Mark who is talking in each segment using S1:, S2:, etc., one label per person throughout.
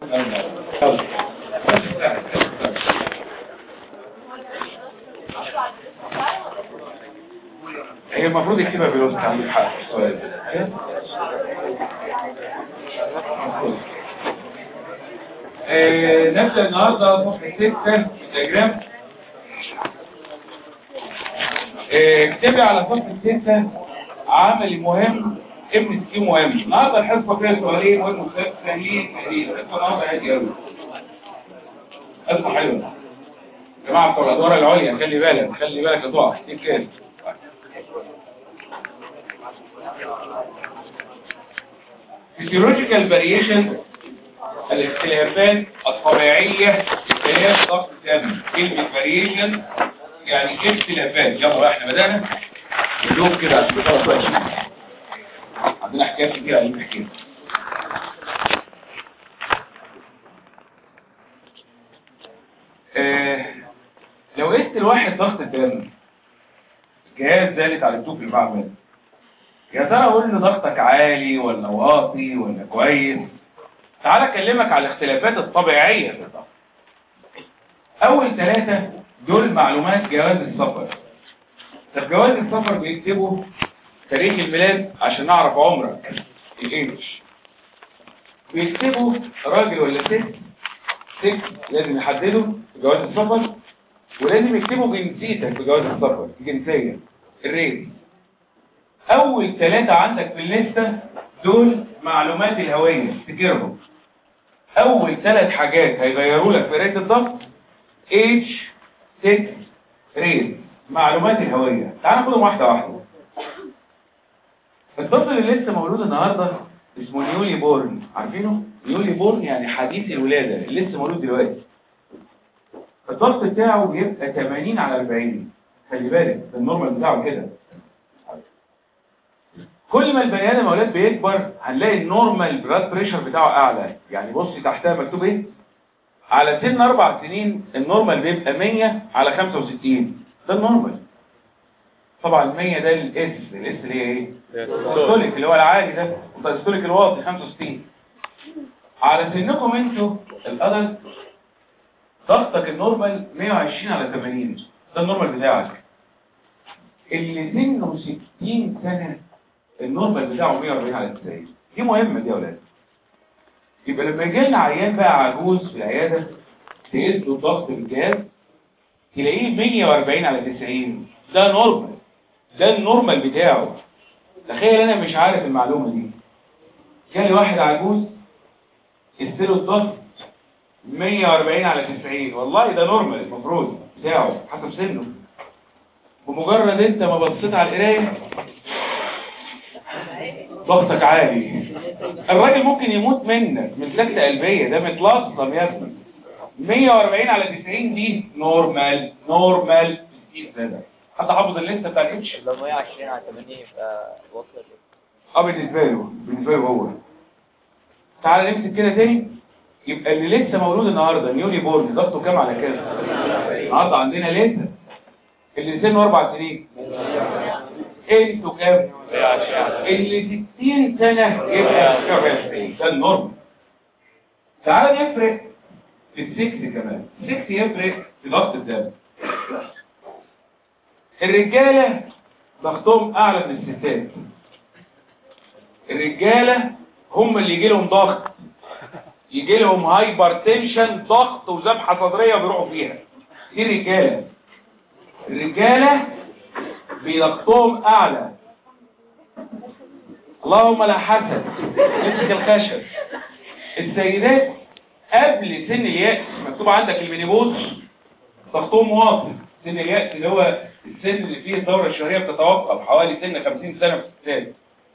S1: هي المفروض يكتبها بلوز عندك حق في السؤال آه، نبدأ النهاردة صفحة 6 دياجرام اكتبي على صفحة 6 عملي مهم ابن سكيم مهم النهارده الحصة فيها سؤالين مهم سهلين سهلين الحصة النهارده هادي قوي حصة حلوة يا جماعة بتوع الأدوار العليا خلي بالك خلي بالك هتقع كتير كده physiological variation الاختلافات الطبيعية اختلاف ضغط الدم كلمة variation يعني اختلافات يلا بقى احنا بدأنا نشوف كده عشان نخلص بقى شيء. عندنا حكايات كتير عايزين نحكيها آه، لو قست الواحد ضغط الدم جهاز ذلك على الدوب المعمل يا ترى قول ان ضغطك عالي ولا واطي ولا كويس تعال اكلمك على الاختلافات الطبيعية في الضغط اول ثلاثة دول معلومات جواز السفر طب جواز السفر بيكتبوا تاريخ الميلاد عشان نعرف عمرك الانش بيكتبوا راجل ولا ست ست لازم يحددوا في جواز السفر ولازم يكتبوا جنسيتك في جواز السفر الجنسية الريس اول ثلاثة عندك في الليستة دول معلومات الهوية افتكرهم اول ثلاث حاجات هيغيروا لك في قرايه الضغط اتش 6 ريز معلومات الهوية تعال ناخدهم واحدة واحدة الطفل اللي لسه مولود النهاردة اسمه نيولي بورن عارفينه؟ نيولي بورن يعني حديث الولادة اللي لسه مولود دلوقتي الضغط بتاعه بيبقى 80 على 40 خلي بالك ده النورمال بتاعه كده كل ما البني ادم اولاد بيكبر هنلاقي النورمال بلاد بريشر بتاعه اعلى يعني بصي تحتها مكتوب ايه على سن اربع سنين النورمال بيبقى 100 على 65 ده النورمال طبعا 100 ده الاس الاس اللي هي ايه الدايستوليك اللي هو العالي ده والدايستوليك الواطي 65 على سنكم انتوا الادلت ضغطك النورمال 120 على 80 ده النورمال بتاعك اللي سنه 60 سنه النورمال بتاعه 140 على 90 دي مهمة دي يا ولاد يبقى لما يجي لنا عيان بقى عجوز في العيادة تقيس له الضغط بالجهاز تلاقيه 140 على 90 ده نورمال ده النورمال بتاعه تخيل انا مش عارف المعلومة دي جالي واحد عجوز قست له الضغط 140 على 90 والله ده نورمال المفروض بتاعه حسب سنه بمجرد انت ما بصيت على القرايه ضغطك عالي الراجل ممكن يموت منك من سكتة قلبية ده متلصم يا ابني 140 على 90 دي نورمال نورمال 60 سنة حد حافظ الليسته بتاع الاتش
S2: لو 120 على 80 يبقى وصل
S1: اه بالنسبة له بالنسبة له هو تعال نمسك كده تاني يبقى اللي لسه مولود النهارده نيولي بورن ضغطه كام على كده النهارده عندنا لسه اللي سنه اربع سنين انتوا كام اللي 60 سنة يبقى 120 ده النورم تعال نفرق في السكس كمان السكس يفرق في ضغط الدم الرجالة ضغطهم اعلى من الستات الرجالة هم اللي يجي لهم ضغط يجي لهم هايبر تنشن ضغط وذبحة صدرية بيروحوا فيها دي الرجالة الرجالة بضغطهم اعلى اللهم لا حسد امسك الخشب السيدات قبل سن اليأس مكتوب عندك المينيبوز ضغطهم واطي سن اليأس اللي هو السن اللي فيه الدورة الشهرية بتتوقف حوالي سن 50 سنة في الستات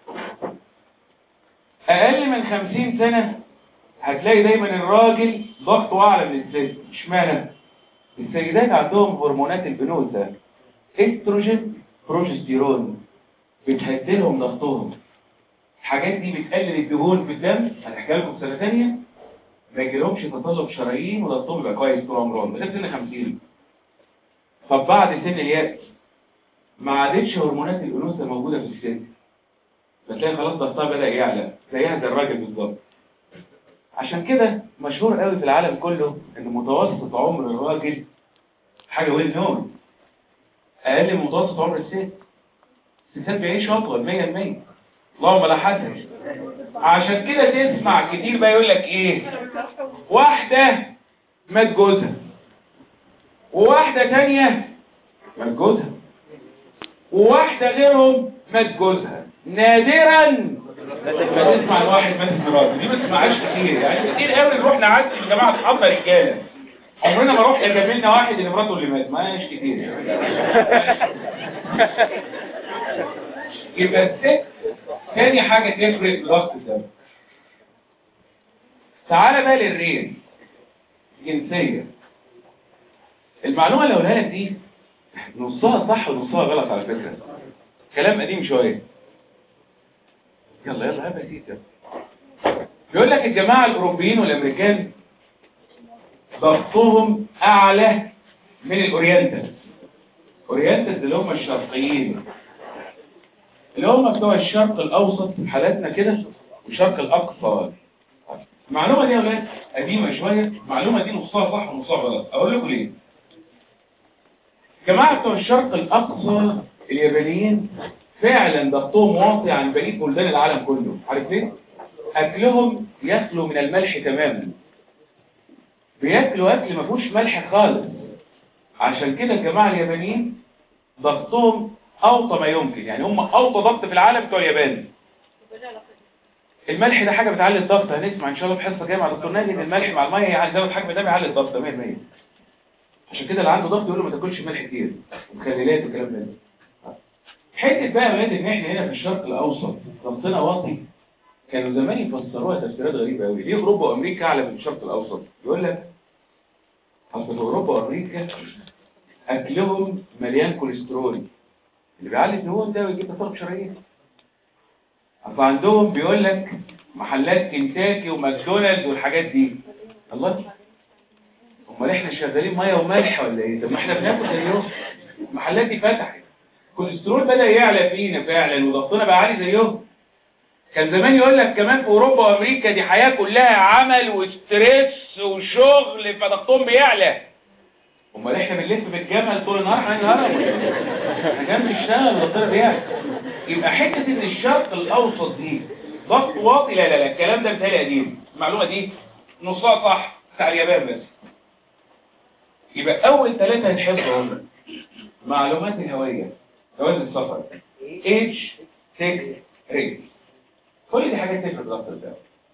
S1: اقل من 50 سنة هتلاقي دايما الراجل ضغطه اعلى من الست اشمعنى السيدات عندهم هرمونات البنوت ده استروجين بروجستيرون بتهدلهم ضغطهم الحاجات دي بتقلل الدهون في الدم هنحكي لكم في سنه ثانيه ما يجيلهمش تطلب شرايين وضغطهم يبقى كويس طول عمرهم لغايه سن 50 طب بعد سن اليأس ما عادتش هرمونات الانوثه موجوده في الست فتلاقي خلاص ضغطها بدا يعلى زيها زي الراجل بالظبط عشان كده مشهور قوي في العالم كله ان متوسط عمر الراجل حاجه ويل نون اقل من متوسط عمر الست الستات بيعيشوا اطول 100% اللهم لا حسن عشان كده تسمع كتير بقى يقول لك ايه واحده مات جوزها وواحده تانية مات جوزها وواحده غيرهم مات جوزها نادرا ما تسمع عن واحد مات مراته دي ما تسمعهاش كتير يعني كتير قوي نروح نعدي يا جماعه اصحابنا رجاله عمرنا ما رحنا جابلنا واحد اللي مراته اللي مات ما مش كتير يبقى الست تاني حاجة تفرق بضغط الدم تعالى بقى للرين جنسية المعلومة اللي هقولها لك دي نصها صح ونصها غلط على فكرة كلام قديم شوية يلا يلا هبقى سيتا بيقول لك الجماعة الأوروبيين والأمريكان ضغطهم أعلى من الأورينتال أورينتال اللي هم الشرقيين اللي هم بتوع الشرق الأوسط في حالاتنا كده والشرق الأقصى المعلومة دي يا ولاد قديمة شوية المعلومة دي نصها صح ونصها غلط أقول لكم ليه جماعة بتوع الشرق الأقصى اليابانيين فعلا ضغطهم واطي عن بقية بلدان العالم كله عارف ليه؟ أكلهم يخلو من الملح تماما بياكلوا أكل ما فيهوش ملح خالص عشان كده الجماعة اليابانيين ضغطهم أوطى ما يمكن يعني هم أوطى ضغط في العالم بتوع اليابان الملح ده حاجة بتعلي الضغط هنسمع إن شاء الله في حصة جاية مع دكتور نادي إن الملح مع المية يزود حجم الدم يعلي الضغط 100% عشان كده اللي عنده ضغط يقول له ما تاكلش ملح كتير ومخللات والكلام ده حته بقى يا ولاد ان احنا هنا في الشرق الاوسط ضغطنا واطي كانوا زمان يفسروها تفسيرات غريبه قوي ليه اوروبا وامريكا اعلى من الشرق الاوسط يقول لك اصل في اوروبا وامريكا اكلهم مليان كوليسترول اللي بيعلي الدهون ده ويجيب تساقط شرايين فعندهم بيقول لك محلات كنتاكي وماكدونالدز والحاجات دي الله امال احنا شغالين ميه وملح ولا ايه طب ما احنا بناكل زيهم المحلات دي فتحت الكوليسترول بدا يعلى فينا فعلا وضغطنا بقى عالي زيهم كان زمان يقول لك كمان في اوروبا وامريكا دي حياه كلها عمل وستريس وشغل فضغطهم بيعلى امال احنا بنلف بالجمل طول النهار احنا نهار احنا جنب نشتغل ضغطنا بيعلى يبقى حته ان الشرق الاوسط دي ضغط واطي لا لا لا الكلام ده بتهيألي قديم المعلومه دي نصها صح بتاع اليابان بس يبقى اول ثلاثه هنحفظوا هم معلومات الهويه جواز السفر age sex rate كل دي حاجات تفرق ضغط الدم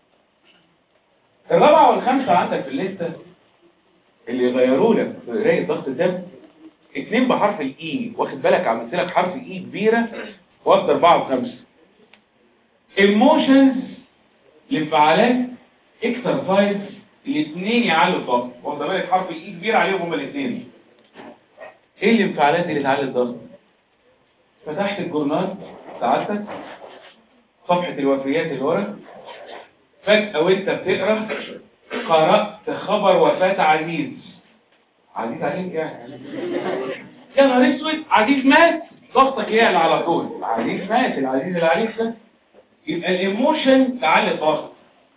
S1: الرابعه والخامسه عندك في الليسته اللي يغيروا لك في قرايه ضغط الدم اتنين بحرف الاي واخد بالك عملت لك حرف اي كبيره واخد اربعه وخمسه ايموشنز الانفعالات اكسرسايز الاثنين يعلوا الضغط واخد بالك حرف الاي كبير عليهم هما الاثنين ايه الانفعالات اللي تعلي الضغط فتحت الجورنال سعادتك صفحة الوفيات اللي ورا فجأة وانت بتقرا قرأت خبر وفاة عزيز عزيز عليك يعني يا نهار اسود عزيز مات ضغطك يعلى على طول عزيز مات العزيز اللي عليك ده يبقى الايموشن تعلي الضغط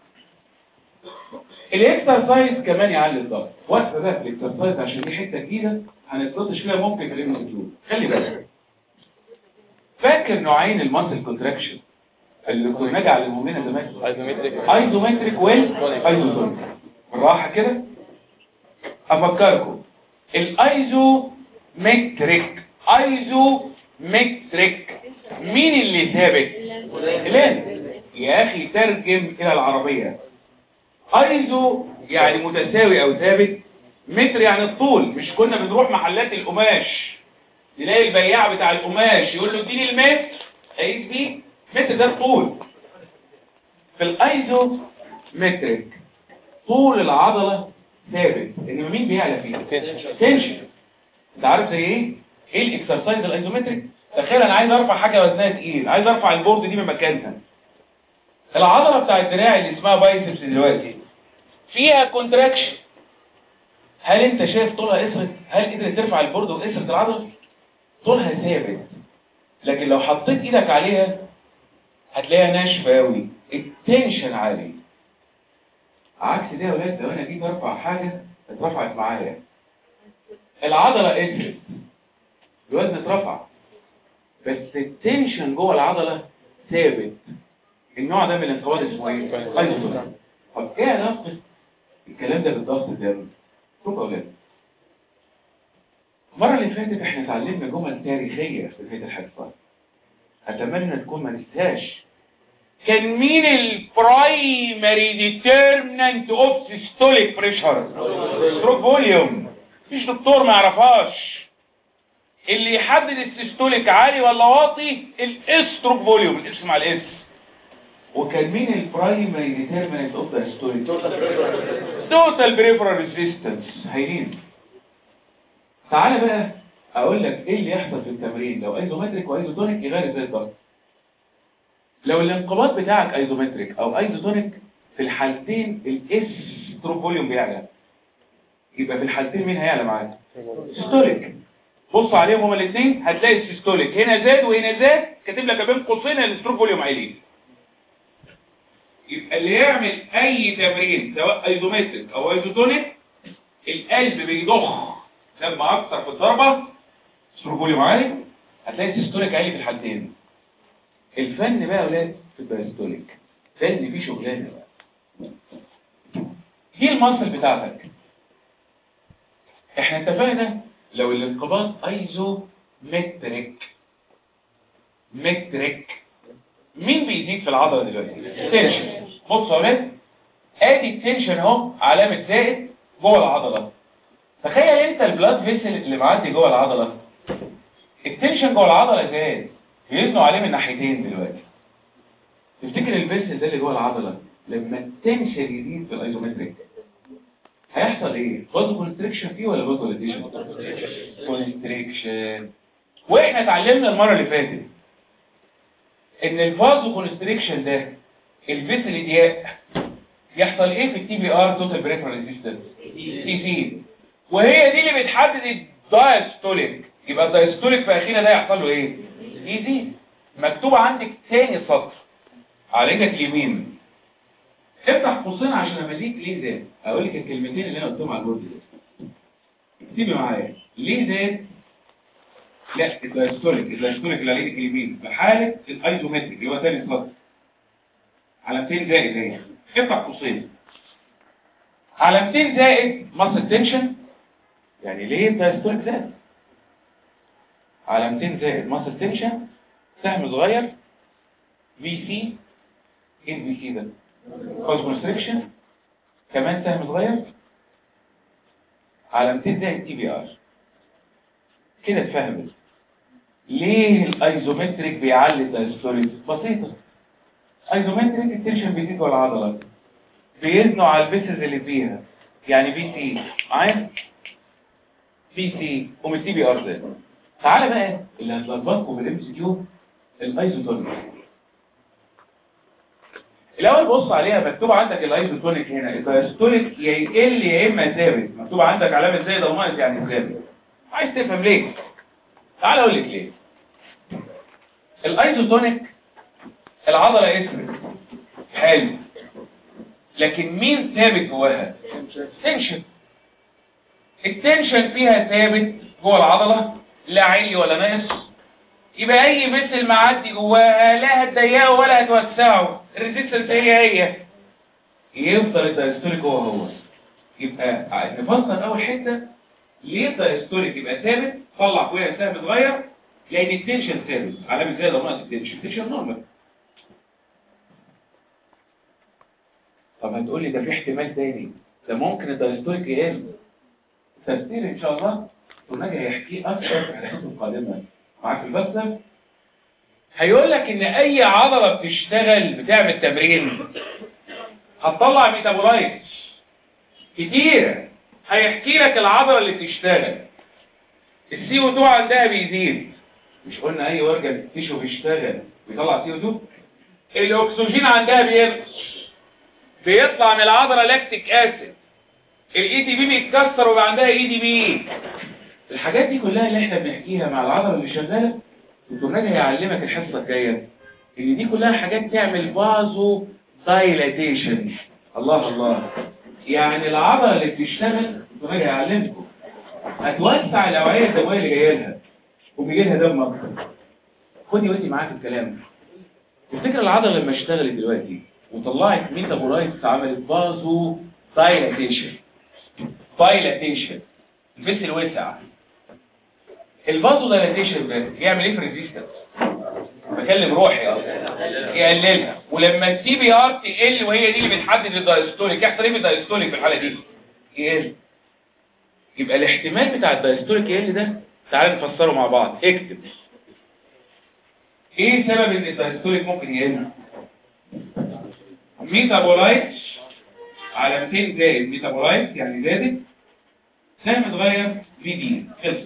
S1: الاكسرسايز كمان يعلي الضغط وقفه بقى في الاكسرسايز عشان دي حته جديده هنتناقش فيها ممكن في الام خلي بالك فاكر نوعين الماسل كونتراكشن اللي كنا نجعل لنا زمان
S2: ايزومتريك
S1: ايزومتريك والايزوتونيك بالراحه كده افكركم الايزومتريك ايزومتريك مين اللي ثابت الان يا اخي ترجم الى العربيه ايزو يعني متساوي او ثابت متر يعني الطول مش كنا بنروح محلات القماش نلاقي البياع بتاع القماش يقول له اديني المتر اقيس بيه متر ده الطول في الايزو مترك طول العضلة ثابت انما مين بيعلى فيه تنشن انت عارف زي ايه ايه الاكسرسايز الايزومتريك تخيل انا عايز ارفع حاجه وزنها تقيل عايز ارفع البورد دي من مكانها العضله بتاع الدراع اللي اسمها بايسبس دلوقتي فيها كونتراكشن هل انت شايف طولها قصرت هل قدرت ترفع البورد وقصرت العضله طولها ثابت لكن لو حطيت ايدك عليها هتلاقيها ناشفه قوي التنشن عالي عكس ده يا ولاد لو انا جيت ارفع حاجه اترفعت معايا العضله قفلت الوزن اترفع بس التنشن جوه العضله ثابت النوع ده من الانقباض اسمه ايه؟ ايزوتونيك طب ايه علاقه الكلام ده بالضغط الدم؟ شوف يا اولاد المره اللي فاتت احنا اتعلمنا جمل تاريخيه في بدايه الحصه اتمنى تكون ما ننساش كان مين البرايمري ديترمنانت اوف سيستوليك بريشر ستروك فوليوم مفيش دكتور ما يعرفهاش اللي يحدد السيستوليك عالي ولا واطي الاستروك فوليوم الاسم على الاس وكان مين البرايمري ديترمنانت اوف ذا سيستوليك توتال بريفرال ريزيستنس هايلين تعالى بقى اقول لك ايه اللي يحصل في التمرين لو ايزومتريك وايزوتونيك يغير ازاي الضغط لو الانقباض بتاعك ايزومتريك او ايزوتونيك في الحالتين الاس ستروك فوليوم بيعلى يبقى في الحالتين مين هيعلى معاك سيستوليك بص عليهم هما الاثنين هتلاقي السيستوليك هنا زاد وهنا زاد كاتب لك بين قوسين الستروك فوليوم عالي يبقى اللي يعمل اي تمرين سواء ايزومتريك او ايزوتونيك القلب بيضخ دم اكتر في الضربه ستروك فوليوم عالي هتلاقي السيستوليك عالي في الحالتين الفن بقى يا اولاد في الدايستوليك ده اللي فيه شغلانه بقى دي المصل بتاعتك احنا اتفقنا لو الانقباض ايزو مترك مترك مين بيزيد في العضله دلوقتي التنشن بص يا اولاد ادي التنشن اهو علامه زائد جوه العضله تخيل انت البلاد فيسل اللي معدي جوه العضله التنشن جوه العضله زاد بيزنوا عليه من ناحيتين دلوقتي تفتكر الفيسل ده اللي جوه العضله لما التنشن يزيد في الايزومتريك هيحصل ايه فازو كونستريكشن فيه ولا فازو ديليشن كونستريكشن واحنا اتعلمنا المره اللي فاتت ان الفازو كونستريكشن ده الفيسل اضياء يحصل ايه في التي بي ار توتال بريفرال ريزيستنس يزيد وهي دي اللي بتحدد الدايستوليك يبقى الدايستوليك في اخينا ده يحصل له ايه يزيد مكتوب عندك تاني سطر على ايدك اليمين افتح قوسين عشان امليك ليه زاد اقول لك الكلمتين اللي انا قلتهم على البورد ده اكتبي معايا ليه زاد لا الدايستوليك الدايستوليك اللي على ايدك اليمين في حاله الايزومتريك اللي هو تاني سطر علامتين زائد اهي افتح قوسين علامتين زائد ماسل تنشن يعني ليه الدايستوليك زاد علامتين زائد ماسل تنشن سهم صغير في سي ايه الفي سي ده كوز كونستريكشن كمان سهم صغير علامتين زائد تي بي ار كده اتفهمت ليه الايزومتريك بيعلي الدايستوليك بسيطه ايزومتريك التنشن بيزيد جوه العضله بيزنوا على البيسز اللي فيها يعني بي سي معايا بي سي قوم التي بي ار زاد تعالى بقى اللي هتلخبطكم في الام سي كيو الايزوتونيك الاول بص عليها مكتوب عندك الايزوتونيك هنا الدايستوليك يا يقل يا اما ثابت مكتوب عندك علامه زائد او ناقص يعني ثابت عايز تفهم ليه تعالى اقول لك ليه الايزوتونيك العضله اسمت حلو لكن مين ثابت جواها تنشن التنشن فيها ثابت جوه العضله لا عالي ولا ناقص يبقى اي مثل معدي جواها لا هتضيقه ولا هتوسعه الريزيستنس هي هي يفضل الدايستوليك هو هو يبقى نفسر اول حته ليه الدايستوليك يبقى ثابت طلع فوقها سهم صغير لان التنشن ثابت علامه زياده ونقص التنشن التنشن نورمال طب هتقول لي ده في احتمال تاني ده ممكن الدايستوليك يقل تفسير ان شاء الله ونجي هيحكيه اكتر في الحلقات القادمه معاك في البث هيقول لك ان اي عضله بتشتغل بتعمل تمرين هتطلع ميتابولايت كتير هيحكي لك العضله اللي بتشتغل السي او 2 عندها بيزيد مش قلنا اي ورجه تيشو بيشتغل بيطلع سي او 2 الاكسجين عندها بينقص بيطلع من العضله لاكتيك اسيد الاي تي بي بيتكسر ويبقى عندها اي دي بي الحاجات دي كلها اللي احنا بنحكيها مع العضله اللي شغاله دكتور ناجي هيعلمك الحصه الجايه ان دي كلها حاجات تعمل بازو دايلاتيشن الله الله يعني العضله اللي بتشتغل انتوا راجع اعلمكم هتوسع الاوعيه الدمويه اللي جايه لها وبيجي لها دم اكتر خدي ودي معاك الكلام تفتكر العضله لما اشتغلت دلوقتي وطلعت ميتابولايتس عملت بازو دايلاتيشن دايلاتيشن الفيسل وسع البازو دايلاتيشن ده يعمل ايه في الريزيستنس بكلم روحي اصلا يقللها ولما السي بي ار تقل وهي دي اللي بتحدد الدايستوليك يحصل ايه في الدايستوليك في الحاله دي يقل يبقى الاحتمال بتاع الدايستوليك يقل ده تعال نفسره مع بعض اكتب ايه سبب ان الدايستوليك ممكن يقل ميتابولايت على 200 زائد ميتابولايت يعني زادت سهم اتغير في دي خلص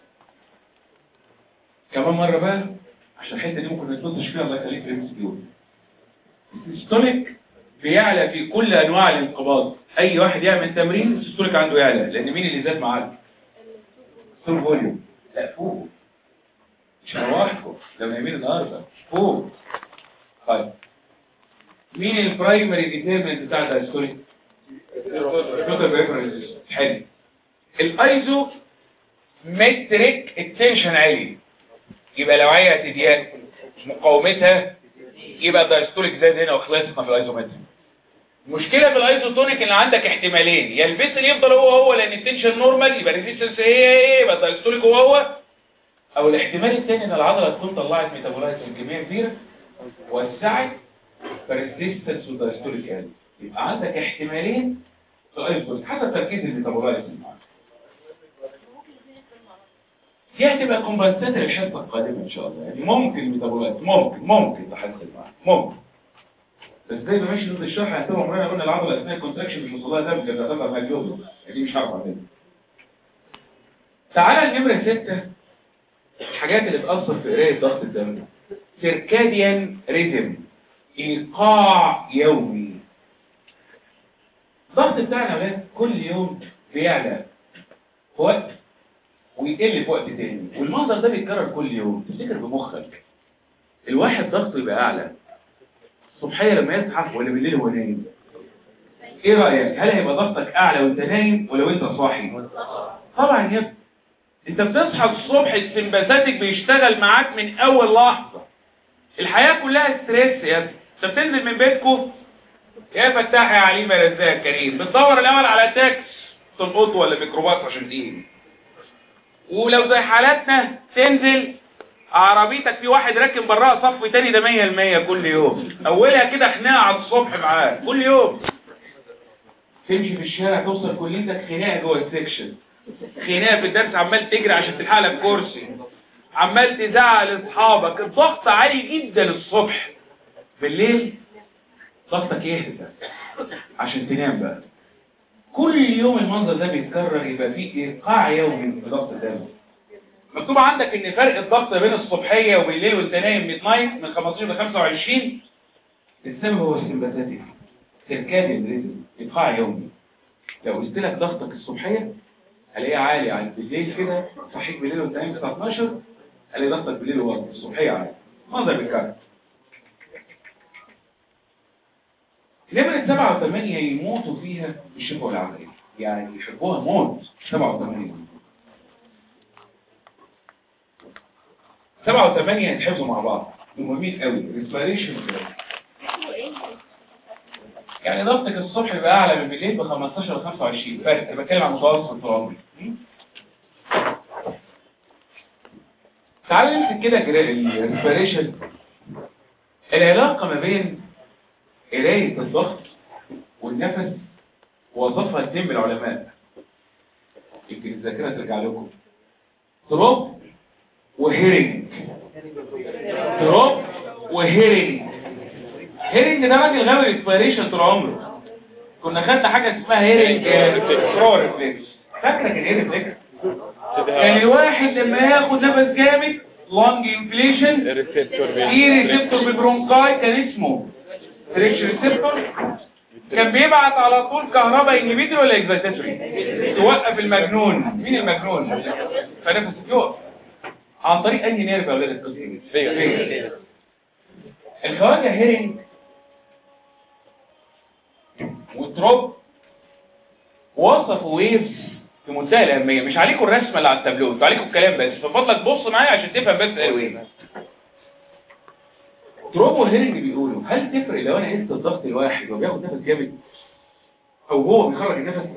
S1: كمان مرة بقى عشان الحته دي ممكن ما تبصش فيها الله يخليك ريمس بيقول السيستوليك بيعلى في كل انواع الانقباض اي واحد يعمل تمرين السيستوليك عنده يعلى لان مين اللي زاد معاك ستول فوليوم لا فوق مش هروحكم ده من يمين النهارده فوق طيب مين البرايمري ديترمنت بتاع الدايستوليك الفلوتر بريفرنس حلو الايزو متريك التنشن عالي يبقى لو عيا تديان مقاومتها يبقى الدايستوليك زاد هنا وخلصنا في الايزومتر المشكله في الايزوتونيك ان عندك احتمالين يا البيس اللي يفضل هو هو لان التنشن نورمال يبقى الريزيستنس هي هي يبقى الدايستوليك هو هو او الاحتمال الثاني ان العضله تكون طلعت ميتابولايت كميه كبيره وسعت فالريزيستنس والدايستوليك قل يبقى عندك احتمالين في الايزوتونيك حسب تركيز الميتابولايت اللي معاك دي هتبقى كومبنساتر الحصه القادمه ان شاء الله يعني ممكن الميتابولايت ممكن ممكن تحصل معاك ممكن بس زي ما ماشي ضد الشرح هنتبع عمرنا قلنا العضله اثناء الكونتراكشن مش وصلها دم كده هتطلع مع اليوم دي مش هعرف اعملها تعالى النمره 6 الحاجات اللي تاثر في قرايه ضغط الدم سيركاديان ريتم ايقاع يومي الضغط بتاعنا يا ولاد كل يوم بيعلى في وقت ويقل في وقت تاني والمنظر ده بيتكرر كل يوم تفتكر بمخك الواحد ضغطه يبقى اعلى الصبحيه لما يصحى ولا بالليل وهو نايم ايه رايك هل هيبقى ضغطك اعلى وانت نايم ولا وانت صاحي طبعا يا ابني انت بتصحى الصبح السمباثاتيك بيشتغل معاك من اول لحظه الحياه كلها ستريس يا ابني انت بتنزل من بيتكم يا فتاح يا عليم يا رزاق يا كريم بتدور الاول على تاكس تلقطه ولا ميكروباص عشان تيجي ولو زي حالاتنا تنزل عربيتك في واحد راكن براها صف تاني ده 100% كل يوم اولها كده خناقه على الصبح معاه كل يوم تمشي في الشارع توصل كليتك خناقه جوه السكشن خناقه في الدرس عمال تجري عشان تلحق لك كرسي عمال تزعق لاصحابك الضغط عالي جدا الصبح بالليل ضغطك يهدى عشان تنام بقى كل يوم المنظر ده بيتكرر يبقى فيه ايقاع يومي في ضغط الدم مكتوب عندك ان فرق الضغط بين الصبحيه وبالليل وانت نايم ميد نايت من 15 ل 25 السبب هو السمباثاتيك سيركاديان ريزم ايقاع يومي لو قلت لك ضغطك الصبحيه هلاقيه عالي عن بالليل كده صحيك بالليل وانت نايم الساعه 12 هلاقي ضغطك بالليل واطي الصبحيه عالي منظر بيتكرر نمرة سبعة وثمانية يموتوا فيها الشفاء والعملية يعني يحبوها موت سبعة وثمانية سبعة وثمانية يتحفظوا مع بعض مهمين قوي ريسبيريشن يعني ضغطك الصبح يبقى اعلى من بالليل ب 15 ل 25 فرق انا بتكلم عن متوسط طول عمري تعال نمسك كده الريسبيريشن العلاقة ما بين قراية الضغط والنفس وظفها اثنين من العلماء يمكن الذاكرة ترجع لكم تروب وهيرنج تروب وهيرنج هيرنج ده راجل غاوي الاسبيريشن طول عمره كنا خدنا حاجة اسمها هيرنج برو ريفلكس فاكرة كان ايه ريفلكس؟ كان الواحد لما ياخد نفس جامد لونج انفليشن في ريسبتور بالبرونكاي كان اسمه ريتش ريسبتور كان بيبعت على طول كهرباء انهبيتور ولا اكزايتاتوري توقف المجنون مين المجنون فنفس يقف عن طريق انهي نيرف يا اولاد القصه الخواجه هيرنج وتروب وصفوا ويفز في منتهى الاهميه مش عليكم الرسمه اللي على التابلو انتوا عليكم الكلام بس ففضلك بص معايا عشان تفهم بس الويف تروبو هيرنج بيقولوا هل تفرق لو انا قست الضغط الواحد وبياخد نفس جامد او هو بيخرج النفس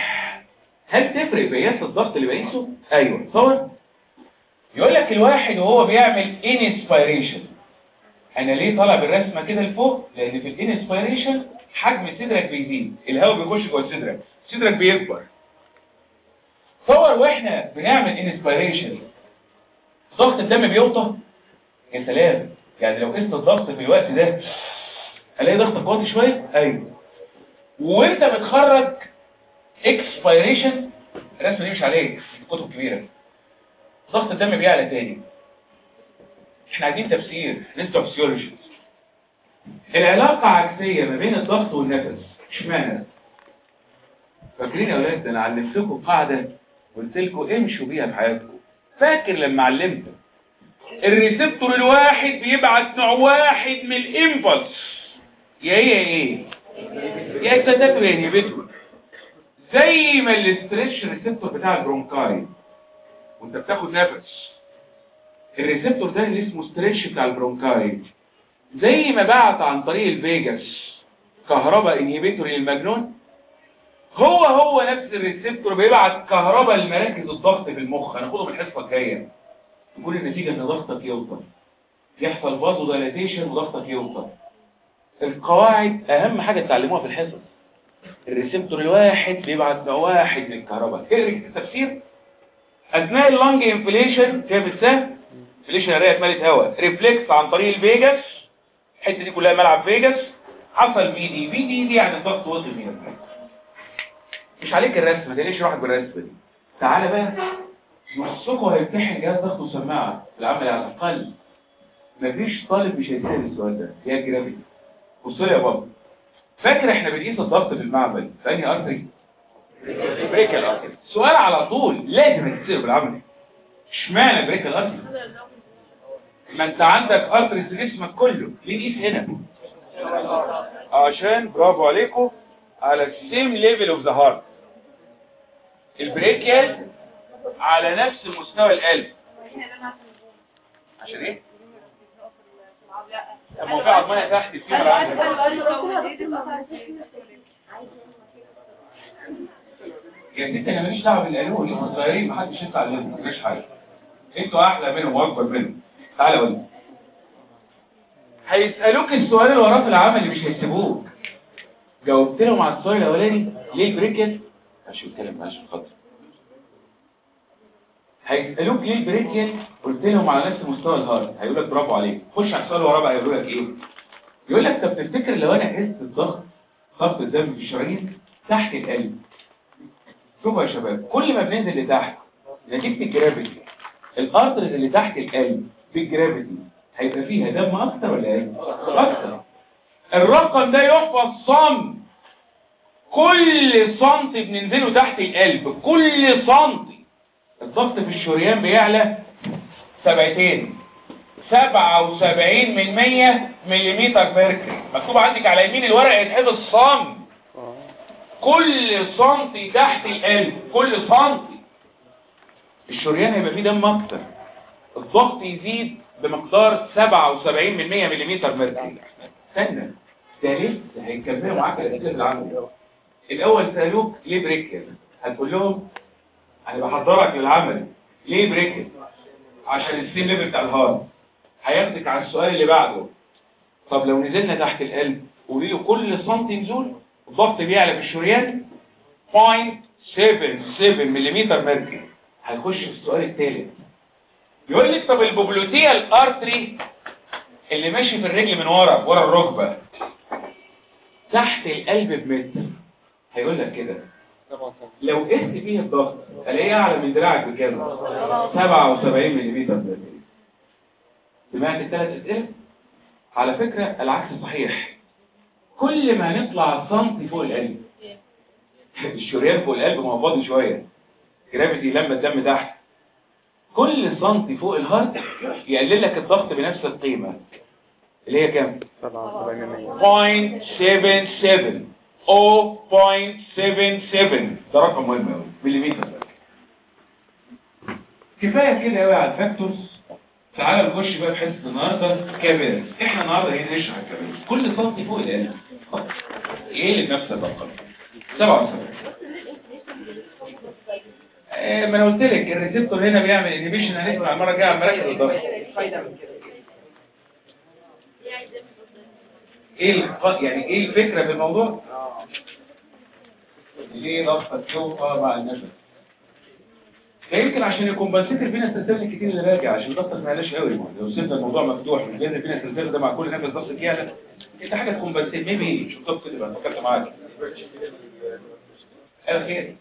S1: هل تفرق بقياس الضغط اللي بقيسه ايوه تصور يقول لك الواحد وهو بيعمل انسبيريشن انا ليه طالع بالرسمه كده لفوق لان في الانسبيريشن حجم صدرك بيزيد الهواء بيخش جوه صدرك صدرك بيكبر تصور واحنا بنعمل انسبيريشن ضغط الدم بيوطى يا سلام يعني لو قست الضغط في الوقت ده الاقي ضغطك واطي شويه ايوه وانت بتخرج اكسبيريشن الرسمه دي مش عليك في كتب كبيره ضغط الدم بيعلى تاني احنا عايزين تفسير لسه فسيولوجي العلاقه عكسيه ما بين الضغط والنفس اشمعنى فاكرين يا اولاد ده انا علمتكم قاعده قلت لكم امشوا بيها في حياتكم فاكر لما علمت الريسبتور الواحد بيبعت نوع واحد من الامبلس يا هي ايه يا اكساتاتور يا انهبيتور زي ما الاستريتش ريسبتور بتاع البرونكاي وانت بتاخد نفس الريسبتور ده اللي اسمه ستريتش بتاع البرونكاي زي ما بعت عن طريق الفيجاس كهرباء انهبيتور للمجنون هو هو نفس الريسبتور بيبعت كهرباء لمراكز الضغط في المخ هناخده من الحصه الجايه تكون النتيجه ان ضغطك يوطى يحصل فازو دايلاتيشن وضغطك يوطى القواعد اهم حاجه تتعلموها في الحصص الريسبتور الواحد بيبعت نوع واحد من الكهرباء اقرا التفسير اثناء اللنج انفليشن شايف السهم انفليشن الرئه اتملت هواء ريفلكس عن طريق الفيجاس الحته دي كلها ملعب فيجاس حصل في دي في دي دي يعني الضغط وصل 100 مش عليك الرسمه ده ليش روحك بالرسمه دي تعالى بقى نصكم هيمتحن جهاز ضغط وسماعه العمل على الاقل مفيش طالب مش هيسال السؤال ده هي الجرافيك بص لي يا بابا فاكر احنا بنقيس الضغط في المعمل في انهي ارتري بريكال ارتري سؤال على طول لازم هتسال بالعمل اشمعنى بريكال ارتري ما انت عندك ارتريز في جسمك كله ليه نقيس هنا عشان برافو عليكم على السيم ليفل اوف ذا هارت البريكيال على نفس مستوى القلب عشان ايه طب ما هو في عظميه تحت الفيمر عندك يا ست انا ماليش دعوه بالقانون انتوا صغيرين محدش يطلع عليكم مفيش حاجه انتوا احلى منهم واكبر منهم تعالى قول لي. هيسالوك السؤال اللي وراه في العمل اللي مش هيسيبوك جاوبت لهم على السؤال الاولاني ليه البريكيال عشان اتكلم عشان خاطر هيسالوك ليه البريكيال قلت لهم على نفس مستوى الهارت هيقول لك برافو عليك خش على السؤال اللي وراه بقى هيقول لك ايه يقول لك طب تفتكر لو انا قست الضغط ضغط الدم في الشرايين تحت القلب شوفوا يا شباب كل ما بننزل لتحت نتيجه الجرافيتي الارترز اللي تحت القلب في الجرافيتي هيبقى فيها دم اكتر ولا اقل اكتر الرقم ده يحفظ صم كل سنتي بننزله تحت القلب كل سنتي الضغط في الشريان بيعلى سبعتين سبعة وسبعين من مية مليمتر ميركوري مكتوب عندك على يمين الورق يتحفظ صم كل سنتي تحت القلب كل سنتي الشريان هيبقى فيه دم اكتر الضغط يزيد بمقدار 77 من 100 ملم ميركوري استنى ده لسه هيكملوا معاك الاسئله العامه الاول سالوك ليه بريكل هتقول لهم انا بحضرك للعمل ليه بريكل عشان السيم ليفل بتاع الهارت هياخدك على السؤال اللي بعده طب لو نزلنا تحت القلب قولي له كل سنتي نزول الضغط بيعلى في الشريان 0.77 ملم ميركوري هيخش في السؤال الثالث يقول لك طب البوبلوتيا الارتري اللي ماشي في الرجل من ورا ورا الركبه تحت القلب بمتر هيقول لك كده لو قست فيه الضغط الاقيه اعلى من دراعك بكام 77 ملم سمعت الثلاث اسئله على فكره العكس صحيح كل ما نطلع سنتي فوق القلب الشريان فوق القلب ما هو فاضي شويه جرافيتي لما الدم تحت كل سنتي فوق الهارت يقلل لك الضغط بنفس القيمة اللي هي كام
S3: 77
S1: 0.77 ده رقم مهم قوي مليمتر كفايه كده قوي على الفاكتورز تعالى نخش بقى في حصه النهارده كاميرا احنا النهارده هنا نشرح الكاميرا كل سطر فوق الان ايه اللي بنفس الرقم 77 آه ما انا قلت لك الريسبتور هنا بيعمل انهبيشن هنسمع المره الجايه عن مراكز الضغط ايه الف... يعني ايه الفكره في الموضوع ليه ضغط الشوكه مع النفس فيمكن عشان الكومبنسيتر فينا السلسله الكتير اللي راجع عشان ضغطك ما يعلاش قوي لو سيبنا الموضوع مفتوح مش لازم فينا السلسله ده مع كل نفس ضغطك يعلى انت حاجه تكومبنسيت ميبي شوف ضغط كده بقى فكرت معاك ايوه خير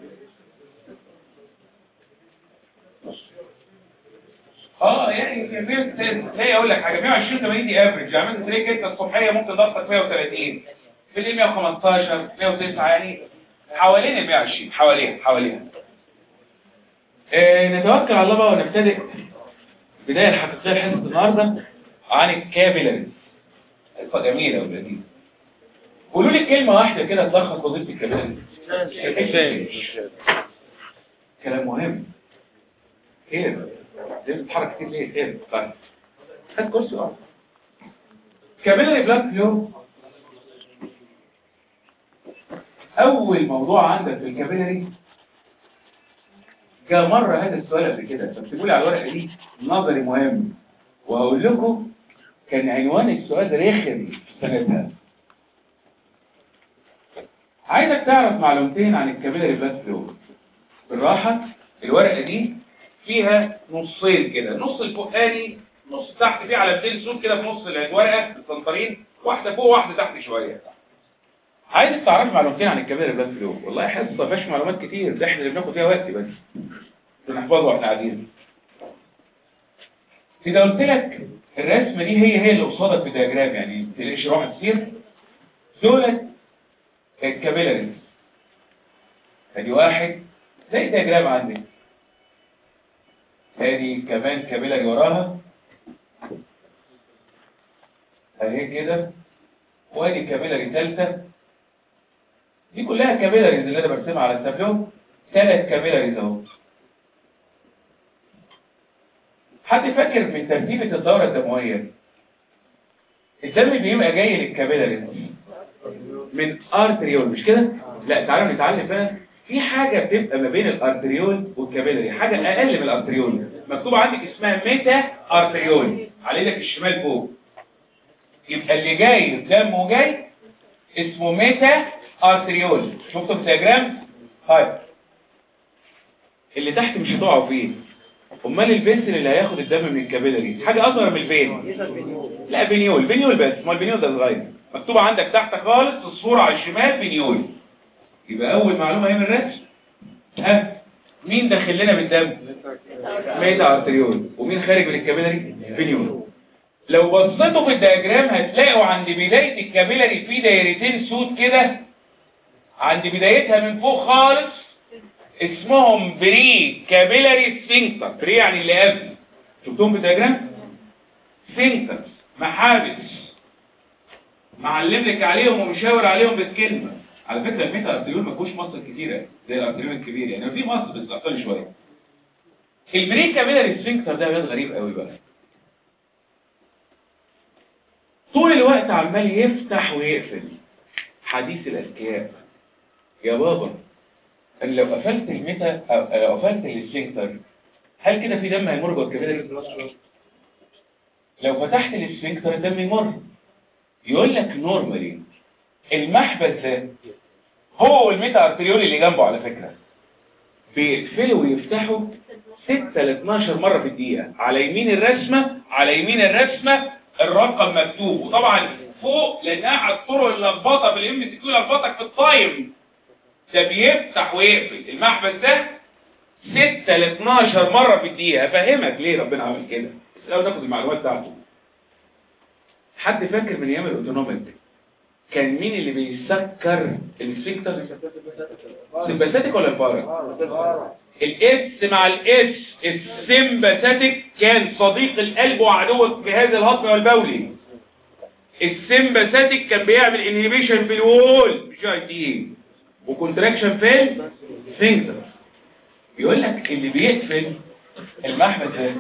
S1: اه يعني في في تلاقي اقول لك حاجه 120 80 دي افريج عملت تلاقي كده الصبحيه ممكن ضغطك 130 في ال 115 109 يعني حوالين ال 120 حواليها حواليها آه نتوكل على الله بقى ونبتدئ البدايه الحقيقيه لحصه النهارده عن الكابيلاريز قصه جميله ولذيذه قولوا لي كلمه واحده كده تلخص وظيفه الكابيلاريز كلام مهم خير ليه بتتحرك كتير ليه خير طيب خد كرسي اه كابيلاري بلاد فلو اول موضوع عندك في الكابيلاري جاء مرة هذا السؤال قبل كده فاكتبوا لي على الورقة دي نظري مهم وهقول لكم كان عنوان السؤال رخم في سنتها عايزك تعرف معلومتين عن الكابيلاري بلاد فلو بالراحة الورقة دي فيها نصين كده نص الفوقاني نص تحت فيه علامتين سود كده في نص الورقة السنطرين واحدة فوق واحدة تحت شوية عايزك تعرف معلومتين عن الكابيلاري بلاد فلو والله حصة فيهاش معلومات كتير ده احنا اللي بناخد فيها وقت بس بنحفظه واحنا قاعدين إذا قلت لك الرسمة دي هي هي اللي قصادك في الدياجرام يعني ما تلاقيش روح تصير دولت الكابيلاريز ادي واحد زي الدياجرام عندك ادي كمان كابيلاري وراها اهي كده وادي كابيلاري ثالثه دي كلها كابيلاريز اللي انا برسمها على التابلو ثلاث كابيلاريز اهو حد فاكر في ترتيبة الدورة الدموية الدم بيبقى جاي للكابيلاريز من ارتريول مش كده لا تعالوا نتعلم بقى في حاجة بتبقى ما بين الارتريول والكابيلاري حاجة اقل من الارتريول مكتوب عندك اسمها ميتا ارتريول على ايدك الشمال فوق يبقى اللي جاي دمه جاي اسمه ميتا ارتريول شفتوا في الدياجرام طيب اللي تحت مش هتقعوا فيه امال الفينسل اللي هياخد الدم من الكابيلاري حاجه اصغر من الفين لا بنيول بنيول بس ما البنيول ده صغير مكتوب عندك تحت خالص الصوره على الشمال بنيول يبقى اول معلومه هي من الرسم ها مين داخل لنا بالدم ميتا ارتريول ومين خارج من الكابيلاري بنيول لو بصيتوا في الدياجرام هتلاقوا عند بدايه الكابيلاري في دايرتين سود كده عند بدايتها من فوق خالص اسمهم بري كابيلاري سفنكتر بري يعني اللي قبل شفتهم في الدياجرام سفنكتر محابس معلم لك عليهم ومشاور عليهم بالكلمه على فكره الميتا ارتريول ما فيهوش مصر كتيره زي الارتريول الكبير يعني في مصر بس اقل شويه البري كابيلاري سفنكتر ده بيض غريب قوي بقى طول الوقت عمال يفتح ويقفل حديث الاذكياء يا بابا انا لو قفلت الميتا أو لو قفلت السفنكتر هل كده في دم هيمر جوه الكبد لو فتحت السفنكتر الدم يمر يقول لك نورمالي المحبس ده هو الميتا ارتريول اللي جنبه على فكره بيقفلوا ويفتحوا 6 ل 12 مره في الدقيقه على يمين الرسمه على يمين الرسمه الرقم مكتوب وطبعا فوق لان احد طرق اللخبطه في الام سي كيو لخبطك في التايم ده بيفتح ويقفل المحبس ده 6 ل 12 مرة في الدقيقة افهمك ليه ربنا عمل كده لو ناخد المعلومات بتاعته حد فاكر من ايام الاوتونوميك كان مين اللي بيسكر السفنكتر سمباثيك ولا البارا الاس مع الاس السمباثيك كان صديق القلب وعدوك في هذا الهضم والبولي السمباثيك كان بيعمل انهبيشن في الوول مش اي تي وكونتراكشن في السفنكتر يقول لك اللي بيقفل المحبس ده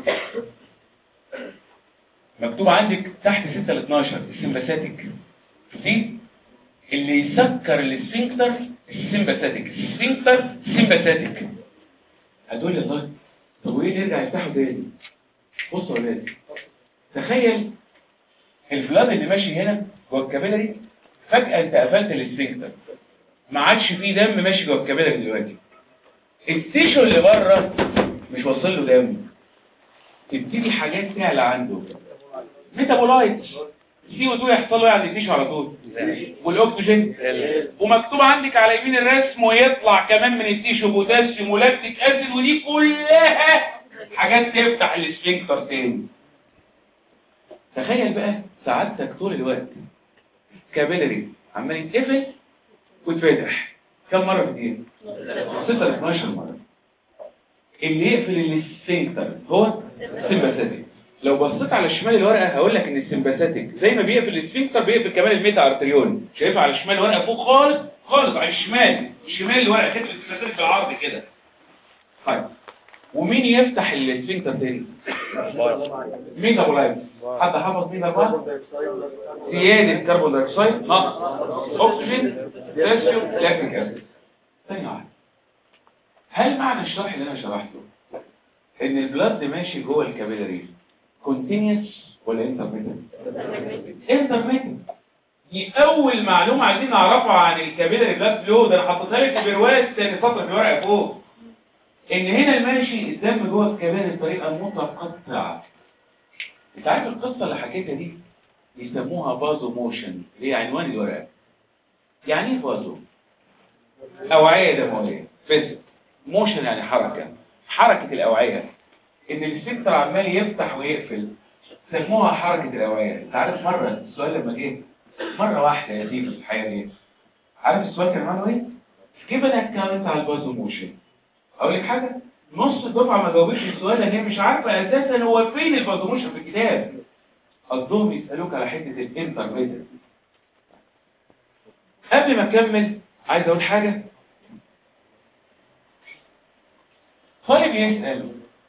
S1: مكتوب عندك تحت 6 ل 12 السمباثيك شوفيه اللي يسكر السفنكتر السمباثيك السفنكتر سمباثيك هتقول لي الله طب وايه نرجع يفتحوا تاني بصوا يا ولاد تخيل الفلاد اللي ماشي هنا جوه الكابيلاري فجأة انت قفلت السفنكتر ما عادش فيه دم ماشي جوه الكابيلاري دلوقتي التيشو اللي بره مش واصل له دم تبتدي حاجات تعلى عنده ميتابولايت سي او 2 يحصل له يعني التيشو على طول والاكسجين ومكتوب عندك على يمين الرسم ويطلع كمان من التيشو بوتاسيوم ولاكتيك اسيد ودي كلها حاجات تفتح السفنكتر تاني تخيل بقى سعادتك طول الوقت كابيلري عمال يتقفل ويتفتح كم مرة في الدقيقة؟ 6 ل 12 مرة اللي يقفل السفنكتر هو السمباثيك لو بصيت على شمال الورقة هقول لك ان السمباثيك زي ما بيقفل السفنكتر بيقفل كمان الميتا ارتريون شايفها على شمال الورقة فوق خالص خالص على الشمال شمال الورقة كده السمباثيك بالعرض كده طيب ومين يفتح السفنكتر تاني؟ ميتابولايت حد حفظ مين أربعة؟ زيادة كربون دايوكسيد نقص أكسجين بوتاسيوم لاكتيك أسيد ثانية واحدة هل معنى الشرح اللي أنا شرحته إن البلاد ماشي جوه الكابيلاري كونتينيوس ولا انترميتنت؟ انترميتنت دي أول معلومة عايزين نعرفها عن الكابيلاري بلاد فلو ده أنا حطيتها لك في برواز تاني سطر في الورقة فوق إن هنا الماشي الدم جوه الكابيلاري بطريقة متقطعة انت عارف القصة اللي حكيتها دي يسموها بازو موشن اللي هي عنوان الورقة يعني ايه بازو أوعية دموية بس موشن يعني حركة حركة الأوعية إن السكتر عمال يفتح ويقفل سموها حركة الأوعية انت عارف مرة السؤال لما جه مرة واحدة يا سيدي في الحياة دي عارف السؤال كان معناه ايه؟ كيف انا اتكلمت على البازو موشن اقول لك حاجة نص الدفعة ما جاوبتش السؤال لان هي مش عارفة اساسا هو فين البازوموشن في الكتاب قصدهم يسألوك على حتة الانترميتر قبل ما اكمل عايز اقول حاجة طالب يسأل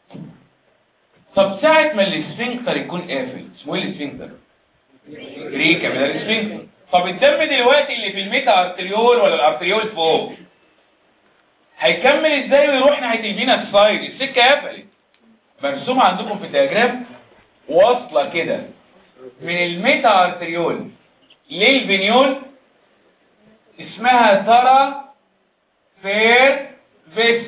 S1: طب ساعة ما السفنكتر يكون قافل اسمه ايه السفنكتر؟ ريكا من السفنكتر طب الدم دلوقتي اللي في الميتا ارتريول ولا الارتريول فوق هيكمل ازاي ويروح ناحيه الفينا سايد السكه قفلت مرسومه عندكم في الدياجرام واصله كده من الميتا ارتريول للفينيول اسمها ترى فير فيس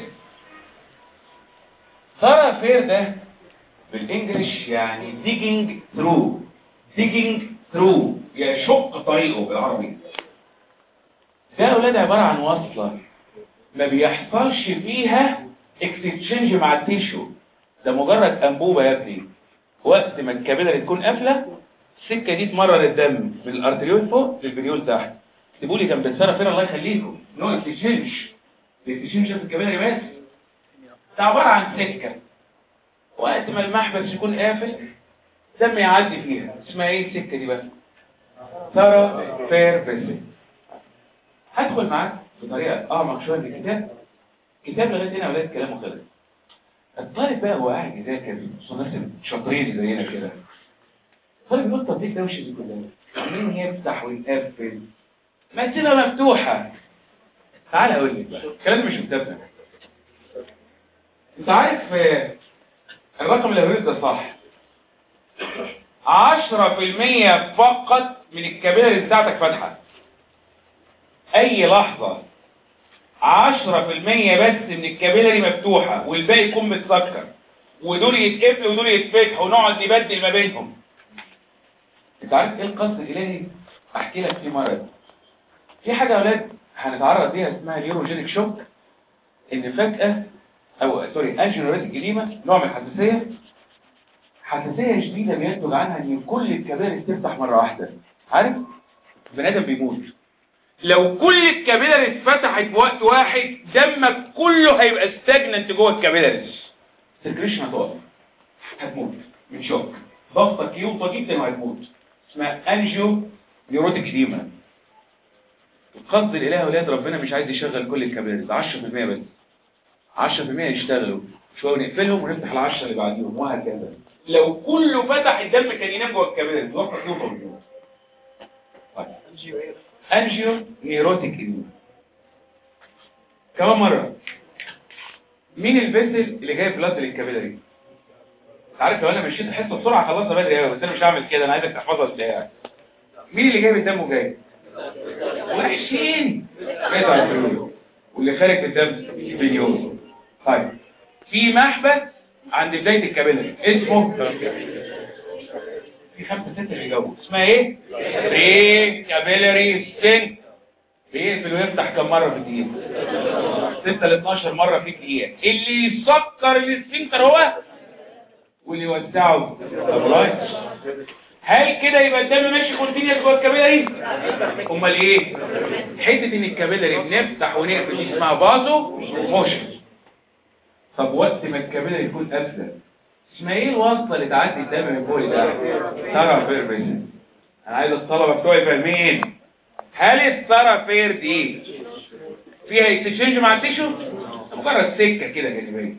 S1: ترى فير ده بالانجلش يعني digging through digging through يشق طريقه بالعربي ده يا اولاد عباره عن وصله ما بيحصلش فيها اكستشينج مع التيشو ده مجرد انبوبه يا ابني وقت ما الكابيلاري تكون قافله السكه دي تمرر الدم من الارتريول فوق للفينيول تحت اكتبوا لي كان بتصرف فين الله يخليكم نو اكستشينج الاكستشينج في الكابيلاري بس ده عباره عن سكه وقت ما المحبس يكون قافل دم يعدي فيها اسمها ايه السكه دي بقى ترى فير فيسل هدخل معاك بطريقة أعمق شوية في الكتاب كتاب لغاية هنا أولاد كلامه خلص الطالب بقى هو قاعد يذاكر خصوصا الناس الشاطرين زينا كده الطالب يقول طب ليه الدوشة دي كلها؟ مين يفتح ويقفل؟ ما تسيبها مفتوحة تعال أقول لك بقى الكلام مش في كتابنا أنت عارف آه، الرقم اللي هقوله ده صح 10% فقط من الكابيلاري بتاعتك فاتحه اي لحظة عشرة في المية بس من الكابيلاري مفتوحة والباقي يكون متسكر ودول يتقفلوا ودول يتفتحوا ونقعد نبدل ما بينهم انت عارف ايه القصد الالهي احكي لك في مرض في حاجة يا اولاد هنتعرض ليها اسمها اليوروجينيك شوك ان فجأة او سوري انجينوريتك جديمة نوع من الحساسية حساسية شديدة بينتج عنها ان كل الكباري تفتح مرة واحدة عارف البني ادم بيموت لو كل الكابيلاريز اتفتحت في وقت واحد دمك كله هيبقى ستاجننت جوه الكابيلاريز السكريشن هتقف هتموت من شوك ضغطك يوطى جدا وهتموت اسمها انجيو نيوروتيك اديما القصد الالهي يا اولاد ربنا مش عايز يشغل كل الكبارز 10% بس 10% يشتغلوا شويه ونقفلهم ونفتح ال10 اللي بعديهم وهكذا لو كله فتح الدم كان ينام جوه الكبارز وقت يوصل طيب انجيو نيروتيك اديما كمان مره مين الفيسل اللي جايب بلاد للكابيلاري عارف لو انا مشيت الحصه بسرعه خلصنا بدري قوي بس انا مش هعمل كده انا عايزك تحفظها ازاي مين اللي جايب الدم وجاي وحشين بيضع الفلوس واللي خارج بالدم بليون طيب في محبس عند بدايه الكابيلاري اسمه في خمسه سته اللي جابوا اسمها ايه؟ بري كابيلاري ستنت بيقفل ويفتح كم مره في الدقيقه 6 ل 12 مره في الدقيقه اللي يسكر السفنكتر هو واللي يوزعه الابراج هل كده يبقى الدم ماشي كونتينيوس جوه الكابيلاري امال ايه حته ان الكابيلاري بنفتح ونقفل دي اسمها بازو موشن طب وقت ما الكابيلاري يكون قافله اسمها ايه الوصله اللي تعدي الدم من فوق ده ترى فيربس انا عايز الطلبه بتوعي فاهمين هل الثرافير دي فيها اكسشينج مع التيشو مجرد سكه كده جانبيه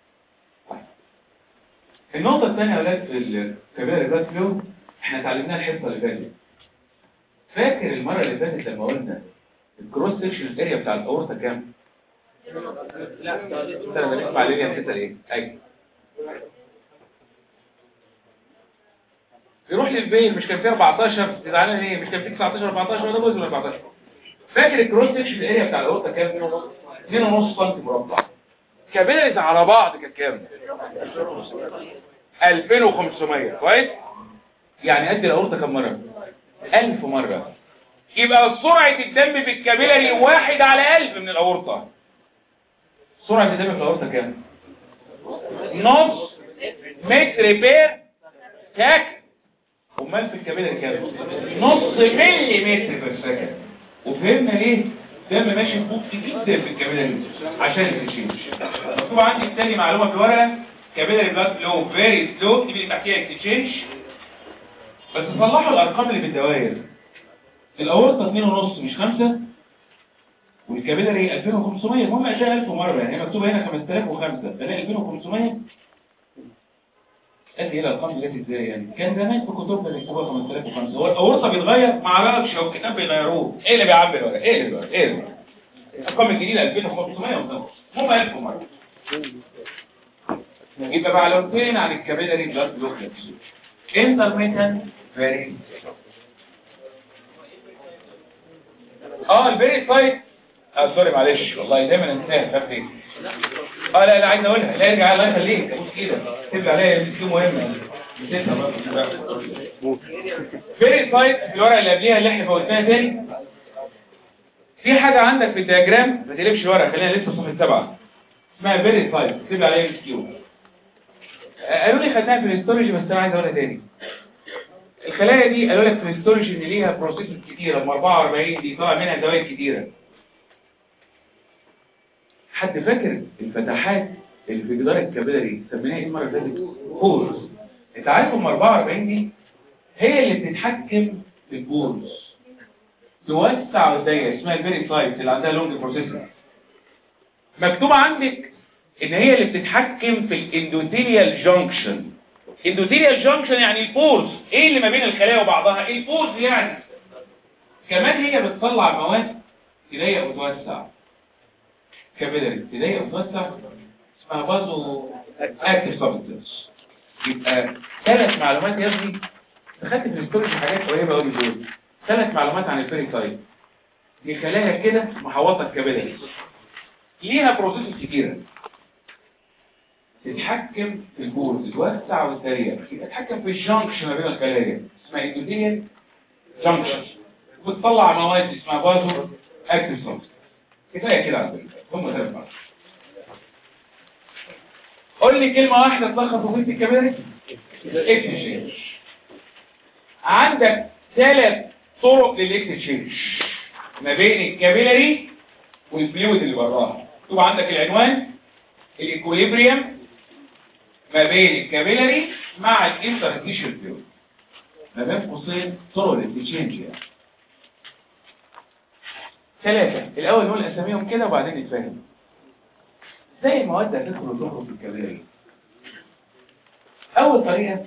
S1: النقطه الثانيه يا اولاد في الكبيره البلاد فلو احنا اتعلمناها الحصه اللي فاتت فاكر المره اللي فاتت لما قلنا الكروس سيكشن اريا بتاع الاورطه كام لا انت لما تسمع ليليا بتسال ايه ايوه يروح للبين مش كان فيه 14 زعلان ليه مش كان فيه 19 14 ولا جزء من 14 فاكر الكروس سكشن اريا بتاع الاورطه كام 2.5 سم مربع كابيلاريز على بعض كانت كام 2500 كويس يعني قد الاورطه كام مره 1000 مره يبقى سرعه الدم في الكابيلاري واحد على 1000 من الاورطه سرعه الدم في الاورطه كام نص متر بير سكند امال في الكابيلاري كام نص ملي متر في السكند وفهمنا ليه دم ماشي ببطء جدا في الكابيلاري عشان التشينج مكتوب عندي تاني معلومه في الورقه كابيلاري بلاد فلو فيري سلو دي اللي تحتيها اكستشينج بس صلحوا الارقام اللي في الدوائر الاورطه 2 ونص مش 5 والكابيلاري 2500 المهم اشياء 1000 مره يعني مكتوبه هنا 5005 فلاقي 2500 قال لي ايه الارقام دي جت ازاي يعني كان زمان في كتبنا بيكتبوها 5005 هو الاورطه بيتغير ما اعرفش هو الكتاب بيغيروه ايه اللي بيعبي الورق ايه اللي بيغير ايه اللي بيغير الارقام الجديده 2500 وخمسة. هم 1000 مره يبقى معلومتين عن الكابيلاري بلاد بلوكيج انترميتنت فيري اه الفيري سايت اه سوري معلش والله دايما انساها مش عارف ايه اه لا لا عايز اقولها لا ارجع الله يخليك ابوس ايدك تبقى عليا دي مهمه نسيتها برضه فيري سايت في الورقه اللي قبليها اللي احنا فوتناها تاني في حاجه عندك في الدياجرام ما تقلبش الورقه خلينا لسه صفحه سبعه اسمها فيري سايت تبقى عليها كيو قالوا لي خدناها في الهيستولوجي بس انا عايز اقولها تاني الخلايا دي قالوا لك في الهيستولوجي ان ليها بروسيسز كتيره ام 44 دي طالع منها دوائر كتيره حد فاكر الفتحات اللي في جدار الكابيلاري سميناها ايه المره اللي فاتت بورز انت عارف ام 44 دي هي اللي بتتحكم في البورز توسع وتضيق اسمها الفيري سايت اللي عندها لونج بروسيسور مكتوب عندك ان هي اللي بتتحكم في الاندوثيليال جانكشن اندوثيليال جانكشن يعني البورز ايه اللي ما بين الخلايا وبعضها البورز يعني كمان هي بتطلع مواد تضيق وتوسع كابيلاري تضيق وتوسع اسمها بازو اكتف سبستنس يبقى ثلاث معلومات يا ابني دخلت في الهيستوري حاجات قريبه قوي دول ثلاث معلومات عن البيريسايت دي خلايا كده محوطه الكابيلاري ليها بروسيس كتيره تتحكم في البورز توسع وتضيق يبقى تتحكم في الجانكشن ما بين الخلايا اسمها اندوثيليال جانكشن وتطلع مواد اسمها بازو اكتف سبستنس كفايه كده على فكره هم ثلاث مرات قول لي كلمه واحده تلخص وظيفه الكباري اكتشينج عندك ثلاث طرق للاكتشينج ما بين الكابيلاري والفلويد اللي براها مكتوب عندك العنوان الايكوليبريم ما بين الكابيلاري مع الانترستيشن فلويد ما بين قوسين طرق الاكتشينج يعني ثلاثة الأول نقول أساميهم كده وبعدين نتفاهم زي المواد هتدخل وتخرج في الكباري أول طريقة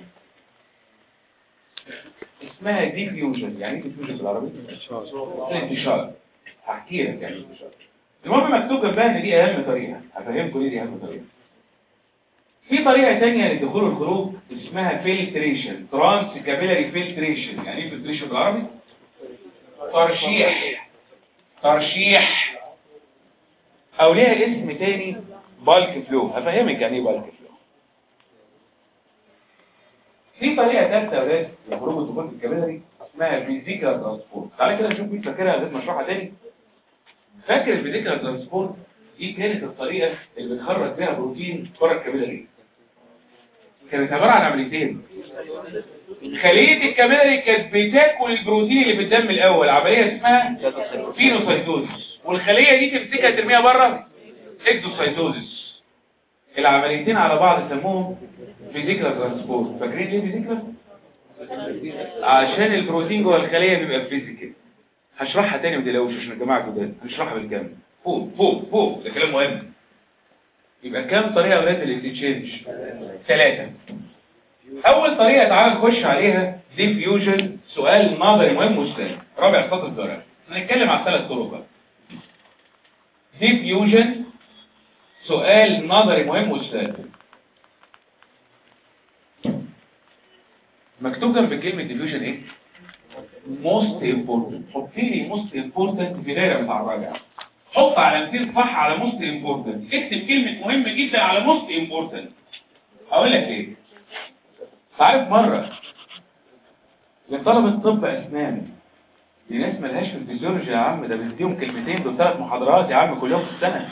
S1: اسمها ديفيوجن يعني ايه ديفيوجن بالعربي؟ انتشار هحكي لك يعني انتشار المهم مكتوب جنبها ان دي اهم طريقه هفهمكم ليه دي اهم طريقه في طريقه ثانيه للدخول والخروج اسمها فلتريشن ترانس كابيلاري فلتريشن يعني ايه فلتريشن بالعربي ترشيح ترشيح او ليها اسم تاني بالك فلو هفهمك يعني ايه بالك فلو في طريقه ثالثه يا ولاد لخروج والدخول في الكابيلاري اسمها فيزيكال ترانسبورت تعالى كده نشوف مين فاكرها غير مشروحها تاني فاكر الفيزيكال ترانسبورت دي كانت الطريقه اللي بتخرج بيها بروتين بره الكابيلاري كانت عباره عن عمليتين خليه الكابيلاري كانت بتاكل البروتين اللي في الدم الاول عمليه اسمها فينوسايتوزس والخليه دي تمسكها ترميها بره اكزوسايتوزس العمليتين على بعض سموهم فيزيكال ترانسبورت فاكرين ليه فيزيكال عشان البروتين جوه الخليه بيبقى فيزيكال هشرحها تاني ما تقلقوش عشان الجماعه جداد هشرحها بالكامل فوق فوق فوق ده كلام مهم يبقى كام طريقه يا اولاد للاكستشينج ثلاثه اول طريقه تعالى نخش عليها ديفيوجن سؤال نظري مهم وسهل رابع سطر الدرجه هنتكلم على ثلاث طرق ديفيوجن سؤال نظري مهم وسهل مكتوب جنب كلمه ديفيوجن ايه most important حط لي most important في دايره متعرجه حط علامتين صح على most important اكتب كلمه مهمه جدا على most important هقول لك ليه عارف مره لطلبه طب اسنان دي ناس ملهاش في الفيزيولوجي يا عم ده بنديهم كلمتين دول ثلاث محاضرات يا عم كل يوم في السنه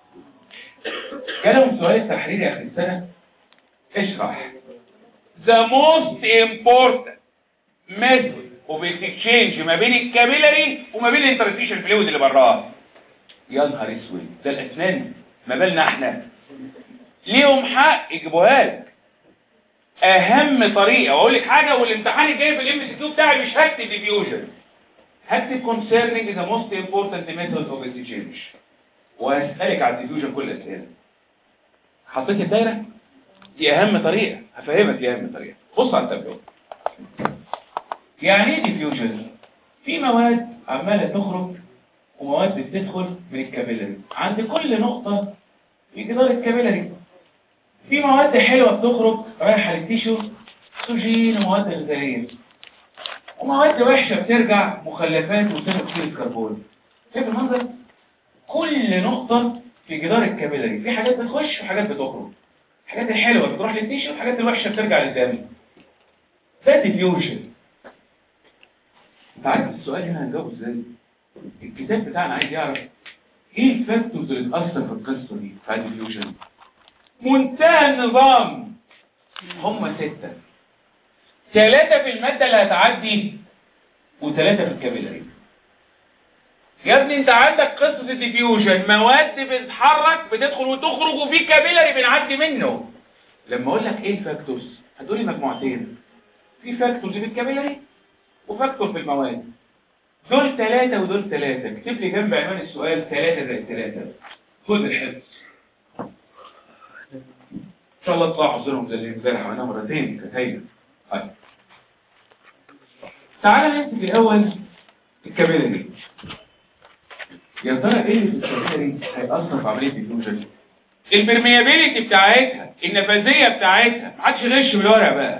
S1: جالهم سؤال تحريري اخر السنه اشرح the most important method وبالاكتشينج ما بين الكابيلاري وما بين الانترستيشن فلويد اللي براه يا نهار اسود ده الاسنان ما بالنا احنا ليهم حق يجيبوها لك اهم طريقه واقول لك حاجه والامتحان الجاي في الام سي كيو بتاعي مش هكتب ديفيوجن هكتب concerning the most important method of exchange وهسألك على الديفيوجن كل الاسئله حطيت الدايره دي اهم طريقه هفهمك دي اهم طريقه بص على التابلو يعني ايه ديفيوجن في مواد عماله تخرج ومواد بتدخل من الكابيلاري عند كل نقطه في جدار الكابيلاري في مواد حلوه بتخرج رايحه للتيشو اكسجين ومواد غذائيه ومواد وحشه بترجع مخلفات وثاني اكسيد الكربون شايف المنظر كل نقطه في جدار الكابيلاري في حاجات بتخش وحاجات بتخرج الحاجات الحلوه بتروح للتيشو والحاجات الوحشه بترجع للدم ده ديفيوجن انت عارف السؤال هنا هنجاوبه ازاي الكتاب بتاعنا عايز يعرف ايه الفاكتورز اللي تاثر في القصه دي بتاع الديفيوجن منتهى النظام هم ستة ثلاثة في المادة اللي هتعدي وثلاثة في الكابيلاري يا ابني انت عندك قصة الديفيوجن مواد بتتحرك بتدخل وتخرج وفي كابيلاري بنعدي منه لما اقول لك ايه الفاكتورز هتقولي مجموعتين في فاكتورز في الكابيلاري وفاكتور في المواد دول ثلاثة ودول ثلاثة اكتب لي جنب عنوان السؤال ثلاثة زي ثلاثة خد الحفظ ان شاء الله تطلعوا حافظينهم زي اللي امبارح عملناها مرتين كانت هايله طيب تعالى نمسك الاول الكابيلاري يا ترى ايه اللي في الكابيلاري هيأثر في عمليه الفيوجن البرميابيليتي بتاعتها النفاذيه بتاعتها محدش يغش بالورق بقى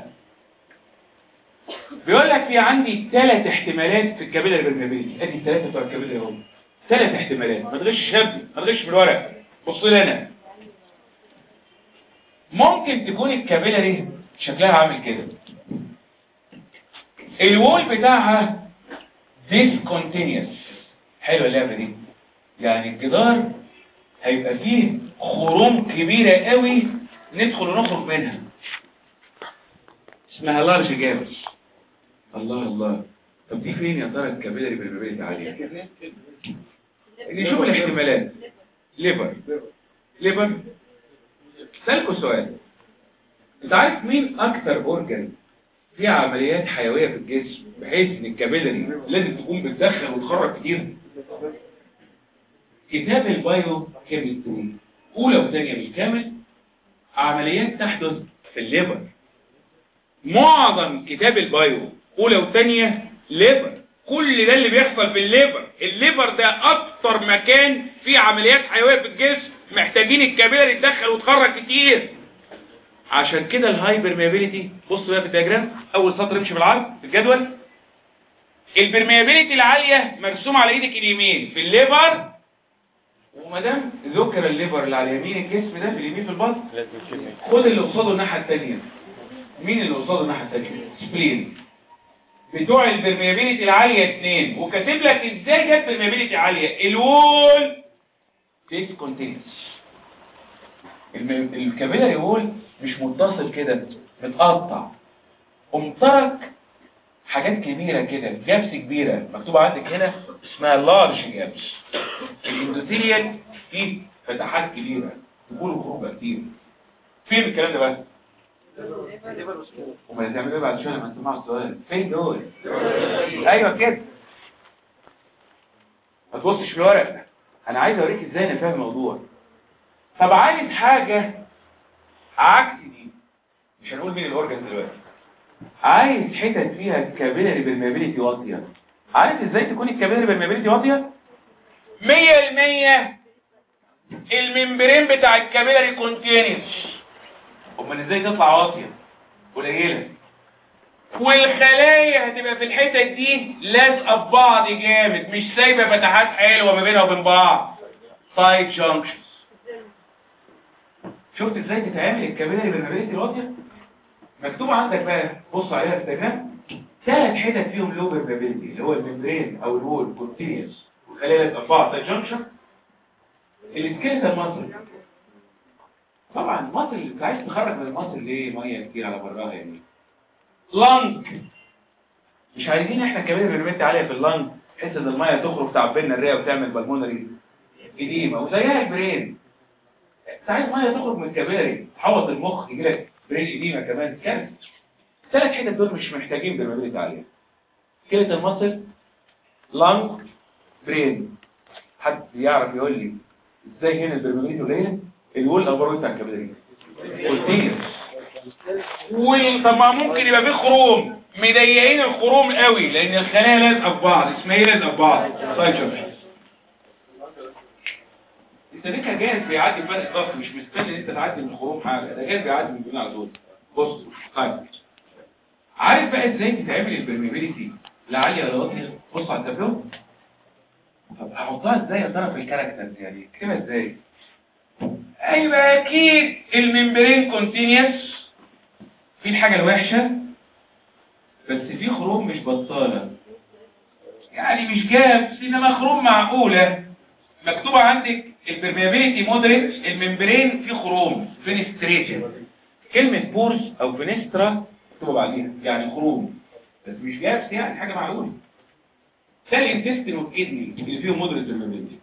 S1: بيقول لك في عندي ثلاث احتمالات في الكابيلاري برميابيليتي ادي الثلاثه بتوع الكابيلاري اهو ثلاث احتمالات ما تغش شاب ما تغش بالورق بص لي انا ممكن تكون الكابيلاري شكلها عامل كده الوول بتاعها discontinuous حلوه اللعبه دي يعني الجدار هيبقى فيه خروم كبيره قوي ندخل ونخرج منها اسمها لارج جابس الله الله طب دي فين يا ترى الكابيلاري بالمبادئ عاليه نشوف الاحتمالات ليفر ليفر سألكوا سؤال انت عارف مين اكتر اورجن فيها عمليات حيوية في الجسم بحيث ان الكابيلاري لازم تكون بتدخل وتخرج كتير كتاب البايو كيمستري اولى وثانيه بالكامل عمليات تحدث في الليبر معظم كتاب البايو اولى وثانيه ليبر كل ده اللي بيحصل في الليبر الليبر ده اكتر مكان فيه عمليات حيويه في الجسم محتاجين الكابيلاري يتدخل وتخرج كتير عشان كده الهايبرميابيليتي بص بقى في الدياجرام اول سطر امشي بالعرض في الجدول البرميابيليتي العاليه مرسوم على ايدك اليمين في الليبر وما دام ذكر الليبر اللي على يمين الجسم ده في اليمين في البطن
S2: لازم كلمة
S1: خد اللي قصاده الناحيه الثانيه مين اللي قصاده الناحيه الثانيه سبلين بتوع البرميابيليتي العاليه اثنين وكاتب لك ازاي جت برميابيليتي عاليه الوول ديسكونتينس الكابيلاري وول مش متصل كده متقطع ومترك حاجات كبيرة كده جابس كبيرة مكتوب عندك هنا اسمها لارج جابس الاندوثيليال فيه فتحات كبيرة دخول وخروج كتير فين الكلام ده بقى؟ وما تعملوا ايه بعد شويه لما تسمعوا السؤال فين دول؟ ايوه كده ما تبصش في الورق انا عايز اوريك ازاي انا فاهم الموضوع طب عايز حاجه عكس دي مش هنقول مين الاورجن دلوقتي عايز حتت فيها الكابيلاري بالمابيليتي واطيه عارف ازاي تكون الكابيلاري بالمابيليتي واطيه 100% الممبرين بتاع الكابيلاري كونتينيوس امال ازاي تطلع واطيه قليله والخلايا هتبقى في الحتت دي لازقه في بعض جامد مش سايبه فتحات حلوه ما بينها وبين بعض سايد جانكشنز شفت ازاي تتعامل الكابيلاري بالمابيليتي الواطيه مكتوب عندك بقى بص عليها في الدياجرام ثلاث حتت فيهم لوبر بابيلتي اللي هو الممبرين او الوول كونتينيوس والخلايا الاربعه سايد جانكشن السكيلتال ماسل طبعا المصل انت عايز تخرج من المصل ليه ميه كتير على براها يعني لانج مش عايزين احنا كمان بنمت عاليه في اللانج بحيث ان الميه تخرج تعبنا الرئه وتعمل بالمونري اديمه وزيها البرين انت عايز ميه تخرج من الكباري تحوط المخ يجي لك برين اديمه كمان كارثه الثلاث حتت دول مش محتاجين برمجيه عاليه كلمه المصل لانج برين حد يعرف يقول لي ازاي هنا البرمجيه قليله الول اخباره بتاع الكباري قلتين طب ما ممكن يبقى فيه خروم مضيقين الخروم قوي لان الخلايا لازقه في بعض اسمها ايه لازقه في بعض طيب شوف انت ليه كان جاهز بيعدي فرق ضغط مش مستني ان انت تعدي من الخروم حاجه ده جاهز بيعدي من الدنيا على طول بص طيب عارف بقى ازاي تتعمل البرميبيليتي لا عاليه ولا واطيه بص على التابلو طب هحطها ازاي يا ترى في الكاركترز يعني اكتبها ازاي ايوه اكيد الممبرين كونتينيوس في الحاجة الوحشة بس في خروم مش بطالة يعني مش جاب انما خروم معقولة مكتوبة عندك البرميابيليتي مودريت الممبرين في خروم فينستريشن كلمة بورز او فينسترا مكتوبة بعديها يعني خروم بس مش جابس يعني حاجة معقولة ده الانتستين والكدني اللي فيهم مودريت برميابيليتي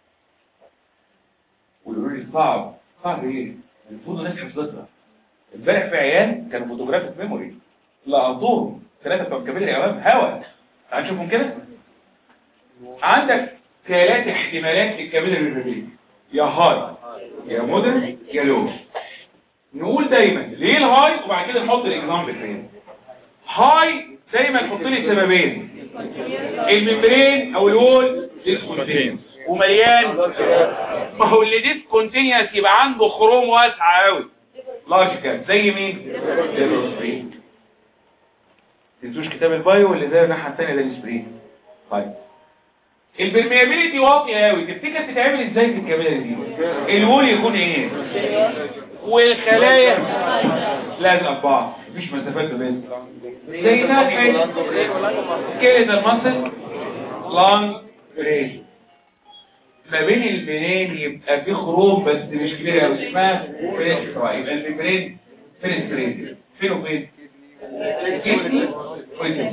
S1: ويقولوا لي صعب صعب ايه المفروض الناس حفظتها امبارح في عيال كانوا فوتوغرافيك ميموري لقطوهم ثلاثه بتوع الكبير يا امام هوا تعال نشوفهم كده عندك ثلاث احتمالات للكبير الريبيلي يا هاي يا مودرن يا لو نقول دايما ليه الهاي وبعد كده نحط الاكزامبل فين هاي دايما نحط لي سببين الممبرين او الوول ديسكونتينيوس ومليان ما هو اللي ديسكونتينيوس يبقى عنده خروم واسعه قوي لوجيكال زي مين زي الاسبرين تنسوش كتاب البايو اللي زي الناحيه الثانيه ده الاسبرين طيب البرميابيليتي واطيه قوي تفتكر تتعمل ازاي في الكابيلاري دي الوول يكون ايه والخلايا لازقه في بعض مفيش مسافات بين زي ناحيه كلمه المصل لانج برين ما بين البنين يبقى في خروم بس مش كبيرة قوي اسمها فينسترا يبقى البنين فينسترين فين وفين؟ الكتني والكتني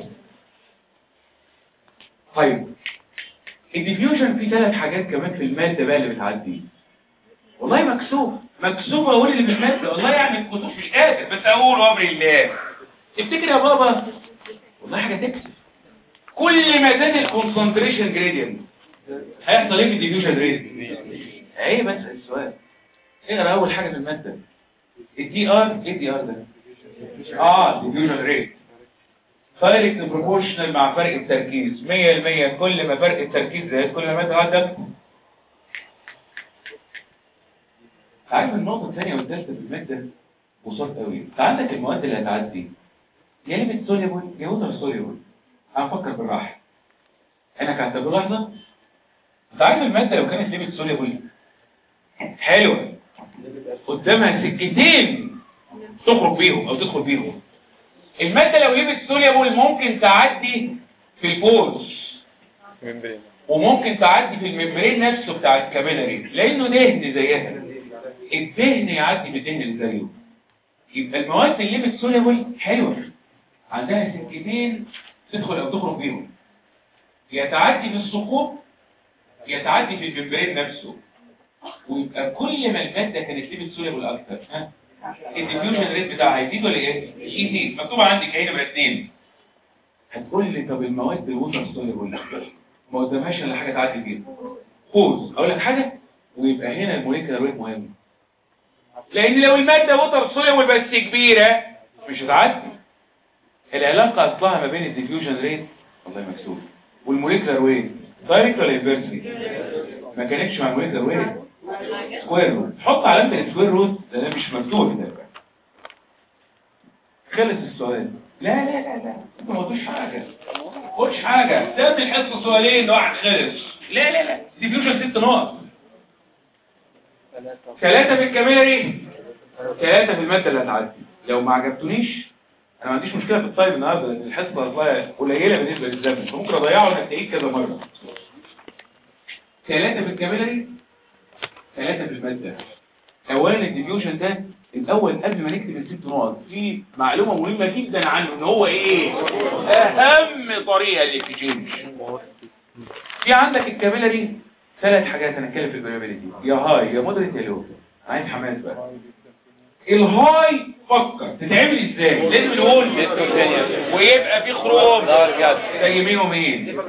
S1: طيب الديفيوجن فيه ثلاث حاجات كمان في المادة بقى اللي بتعدي والله مكسوف مكسوف اقول اللي في المادة والله يعني الكسوف مش قادر بس اقول امر الله تفتكر يا بابا والله حاجة تكسف كل ما زاد الكونسنتريشن جريدينت هيحصل ايه في الديفيوجن ريت ايه بس السؤال اقرا اول حاجه في الماده الدي ار ايه الدي ار ده اه ديفيوجن ريت دايركت بروبورشنال مع فرق التركيز 100% كل ما فرق التركيز زاد كل ما الماده عندك عارف النقطه الثانيه والثالثه في الماده بسيط قوي انت عندك المواد اللي هتعدي يا ليميت سوليبل يا ووتر سوليبل هنفكر بالراحه انا كانت بلحظه انت عارف الماده لو كانت ليميت سوليبل حلوه قدامها سكتين تخرج بيهم او تدخل بيهم الماده لو ليميت سوليبل ممكن تعدي في البورز
S3: ممبرين
S1: وممكن تعدي في الممبرين نفسه بتاع الكابيلاري لانه دهن زيها الدهن يعدي بالدهن اللي زيه يبقى المواد الليميت سوليبل حلوه عندها سكتين تدخل او تخرج بيهم يا تعدي في الثقوب يا تعدي في الممبرين نفسه ويبقى كل ما الماده كانت ليميت سوليبل اكتر ها الديفيوجن ريت بتاعها هيزيد ولا ايه؟ يزيد مكتوب عندك اهي نمره 2 هتقول لي طب المواد الووتر سوليبل ما قدامهاش الا حاجه تعدي فيها خوز اقول لك حاجه ويبقى هنا الموليكيولر ويت مهم لان لو الماده ووتر سوليبل بس كبيره مش هتعدي العلاقه اصلها ما بين الديفيوجن ريت والله مكسوف والموليكيولر ويت دايركت ولا انفيرسلي ما كانتش مع الموليكيولر ويت سكوير روت حط علامه السكوير روت ده ده مش مفتوح ده بقى خلص السؤال لا لا لا لا انت ما قلتش حاجه ما قلتش حاجه سيبني الحصه سؤالين واحد خلص لا لا لا ديفيوجن ست نقط ثلاثة في الكاميري ثلاثة في المادة اللي هتعدي لو ما عجبتونيش انا ما عنديش مشكلة في الطيب النهاردة لان الحصة والله قليلة بالنسبة للزمن فممكن اضيعه انك تعيد كذا مرة ثلاثة في الكاميري ثلاثة في المادة اولا الديفيوجن ده الاول قبل ما نكتب الست نقط في معلومة مهمة جدا عنه ان هو ايه اهم طريقة للاكتشينج في عندك الكابيلاري ثلاث حاجات انا اتكلم في الفاريابيليتي يا هاي يا مودريت يا لو عايز حماس بقى الهاي فكر تتعمل ازاي لازم الهول ويبقى في خروج زي مين ومين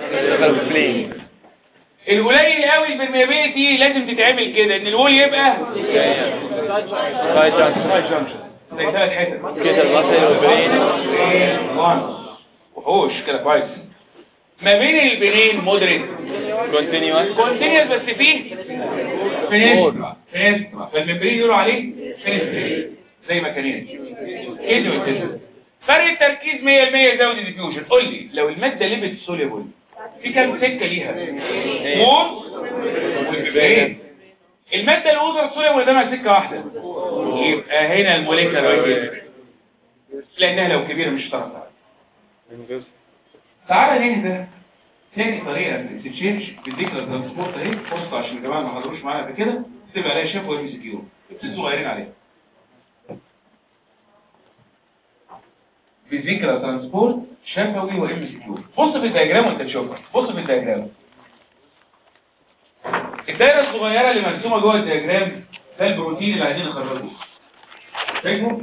S1: القليل قوي البرميابيليتي لازم تتعمل كده ان الهول يبقى زي ثلاث حتت
S3: كده المصري والبرين
S1: وحوش كده كويس ما بين البنين مودريت
S3: كونتينيوس
S1: كونتينيوس بس فيه فينسترا فينسترا فالممبرين يقولوا عليه فينسترا زي ما كان هنا ايه ده كده فرق التركيز 100% زود الديفيوجن قول لي لو الماده ليبت سوليبل في كام سكه ليها وول والممبرين الماده الوزر سوليبل قدامها سكه واحده يبقى هنا الموليكيولر لانها لو كبيره مش هتعرف تعدي. تعالى نهدى تاني طريقة في الاكستشينج بالذكر الترانسبورت اهي بصوا عشان الجماعة ما حضروش معانا قبل كده تبقى عليها شاف وام سي كيو اكتب صغيرين عليها بالذكر الترانسبورت شفوي وام سي كيو بص في الدياجرام وانت تشوفها بص في الدياجرام الدايره الصغيره اللي مرسومه جوه الدياجرام ده البروتين اللي عايزين نخرجه فاكره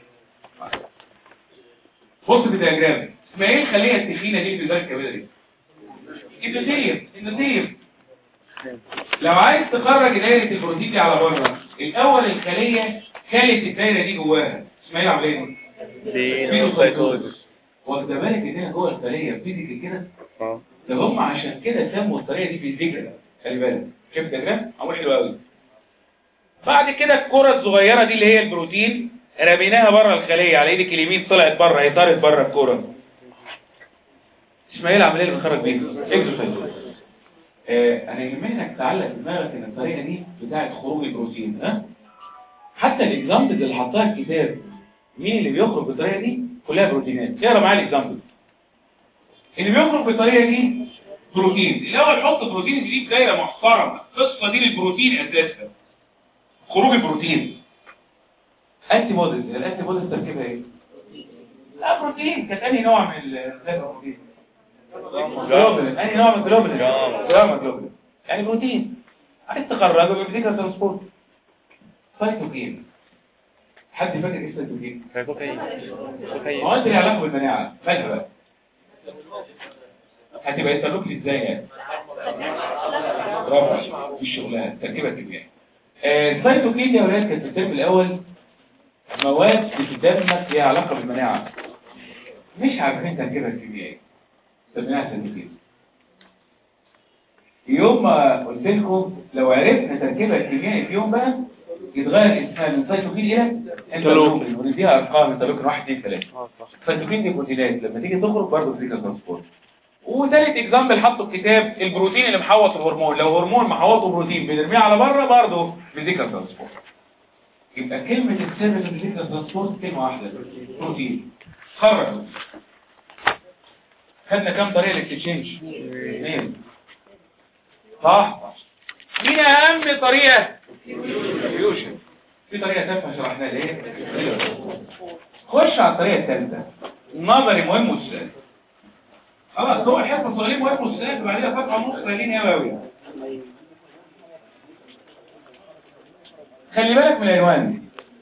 S1: بص في الدياجرام اسمها ايه الخليه التخينه دي في البدايه الكبيره دي اندوثيليوم اندوثيليوم لو عايز تخرج دايره البروتين دي على بره الاول الخليه كانت الدايره دي جواها اسمها ايه العمليه دي
S3: دينوسايتوزس
S1: واخد بالك ان هي جوه الخليه فيزيكال كده
S3: اه
S1: ده هم عشان كده سموا الطريقه دي فيزيكال خلي بالك شايف الدياجرام عمود حلو قوي بعد كده الكره الصغيره دي اللي هي البروتين رميناها بره الخليه على ايدك اليمين طلعت بره هي طارت بره الكره اسمها ايه العمليه اللي بنخرج بيها اكزوسايتوز آه انا يهمني انك تعلق في دماغك ان الطريقه دي بتاعه خروج البروتين ها حتى الاكزامبل اللي حطها الكتاب مين اللي بيخرج بالطريقه دي كلها بروتينات اقرا معايا الاكزامبل اللي بيخرج بالطريقه دي بروتين الاول حط بروتين دي في دايره محترمه القصه دي للبروتين اساسا خروج البروتين انتي بوديز الانتي بوديز تركيبها ايه لا بروتين كانت انهي نوع من البروتين جلوبولين انهي نوع من الجلوبولين
S3: جاما.
S1: جاما جلوبولين يعني بروتين عايز تخرجه بيديك ترانسبورت سايتوكين حد فاكر ايه السايتوكين
S3: كوكايين كوكايين
S1: مواد ليها علاقه بالمناعه مالها بقى هتبقى يسالوك ازاي يعني برافو عليك. دي الشغلانه تركيبه كيميائيه آه، السيتوكين يا ولاد كانت في الترم الاول مواد بتدمج ليها علاقه بالمناعه مش عارفين تركيبها الكيميائي سميناها سيتوكين يوم ما قلت لكم لو عرفنا تركيبها الكيميائي في يوم بقى يتغير اسمها من سيتوكين الى انترلوكين ونديها ارقام انترلوكين 1 2 3
S3: اه صح
S1: السيتوكين دي بروتينات لما تيجي تخرج برضه بتيجي ترانسبورت وثالث اكزامبل حطوا الكتاب البروتين اللي محوط الهرمون لو هرمون محوطه بروتين بنرميه على بره برضه فيزيكال ترانسبورت يبقى كلمة السر في الفيزيكال ترانسبورت كلمة واحدة بروتين خرج خدنا كام طريقة للاكتشينج؟ اثنين صح مين اهم طريقة؟ فيوجن في طريقة تافهة شرحناها ليه؟ خش على الطريقة الثالثة نظري مهم والسؤال خلاص هو الحصة الصغيرين مهم والسؤال وبعدين فترة ونص قليلين قوي قوي خلي بالك من العنوان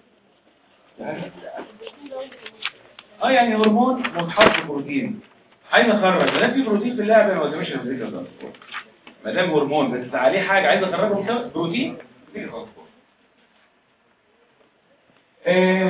S1: اه يعني هرمون متحط بروتين عايز اخرج ما دام في بروتين في اللعبه ما قدامش الفيزيكال ترانسبورت ما دام هرمون بس عليه حاجه عايز اخرجه من بروتين فيزيكال ترانسبورت آه،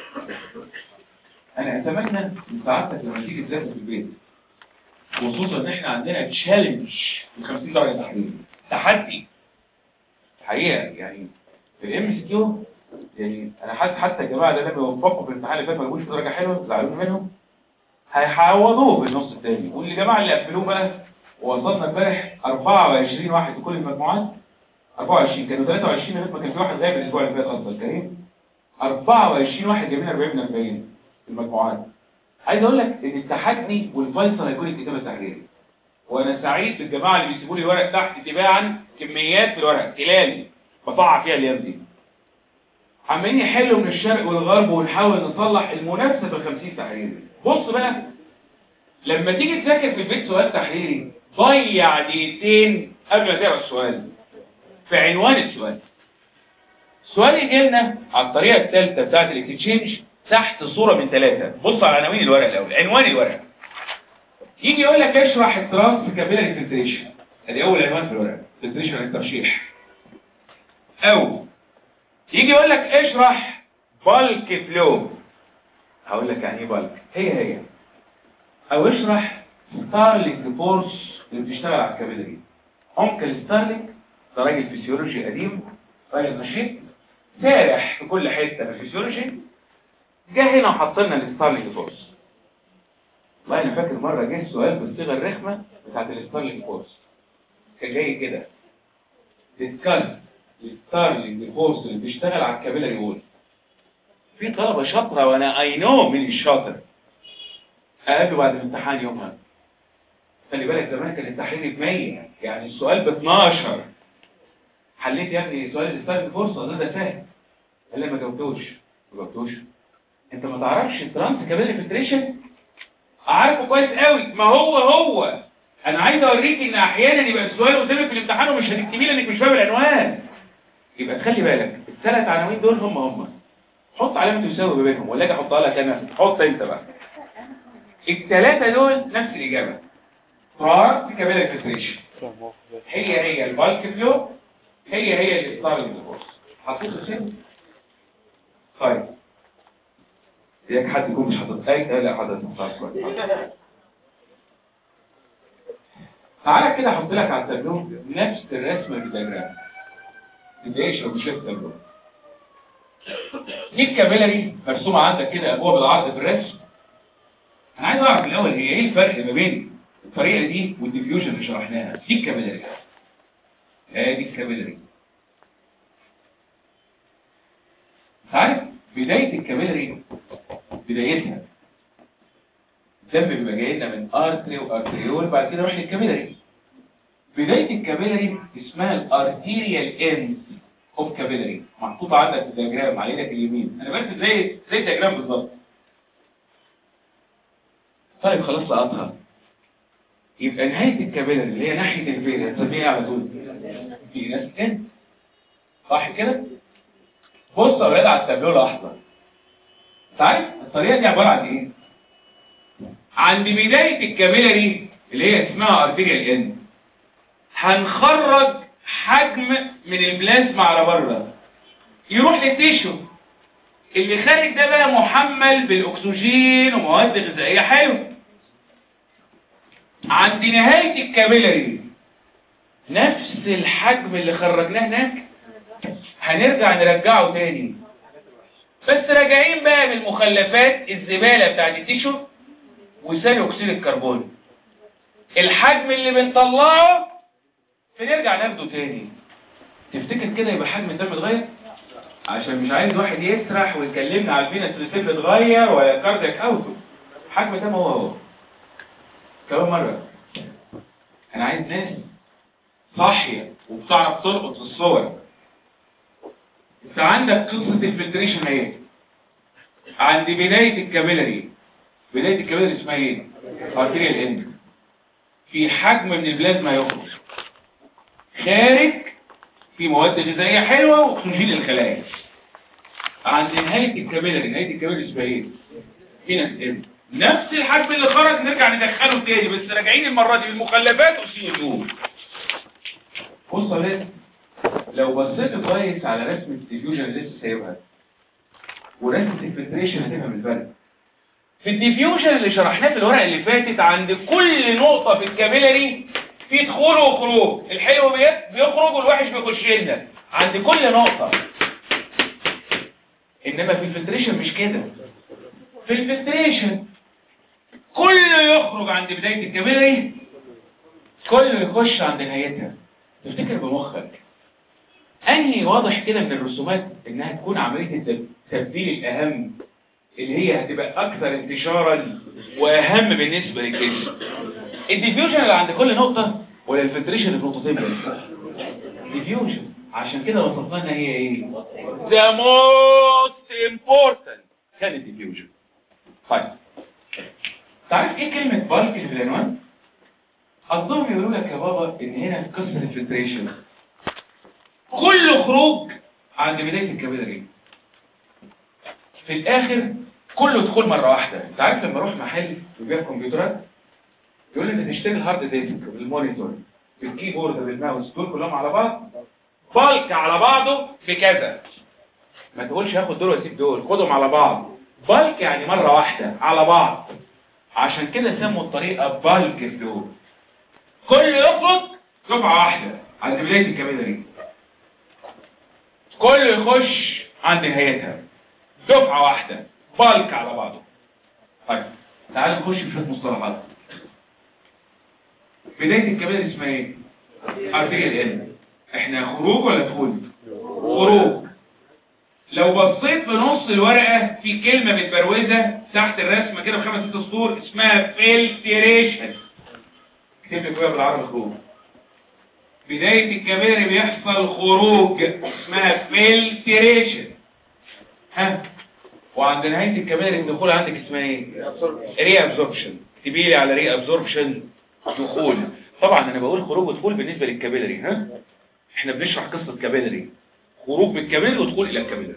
S1: انا اتمنى من سعادتك لما تيجي تذاكر في البيت خصوصا ان احنا عندنا تشالنج من 50 درجه تحليل تحدي حقيقه يعني في الام سي كيو يعني انا حاسس حتى الجماعه اللي لما يوفقوا في الامتحان اللي فات ما جابوش درجه حلوه زعلوني منهم هيعوضوه بالنص الثاني والجماعه اللي قفلوه بقى وصلنا امبارح 24 واحد في كل المجموعات 24 كانوا 23 لغايه ما كان في واحد غايب الاسبوع اللي فات اصلا كريم 24 واحد جايبين 40 من 40 في المجموعات عايز اقول لك ان التحدي والفيصل هيكون الكتابه التحريري وانا سعيد بالجماعه اللي بيسيبوا لي ورق تحت تباعا كميات في الورق تلالي بطلع فيها الايام دي عمالين يحلوا من الشرق والغرب ونحاول نصلح المنافسه في ال 50 تحريري بص بقى لما تيجي تذاكر في البيت سؤال تحريري ضيع دقيقتين قبل ما تقرا السؤال في عنوان السؤال السؤال يجي لنا على الطريقه الثالثه بتاعت الاكتشينج تحت صوره من ثلاثه بص على عناوين الورق الاول عنوان الورق يجي يقول لك اشرح الترانس كابيلاري فلتريشن ادي اول عنوان في الورق فلتريشن الترشيح او يجي يقول لك اشرح بالك فلو هقول لك يعني ايه بالك هي هي او اشرح ستارلينج فورس اللي بتشتغل على الكابيلاري انكل ستارلينج ده راجل فيسيولوجي قديم راجل نشيط سارح في كل حته في الفيسيولوجي جه هنا وحط لنا الستارلينج فورس والله انا فاكر مره جه سؤال بالصيغه الرخمه بتاعت الستارلينج فورس كان جاي كده ديسكاس الستارلينج فورس اللي بيشتغل على الكابيلاري وول في طلبه شاطره وانا اي نو من الشاطر قابله بعد الامتحان يومها خلي بالك زمان كان التحرير ب 100 يعني السؤال ب 12 حليت يا ابني سؤال الستارلينج فورس ده ده سهل قال لي ما جاوبتوش ما جاوبتوش انت ما تعرفش الترانس كابيلاري فلتريشن عارفه كويس قوي ما هو هو انا عايز اوريك ان احيانا يبقى السؤال قدامك في الامتحان ومش هتكتبيه لانك مش فاهم العنوان يبقى تخلي بالك الثلاث عناوين دول هم هم حط علامه تساوي ما بينهم ولا اجي احطها لك انا حط انت بقى الثلاثه دول نفس الاجابه ترانس كابيلاري فلتريشن هي هي البالك فلو هي هي الستارلينج فورس حطيت السن طيب ياك حد يكون مش حاطط اي لا حاطط مختار كويس تعالى كده احط لك على التابلو نفس الرسمه في الدياجرام تبقاش لو شفت التابلو دي الكابيلاري مرسومه عندك كده ابواب العرض في الرسم انا عايز اعرف الاول هي ايه الفرق ما بين الطريقه دي والديفيوجن اللي شرحناها دي الكابيلاري ادي الكابيلاري عارف بدايه الكابيلاري بدايتها الدم بيبقى جاي لنا من ارتري وارتريول بعد كده يروح للكابيلاري بدايه الكابيلاري اسمها الارتيريال اند اوف كابيلاري محطوطه عندك في الدياجرام على ايدك اليمين انا بس زي زي الدياجرام بالظبط طيب خلاص لقطها يبقى نهايه الكابيلاري اللي هي ناحيه الفين هتسميها على طول في ناس اند صح كده بص يا ولاد على التابلو لحظه طيب الطريقه دي عباره عن ايه عند بدايه الكابيلاري اللي هي اسمها ارتيريال اند هنخرج حجم من البلازما على بره يروح للتيشو اللي خارج ده بقى محمل بالاكسجين ومواد غذائيه حلوه عند نهايه الكابيلاري نفس الحجم اللي خرجناه هناك هنرجع نرجعه تاني بس راجعين بقى بالمخلفات الزباله بتاعت التيشو وثاني اكسيد الكربون الحجم اللي بنطلعه بنرجع ناخده تاني تفتكر كده يبقى حجم الدم اتغير عشان مش عايز واحد يسرح ويكلمنا على الفينس ريسيبل اتغير ولا كاردياك اوتو حجم الدم هو هو كمان مره انا عايز ناس صاحيه وبتعرف تلقط في الصور انت عندك قصه الفلتريشن اهي عند بدايه الكابيلاري بدايه الكابيلاري اسمها ايه ارتيريال اند في حجم من البلازما يخرج خارج في مواد غذائيه حلوه واكسجين للخلايا عند نهايه الكابيلاري نهايه الكابيلاري اسمها ايه فينس ام نفس الحجم اللي خرج نرجع ندخله تاني بس راجعين المره دي بالمخلفات وسي او بص يا ولاد لو بصيت كويس على رسمه الديفيوجن اللي لسه سايبها ورسمه الفلتريشن هتفهم الفرق في الديفيوجن اللي شرحناه في الورقه اللي فاتت عند كل نقطه في الكابيلاري في دخول وخروج الحلو بي- بيخرج والوحش بيخش لنا عند كل نقطه انما في الفلتريشن مش كده في الفلتريشن كله يخرج عند بدايه الكابيلاري كله يخش عند نهايتها تفتكر بمخك انهي واضح كده من الرسومات انها تكون عمليه التبديل الاهم اللي هي هتبقى اكثر انتشارا واهم بالنسبه للجسم الديفيوجن اللي عند كل نقطه ولا الفلتريشن اللي في نقطتين بس ديفيوجن عشان كده وصفنا لنا هي ايه the most important كان الديفيوجن طيب تعرف ايه كلمه بالك اللي في العنوان قصدهم يقولوا لك يا بابا ان هنا في قصه الفلتريشن كل خروج عند بدايه الكابيلاري في الاخر كله دخول مره واحده انت عارف لما اروح محل بيبيع كمبيوترات يقول لي انت تشتري الهارد ديسك بالمونيتور بالكيبورد بالماوس دول كلهم على بعض بالك على بعضه في كذا ما تقولش هاخد دول واسيب دول خدهم على بعض بالك يعني مره واحده على بعض عشان كده سموا الطريقه بالك فلو كل يخرج دفعه واحده عند بدايه الكابيلاري كله يخش عند نهايتها دفعة واحدة بالك على بعضه طيب تعالوا نخش في شوية مصطلحات بداية الكبيرة اسمها ايه؟ ارتيريال ان احنا خروج ولا دخول؟ خروج لو بصيت في نص الورقة في كلمة متبروزة تحت الرسمة كده بخمس ست سطور اسمها فلتريشن اكتب لي فيها بالعربي خروج بداية الكباري بيحصل خروج اسمها فلتريشن ها وعند نهاية الكباري الدخول عندك اسمها ايه ري ابزوربشن اكتبي لي على ري ابزوربشن دخول طبعا انا بقول خروج ودخول بالنسبة للكباري ها احنا بنشرح قصة كباري خروج بالكباري ودخول الى الكباري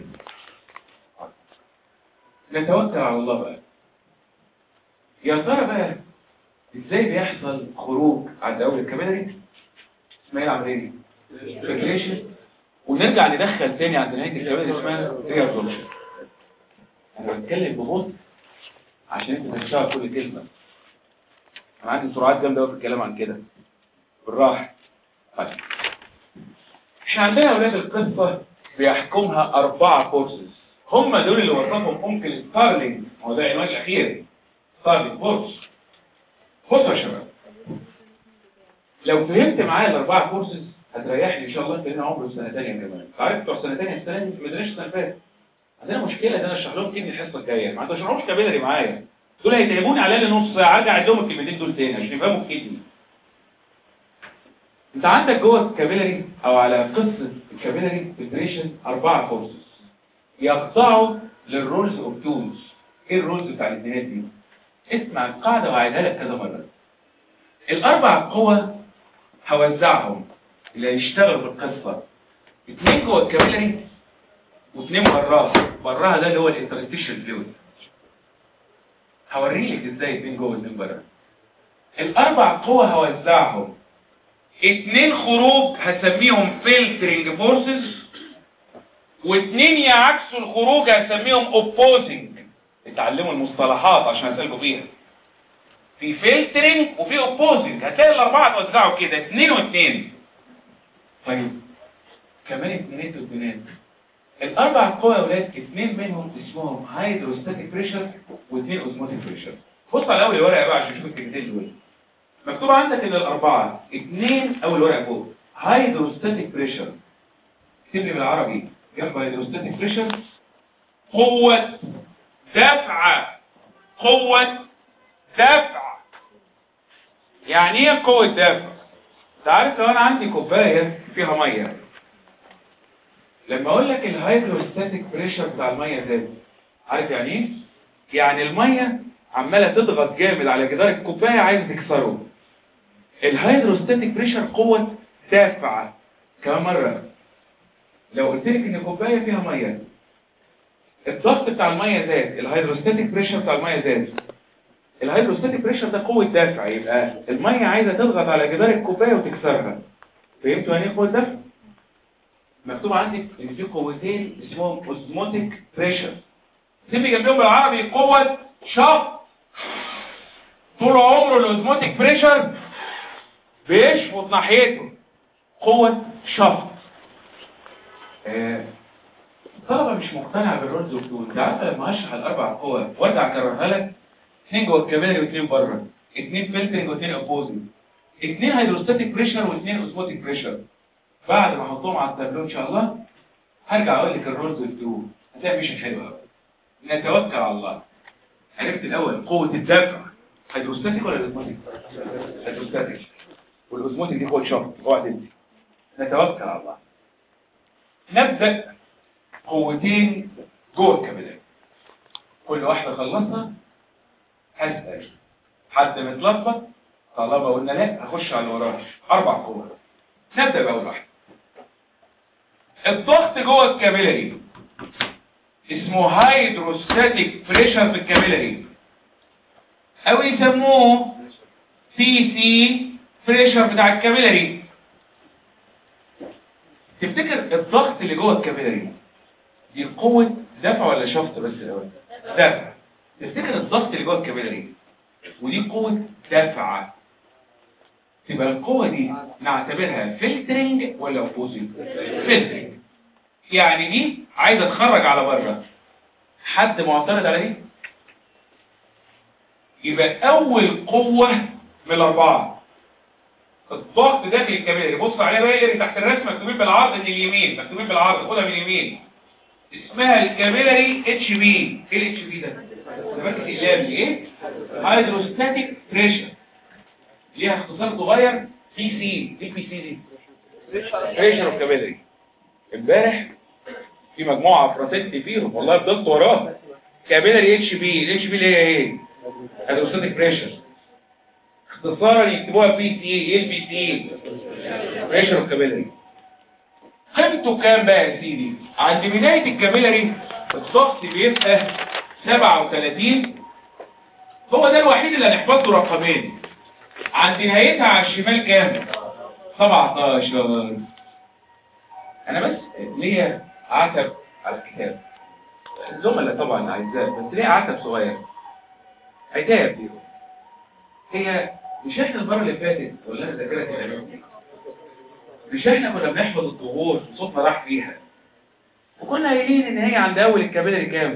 S1: نتوكل على الله بقى يا ترى بقى ازاي بيحصل خروج عند اول الكباري اسمها ايه العمليه دي فلتريشن ونرجع ندخل تاني عند نهايه الكباري اسمها ريابزوربشن انا بتكلم ببطء عشان انت تشتغل كل كلمه انا عندي سرعات جامده قوي في الكلام عن كده بالراحه طيب احنا عندنا اولاد القصه بيحكمها اربعه كورسز هم دول اللي وصفهم ممكن ستارلينج هو ده العنوان الاخير ستارلينج كورس بصوا يا شباب لو فهمت معايا الاربعه كورسز هتريحني ان شاء الله لان عمره سنه ثانيه كمان عارف بتوع سنه ثانيه السنه دي ما ادريش السنه اللي فاتت عندنا مشكله ان انا اشرح لهم كلمه الحصه الجايه ما تشرحوش كابيلاري معايا دول هيتعبوني على الاقل نص ساعه اجي اعيد لهم الكلمتين دول تاني عشان يفهموا الكلمه انت عندك جوه الكابيلاري او على قصه الكابيلاري فيدريشن اربعه كورسز يخضعوا للرولز اوف تولز ايه الرولز بتاع الاتنينات دي اسمع القاعده وهعيدها لك كذا مره الاربع قوى هوزعهم اللي هيشتغلوا في القصه اتنين جوه الكابيلاري واثنين براها براها ده اللي هو الانترستيشن فلويد هوريلك ازاي اتنين جوه واثنين بره الاربع قوى هوزعهم اتنين خروج هسميهم فلترنج فورسز واتنين يعكسوا الخروج هسميهم اوبوزنج اتعلموا المصطلحات عشان اسالكم فيها في فلترنج وفي اوبوزنج هتلاقي الاربعه اتوزعوا كده اتنين واتنين طيب كمان اتنين واتنينات الاربع قوى يا اولاد اتنين منهم اسمهم هيدروستاتيك بريشر واثنين اوزموتيك بريشر بص على اول الورقه بقى عشان تشوف الكلمتين دول مكتوب عندك ان الاربعه اثنين اول ورقه فوق هيدروستاتيك بريشر اكتب لي بالعربي جنب هيدروستاتيك بريشر قوه دفع قوه دفع يعني ايه قوه دفع انت عارف لو انا عندي كوبايه فيها ميه لما اقول لك الهيدروستاتيك بريشر بتاع الميه زاد عارف يعني ايه يعني الميه عماله تضغط جامد على جدار الكوبايه عايزه تكسره الهيدروستاتيك بريشر قوه دافع كمان مره لو قلت لك ان الكوبايه فيها ميه الضغط بتاع الميه زاد الهيدروستاتيك بريشر بتاع الميه زاد الهيدروستاتيك بريشر ده قوه دافع يبقى الميه عايزه تضغط على جدار الكوبايه وتكسرها فهمتوا يعني ايه قوه دفع مكتوب عندك ان في قوتين اسمهم اوزموتيك بريشر سيبي جنبهم بالعربي قوه شفط طول عمره الاوزموتيك بريشر بيشفط ناحيته قوه شفط آه، الطلبه مش مقتنع بالرولز والتول انت عارفه لما اشرح الاربع قوى وارجع اكررها لك اثنين جوه الكباري واثنين بره اثنين فلترنج واثنين اوبوزنج اثنين هيدروستاتيك بريشر واثنين اوزموتيك بريشر بعد ما احطهم على التابلو ان شاء الله هرجع اقول لك الرولز والتول هتلاقي مش حلوه قوي نتوكل على الله عرفت الاول قوه الدفع هيدروستاتيك ولا اوزموتيك هيدروستاتيك والاوزموتيك دي قوه شفط اوعى تنسي نتوكل على الله نبدا قوتين جوه الكبدات كل واحده خلصنا هسال حد متلخبط طالما قلنا لا هخش على اللي وراه اربع قوات نبدا باول واحده الضغط جوه الكابيلاري اسمه هيدروستاتيك بريشر في الكابيلاري او يسموه سي سي بريشر بتاع الكابيلاري تفتكر الضغط اللي جوه الكابيلاري دي قوة دفع ولا شفط بس الاول دفع تفتكر الضغط اللي جوه الكابيلاري ودي قوة دفع تبقى القوة دي نعتبرها فلترنج ولا اوبوزيت فلترنج يعني دي عايزة تخرج على بره حد معترض على دي يبقى اول قوة من الاربعة الضغط داخل الكباري بص عليها بقى اقري تحت الرسمه مكتوبين بالعرض من اليمين مكتوبين بالعرض خدها من اليمين اسمها الكابيلاري اتش بي ايه الاتش بي ده ده مركز اقلام ايه هيدروستاتيك بريشر ليها اختصار صغير بي سي ايه بي سي دي بريشر اوف كابيلاري امبارح في مجموعه افرطت فيهم والله فضلت وراها كابيلاري اتش بي الاتش بي اللي هي ايه هيدروستاتيك بريشر اختصارا يكتبوها بي سي ايه البي سي بريشر اوف كابيلاري قيمته كام بقى يا سيدي عند بداية الكابيلاري الضغط بيبقى 37 هو ده الوحيد اللي هنحفظ له رقمين عند نهايتها على الشمال كام 17 انا بس ليا عتب على الكتاب الزملاء طبعا اعزاء بس ليا عتب صغير عتاب دي هي مش احنا المره اللي فاتت ولا انا ذاكرتي العلوم مش احنا كنا بنحفظ الضغوط وصوتنا راح فيها وكنا قايلين ان هي عند اول الكابيلاري كام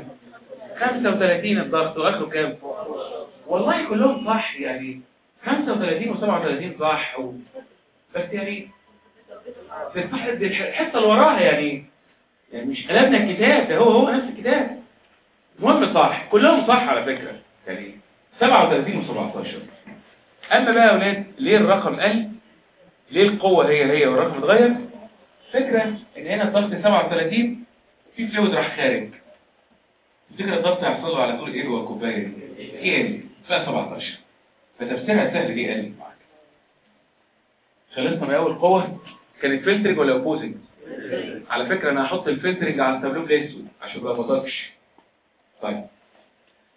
S1: 35 الضغط واخره كام والله كلهم صح يعني 35 و37 صح و... بس يعني في الصح الحته اللي وراها يعني يعني مش قلبنا الكتاب ده هو هو نفس الكتاب المهم صح كلهم صح على فكره يعني 37 و17 اما بقى يا اولاد ليه الرقم قل ليه القوة هي هي والرقم اتغير فكرة ان هنا الضغط 37 في فلويد راح خارج الفكرة الضغط هيحصل له على طول ايه جوه الكوباية دي ايه فيها 17 فتفسيرها سهل دي قال معاك خلصنا من اول قوة كانت فلترنج ولا اوبوزنج على فكرة انا هحط الفلترنج على التابلو بالاسود عشان بقى ما اضغطش طيب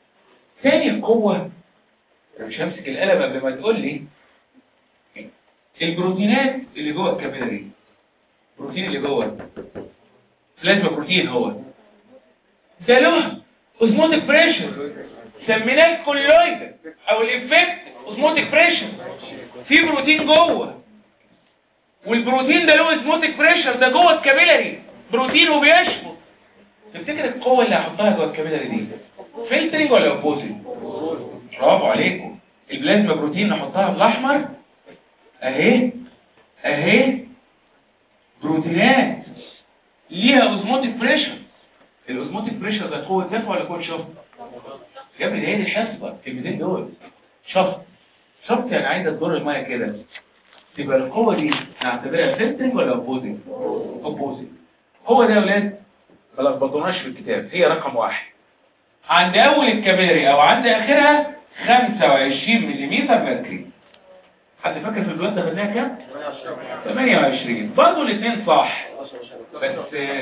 S1: تاني قوة مش همسك القلم قبل ما تقول لي البروتينات اللي جوه الكابيلاري البروتين اللي جوه بلازما بروتين هو ده له اوزموتيك بريشر سميناه الكولويد او الافكت اوزموتيك بريشر في بروتين جوه والبروتين ده له اوزموتيك بريشر ده جوه الكابيلاري بروتين وبيشفط تفتكر القوه اللي هحطها جوه الكابيلاري دي فلترنج ولا اوبوزيت برافو عليكم البلازما بروتين نحطها بالاحمر اهي اهي بروتينات ليها اوزموتيك بريشر الاوزموتيك بريشر ده قوه دفع ولا قوه شفط يا ابني ده هي دي الحسبه الكلمتين دول شفط شفط يعني عايزه تدور الميه كده تبقى القوه دي نعتبرها فلترنج ولا اوبوزيت اوبوزيت هو ده يا اولاد ما لخبطوناش في الكتاب هي رقم واحد عند اول الكباري او عند اخرها 25 ملم مركري حد فاكر في الوقت ده خدناها كام 28 برضه الاثنين صح بس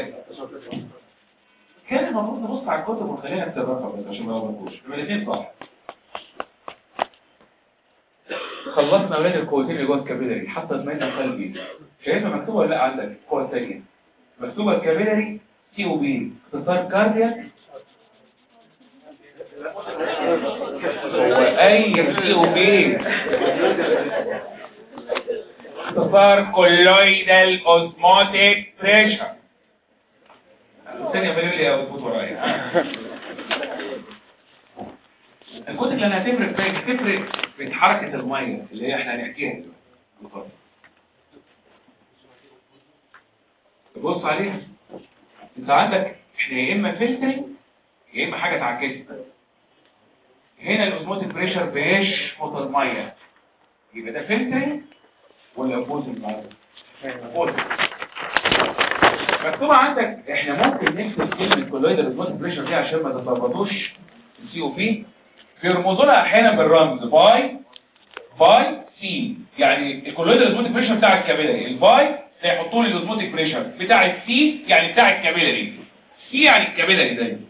S1: كان المفروض نبص على الكتب ونخليها نفس الرقم بس عشان ما نغلطوش يبقى الاثنين صح خلصنا اولاد القوتين اللي جوه الكابيلاري حتى زمايلنا قلبي شايفها مكتوبه ولا لا عندك القوه الثانيه مكتوبه الكابيلاري سي او بي اختصار كاردياك هو اي سي او بي اختصار كولويدال اوزموتيك بريشر الثانية بيقول لي اوزموت ورايا الكتب اللي انا هتفرق فيها تفرق في حركة المية اللي هي احنا هنحكيها دلوقتي بص عليها انت عندك احنا يا اما فلترنج يا اما حاجة تعكسها هنا الاوزموتيك بريشر بيشفط المية يبقى ده فلترنج ولا اوبوزيت معاك اوبوزيت مكتوب عندك احنا ممكن نكتب كلمة كولويدال اوزموتيك بريشر دي عشان ما تتلخبطوش السي او بي بيرمزوا لها احيانا بالرمز باي باي سي يعني الكولويدال اوزموتيك بريشر بتاع الكابيلاري الباي هيحطوا لي الاوزموتيك بريشر بتاع السي يعني بتاع الكابيلاري سي يعني الكابيلاري دايما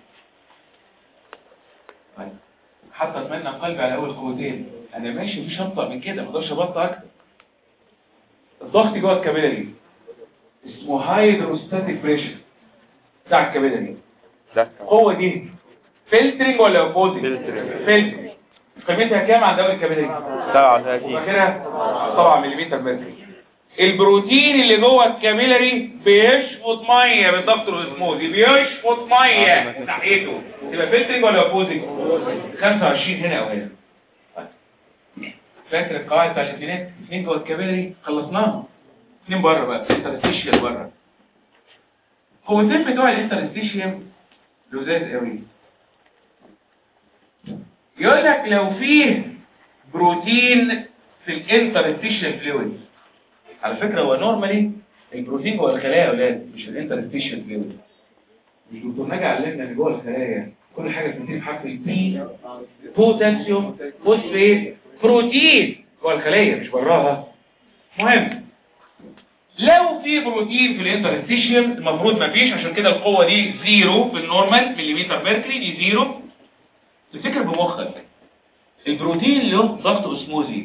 S1: طيب حتى اتمنى قلبي على اول قوتين انا ماشي مفيش ابطا من كده ما اقدرش ابطا اكتر الضغط جوه الكابيلاري اسمه هايدروستاتيك بريشر بتاع الكابيلاري
S3: ده
S1: القوه دي فلترنج ولا اوبوزيت
S3: فلترنج.
S1: فلترنج قيمتها كام عند اول الكابيلاري
S3: 37
S1: فاكرها 7 ملم مركري البروتين اللي جوه الكابيلاري بيشفط ميه بالضغط الاسموزي بيشفط ميه ناحيته تبقى فلترنج ولا اوبوزيت 25 هنا او هنا فاكر القواعد بتاع الاثنين اثنين جوه الكابيلاري خلصناهم اثنين بره بقى الانترستيشيال بره هو الزيت بتوع الانترستيشيال لزاز قوي يقول لك لو فيه بروتين في الانترستيشيال فلويد على فكرة هو نورمالي البروتين جوه الخلايا يا اولاد مش الانترستيشيال فلويد مش دكتور ناجي علمنا ان جوه الخلايا كل حاجه بتنتهي بحرف البي بوتاسيوم فوسفيت بروتين جوه الخليه مش براها مهم لو في بروتين في الانترستيشيوم المفروض ما فيش عشان كده القوه دي زيرو في النورمال مليمتر ميركوري دي زيرو تفتكر بمخك البروتين له ضغط اسموزي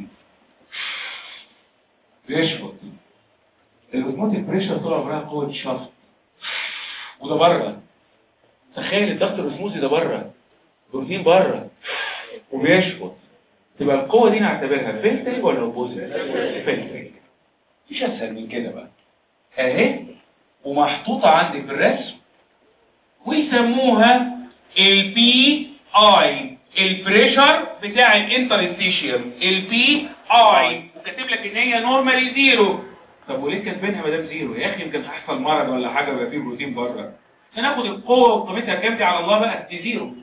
S1: بيشفط الاوزموتيك بريشر طول عمرها قوه شفط وده بره تخيل الضغط الاسموزي ده بره بروتين بره وبيشفط تبقى القوه دي نعتبرها فلترنج ولا اوبوزيت فلترنج مش اسهل من كده بقى اهي ومحطوطه عندي في الرسم ويسموها البي اي البريشر بتاع الانترستيشيوم البي اي وكاتب لك ان هي نورمالي زيرو طب وليه كاتبينها ما دام زيرو يا اخي يمكن هيحصل مرض ولا حاجه يبقى فيه بروتين بره هناخد القوه وقيمتها كام دي على الله بقى دي زيرو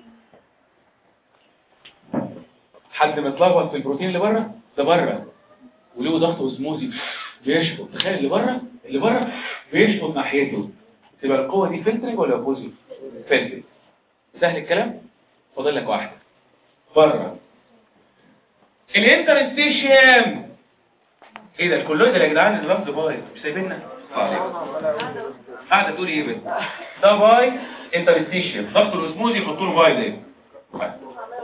S1: حد متلخبط في البروتين اللي بره ده بره وله ضغط اسموزي بيشفط تخيل اللي بره اللي بره بيشفط ناحيته تبقى القوه دي فلترنج ولا اوبوزيت فلترنج سهل الكلام فاضل لك واحده بره الانترستيشيوم ايه ده الكلويد يا جدعان اللفظ بايظ مش سايبيننا قاعده تقول ايه بس ده باي انترستيشيوم ضغط الاسموزي يحطوا له باي ده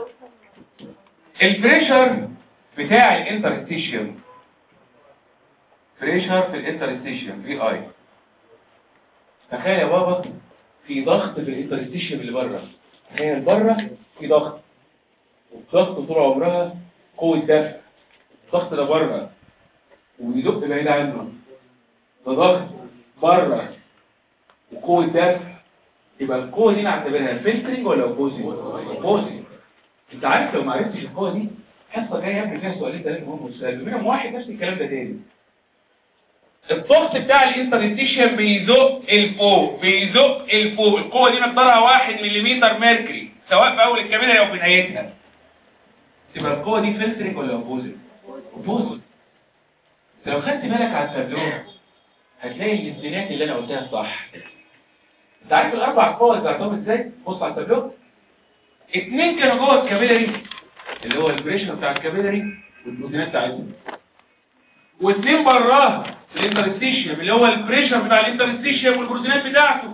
S1: البريشر بتاع الانترستيشيوم بريشر في الانترستيشن في اي تخيل يا بابا في ضغط في الانترستيشن اللي بره تخيل بره في ضغط والضغط طول عمرها قوة دفع الضغط ده بره وبيدق بعيد عنه ده ضغط بره وقوة دفع يبقى القوة دي نعتبرها فلترنج ولا اوبوزنج؟ اوبوزنج انت عارف لو ما عرفتش القوة دي حصة جاية يعمل فيها سؤالين ثلاثة مهم والسؤال منهم واحد نفس الكلام ده تاني الضغط بتاع الانترستيشن بيزق الفوق بيزق الفوق القوة دي مقدارها واحد مليمتر ميركوري سواء في اول الكاميرا او في نهايتها تبقى القوة دي فلترنج ولا اوبوزنج؟ اوبوزنج انت لو خدت بالك على التابلو هتلاقي الاستنات اللي انا قلتها صح انت عارف الاربع قوى بتاعتهم ازاي بص على التابلو اتنين كانوا جوه الكابيلاري اللي هو البريشر بتاع الكابيلاري والبروتينات بتاعتهم واثنين براها في الانترستيشيوم اللي هو البريشر بتاع الانترستيشيوم والبروتينات بتاعته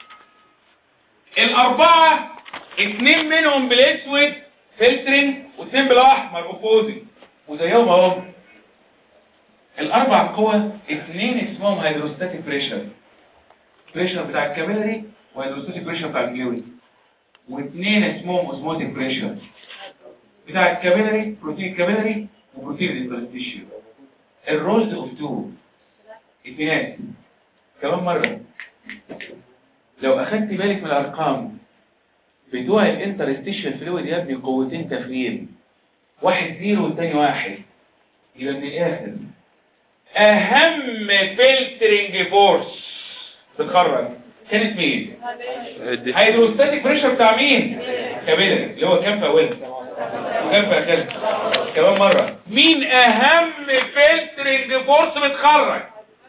S1: الاربعه اثنين منهم بالاسود فلترنج واثنين بالاحمر اوبوزنج وزيهم اهو الاربع قوى اثنين اسمهم هيدروستاتيك بريشر بريشر بتاع الكابيلاري وهيدروستاتيك بريشر بتاع الجيوي واثنين اسمهم اوزموتيك بريشر بتاع الكابيلاري بروتين الكابيلاري وبروتين الانترستيشيوم الرولز اوف تو اثنين كمان مرة لو اخدت بالك من الارقام بتوع الانترستيشن فلويد يا ابني قوتين تفريم واحد زيرو والتاني واحد يبقى من الاخر اهم فلترنج فورس بتخرج كانت مين هيدروستاتيك بريشر بتاع مين كابيلاري اللي هو كام في اولها وكام في اخرها كمان مره مين اهم فلترنج فورس بتخرج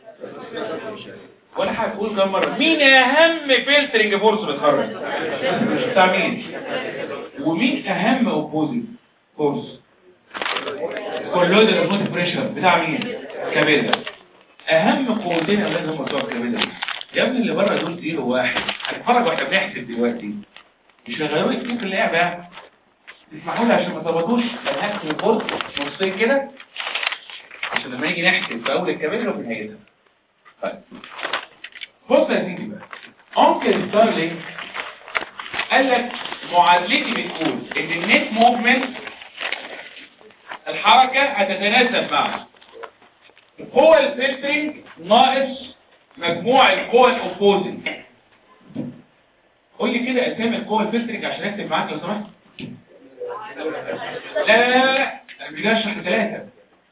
S1: ولا حاجه قول كمان مره مين اهم فلترنج فورس بتخرج بتاع مين ومين اهم اوبوزيت فورس كولود الريموت بريشر بتاع مين كابيلاري اهم قوتين يا اولاد هم بتوع الكابيلاري يا ابني اللي بره دول زيرو واحد هنتفرج واحنا بنحسب دلوقتي مش هيغيروا لك فكر اللعبه يعني تسمحوا لي عشان ما تربطوش هنحسب البورد نصين كده عشان لما نيجي نحسب في اول الكابيلاري وفي نهايتها طيب بص يا سيدي بقى انكل ستارلينج قال لك معادلتي بتقول ان النت موفمنت الحركة هتتناسب مع القوة الفلترنج ناقص مجموع القوة الاوبوزنج قول لي كده اسامي القوة الفلترنج عشان اكتب معاك لو سمحت لا لا لا لا انا مش جاي اشرح ثلاثة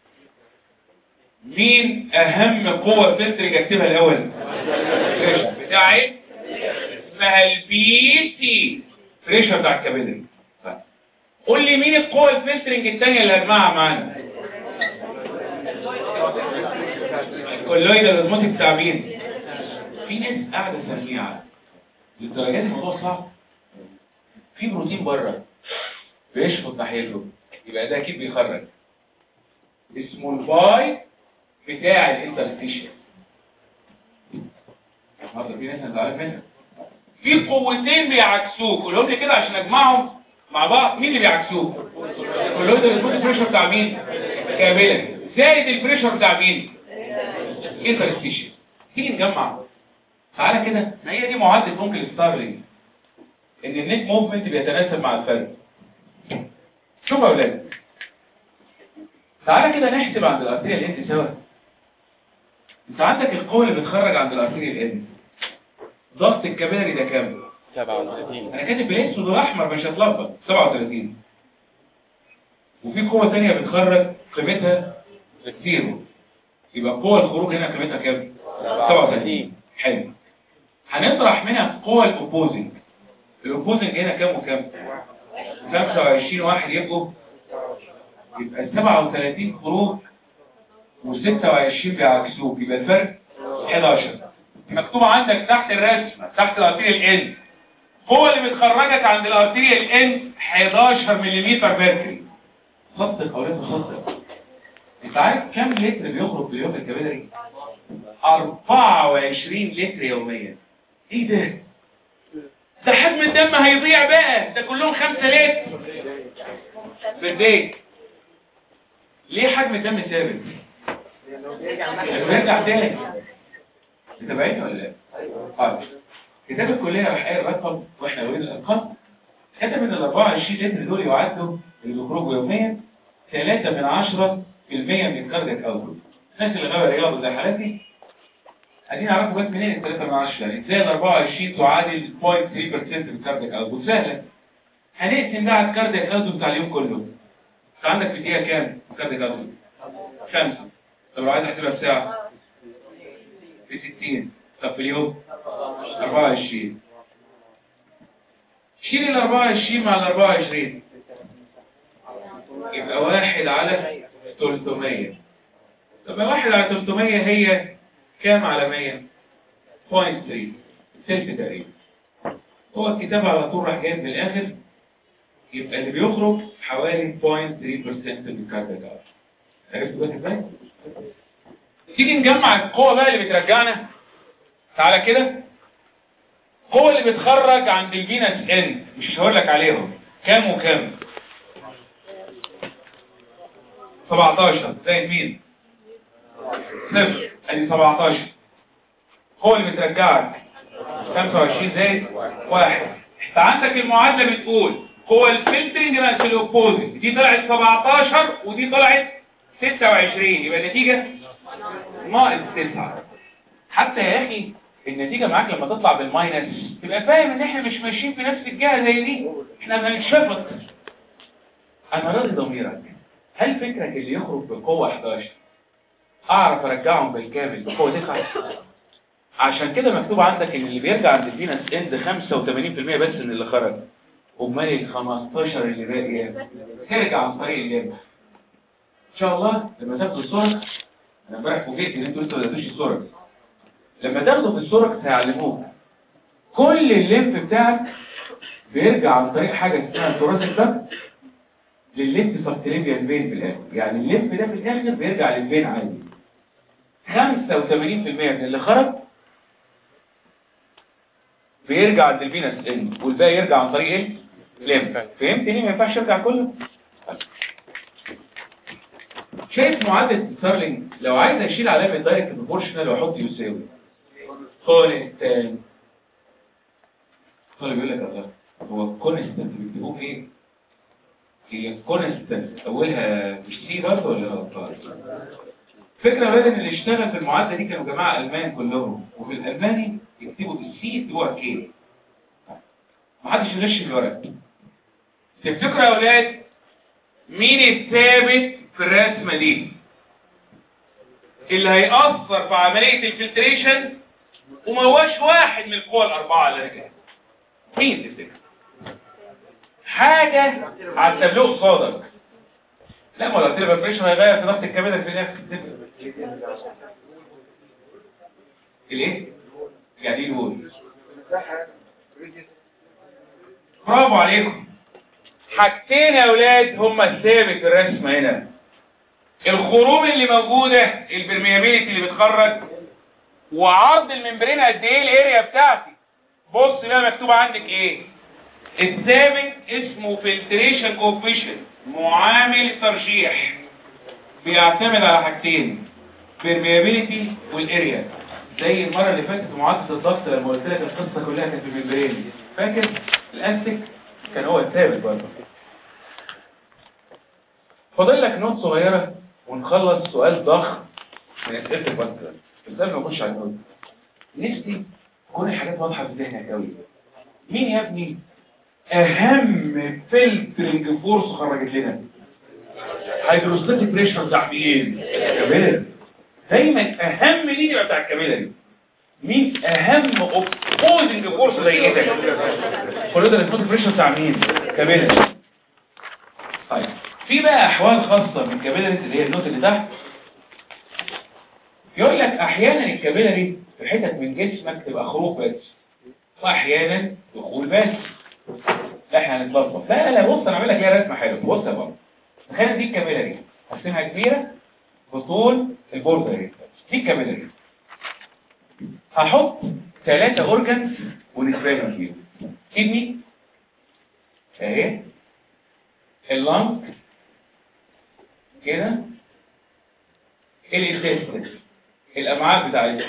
S1: مين اهم قوة فلترنج اكتبها الاول بريشر بتاعي اسمها البي سي بريشر بتاع الكابيلري قول لي مين القوة الفلترنج الثانية اللي هجمعها معانا الكولويد الازماتيك بتاع مين في ناس قاعدة سميعة للدرجات الموضوع صعب في بروتين بره بيشفط ناحيته يبقى ده اكيد بيخرج اسمه الباي بتاع الانترستيشن النهارده في ناس انت عارف منها في قوتين بيعكسوك قولهم لي كده عشان اجمعهم مع بعض مين اللي بيعكسوه كلهم ده الفوت بريشر بتاع مين كاملا زائد البريشر بتاع مين انترستيشن تيجي نجمع تعالى كده ما هي دي معادله ممكن ستارلينج ان النت موفمنت بيتناسب مع الفرق شوف يا اولاد تعالى كده نحسب عند الارتيريال اند سوا انت عندك القوه اللي بتخرج عند الارتيريال اند ضغط الكابيلاري ده كام
S3: 37
S1: انا كاتب بالاسود والاحمر مش هتلخبط 37 وفي قوه ثانيه بتخرج قيمتها زيرو يبقى قوه الخروج هنا قيمتها كام 37 حلو هنطرح منها القوه الاوبوزنج الاوبوزنج هنا كام وكام 25 واحد يبقوا يبقى 37 خروج و26 بيعكسوك يبقى الفرق 11 مكتوب عندك تحت الرسمه تحت الارتيريال اند القوه اللي بتخرجك عند الارتيريال اند 11 ملم ميركوري صدق او لا تصدق انت عارف كم لتر بيخرج في اليوم الكباري 24 لتر يوميا ايه ده ده حجم الدم هيضيع بقى ده كلهم 5 لتر في الدقيقه ليه حجم الدم ثابت نرجع تاني انت بعيد ولا لا؟ طيب كتاب الكلية راح قايل رقم واحنا قايلين الارقام كتب ان ال 24 لتر دول يعدوا اللي بيخرجوا يوميا 3 من 10 في المية من الكاردياك اوتبوت الناس اللي غاويه رياضه زي حالاتي عايزين نعرفوا بس منين ال 3 من 10 يعني ازاي ال 24 تعادل 0.3% من الكاردياك اوتبوت سهله هنقسم ده على الكاردياك اوتبوت بتاع اليوم كله انت عندك في الدقيقه كام الكاردياك اوتبوت؟ خمسة طب لو عايز احسبها بساعه في 60 طب في اليوم 24 شيل ال 24 مع ال 24 يبقى واحد على 300 طب ما واحد على 300 هي كام على 100 بوينت 3 تلت تقريبا هو الكتاب على طول راح جايب من الاخر يبقى اللي بيخرج حوالي 0.3% من الكاربون عرفت بقى ازاي؟ تيجي نجمع القوة بقى اللي بترجعنا تعالى كده القوة اللي بتخرج عند الفينس ان مش هقول لك عليهم كام وكام 17 زائد مين صفر ادي 17 القوة اللي بترجعك 25 زائد واحد انت عندك المعادلة بتقول قوة الفلترنج ناقص الاوبوزيت دي طلعت 17 ودي طلعت 26 يبقى النتيجة ناقص 9 حتى يا اخي النتيجة معاك لما تطلع بالماينس تبقى فاهم ان احنا مش ماشيين في نفس الجهة زي دي احنا بنتشفط انا راضي ضميرك هل فكرك اللي يخرج بقوة 11 اعرف ارجعهم بالكامل بقوة 9 عشان كده مكتوب عندك ان اللي بيرجع عند الفينس اند 85% بس من اللي خرج امال ال 15 اللي باقيه ترجع عن طريق الليمف ان شاء الله لما تاخدوا الصورة انا امبارح فوجئت ان انتوا لسه ما بداتوش الصورة لما تاخده في الصورة هيعلموك كل الليمف بتاعك بيرجع عن طريق حاجة اسمها الثوراسيك ده للليمف سبتليفيان فين في الاخر يعني الليمف ده في الاخر بيرجع للفين عادي 85% من اللي خرج بيرجع عند الفينس ان والباقي يرجع عن طريق ايه؟ ليمف فهمت ليه ما ينفعش يرجع كله؟ شايف معادلة ستارلينج لو عايز اشيل علامة دايركت بروبورشنال واحط يساوي كونستانت طالب يقول لك الله هو كونستانت بيكتبوه ايه؟ هي كونستانت اولها مش سي برضه ولا غلطان؟ فكرة يا ولاد ان اللي اشتغل في المعادلة دي كانوا جماعة المان كلهم وفي الالماني يكتبوا السي يكتبوها كي محدش يغش في الورق تفتكروا يا ولاد مين الثابت في الرسمة دي اللي هيأثر في عملية الفلتريشن وما هواش واحد من القوى الأربعة اللي رجعت مين تفتكر حاجة على التابلو قصادك لا ما لو قلت لي الفلتريشن هيغير في ضغط الكبد في الاخر الايه؟ قاعدين يقول برافو عليكم حاجتين يا اولاد هما الثابت في الرسمه هنا الخروم اللي موجوده البرميابيليتي اللي بتخرج وعرض الممبرين قد ايه الاريا بتاعتي بص بقى مكتوب عندك ايه الثابت اسمه فلتريشن كوفيشنت معامل ترشيح بيعتمد على حاجتين permeability والاريا زي المرة اللي فاتت في معادلة الضغط لما قلت لك القصة كلها كانت في الممبرين فاكر الاستك كان هو الثابت برضه فاضل لك نوت صغيرة ونخلص سؤال ضخم من اسئلة البنكر السؤال ما يخش على النوت نفسي تكون الحاجات واضحة في ذهنك قوي مين يا ابني اهم فلترنج فورس خرجت لنا هيدروستاتيك بريشر بتاع مين الكابيلاري دايما اهم لينيا بتاع الكابيلاري مين اهم اوبوزنج فورس زي كده كل ده الاسموتيك بريشر بتاع مين كابيلاري طيب في بقى احوال خاصه من الكابيلاري اللي هي النوت اللي تحت يقول لك احيانا الكابيلاري في حتت من جسمك تبقى خروج بس واحيانا دخول بس لا احنا هنتلخبط لا لا بص انا اعمل لك ليها رسمه حلوه بص يا بابا تخيل دي الكابيلاري قسمها كبيره بطول البوردة دي دي الكابيلاري هحط ثلاثة اورجانز ونسبهم فيهم كدني اهي اللنج كده الانتستين الامعاء بتاعتها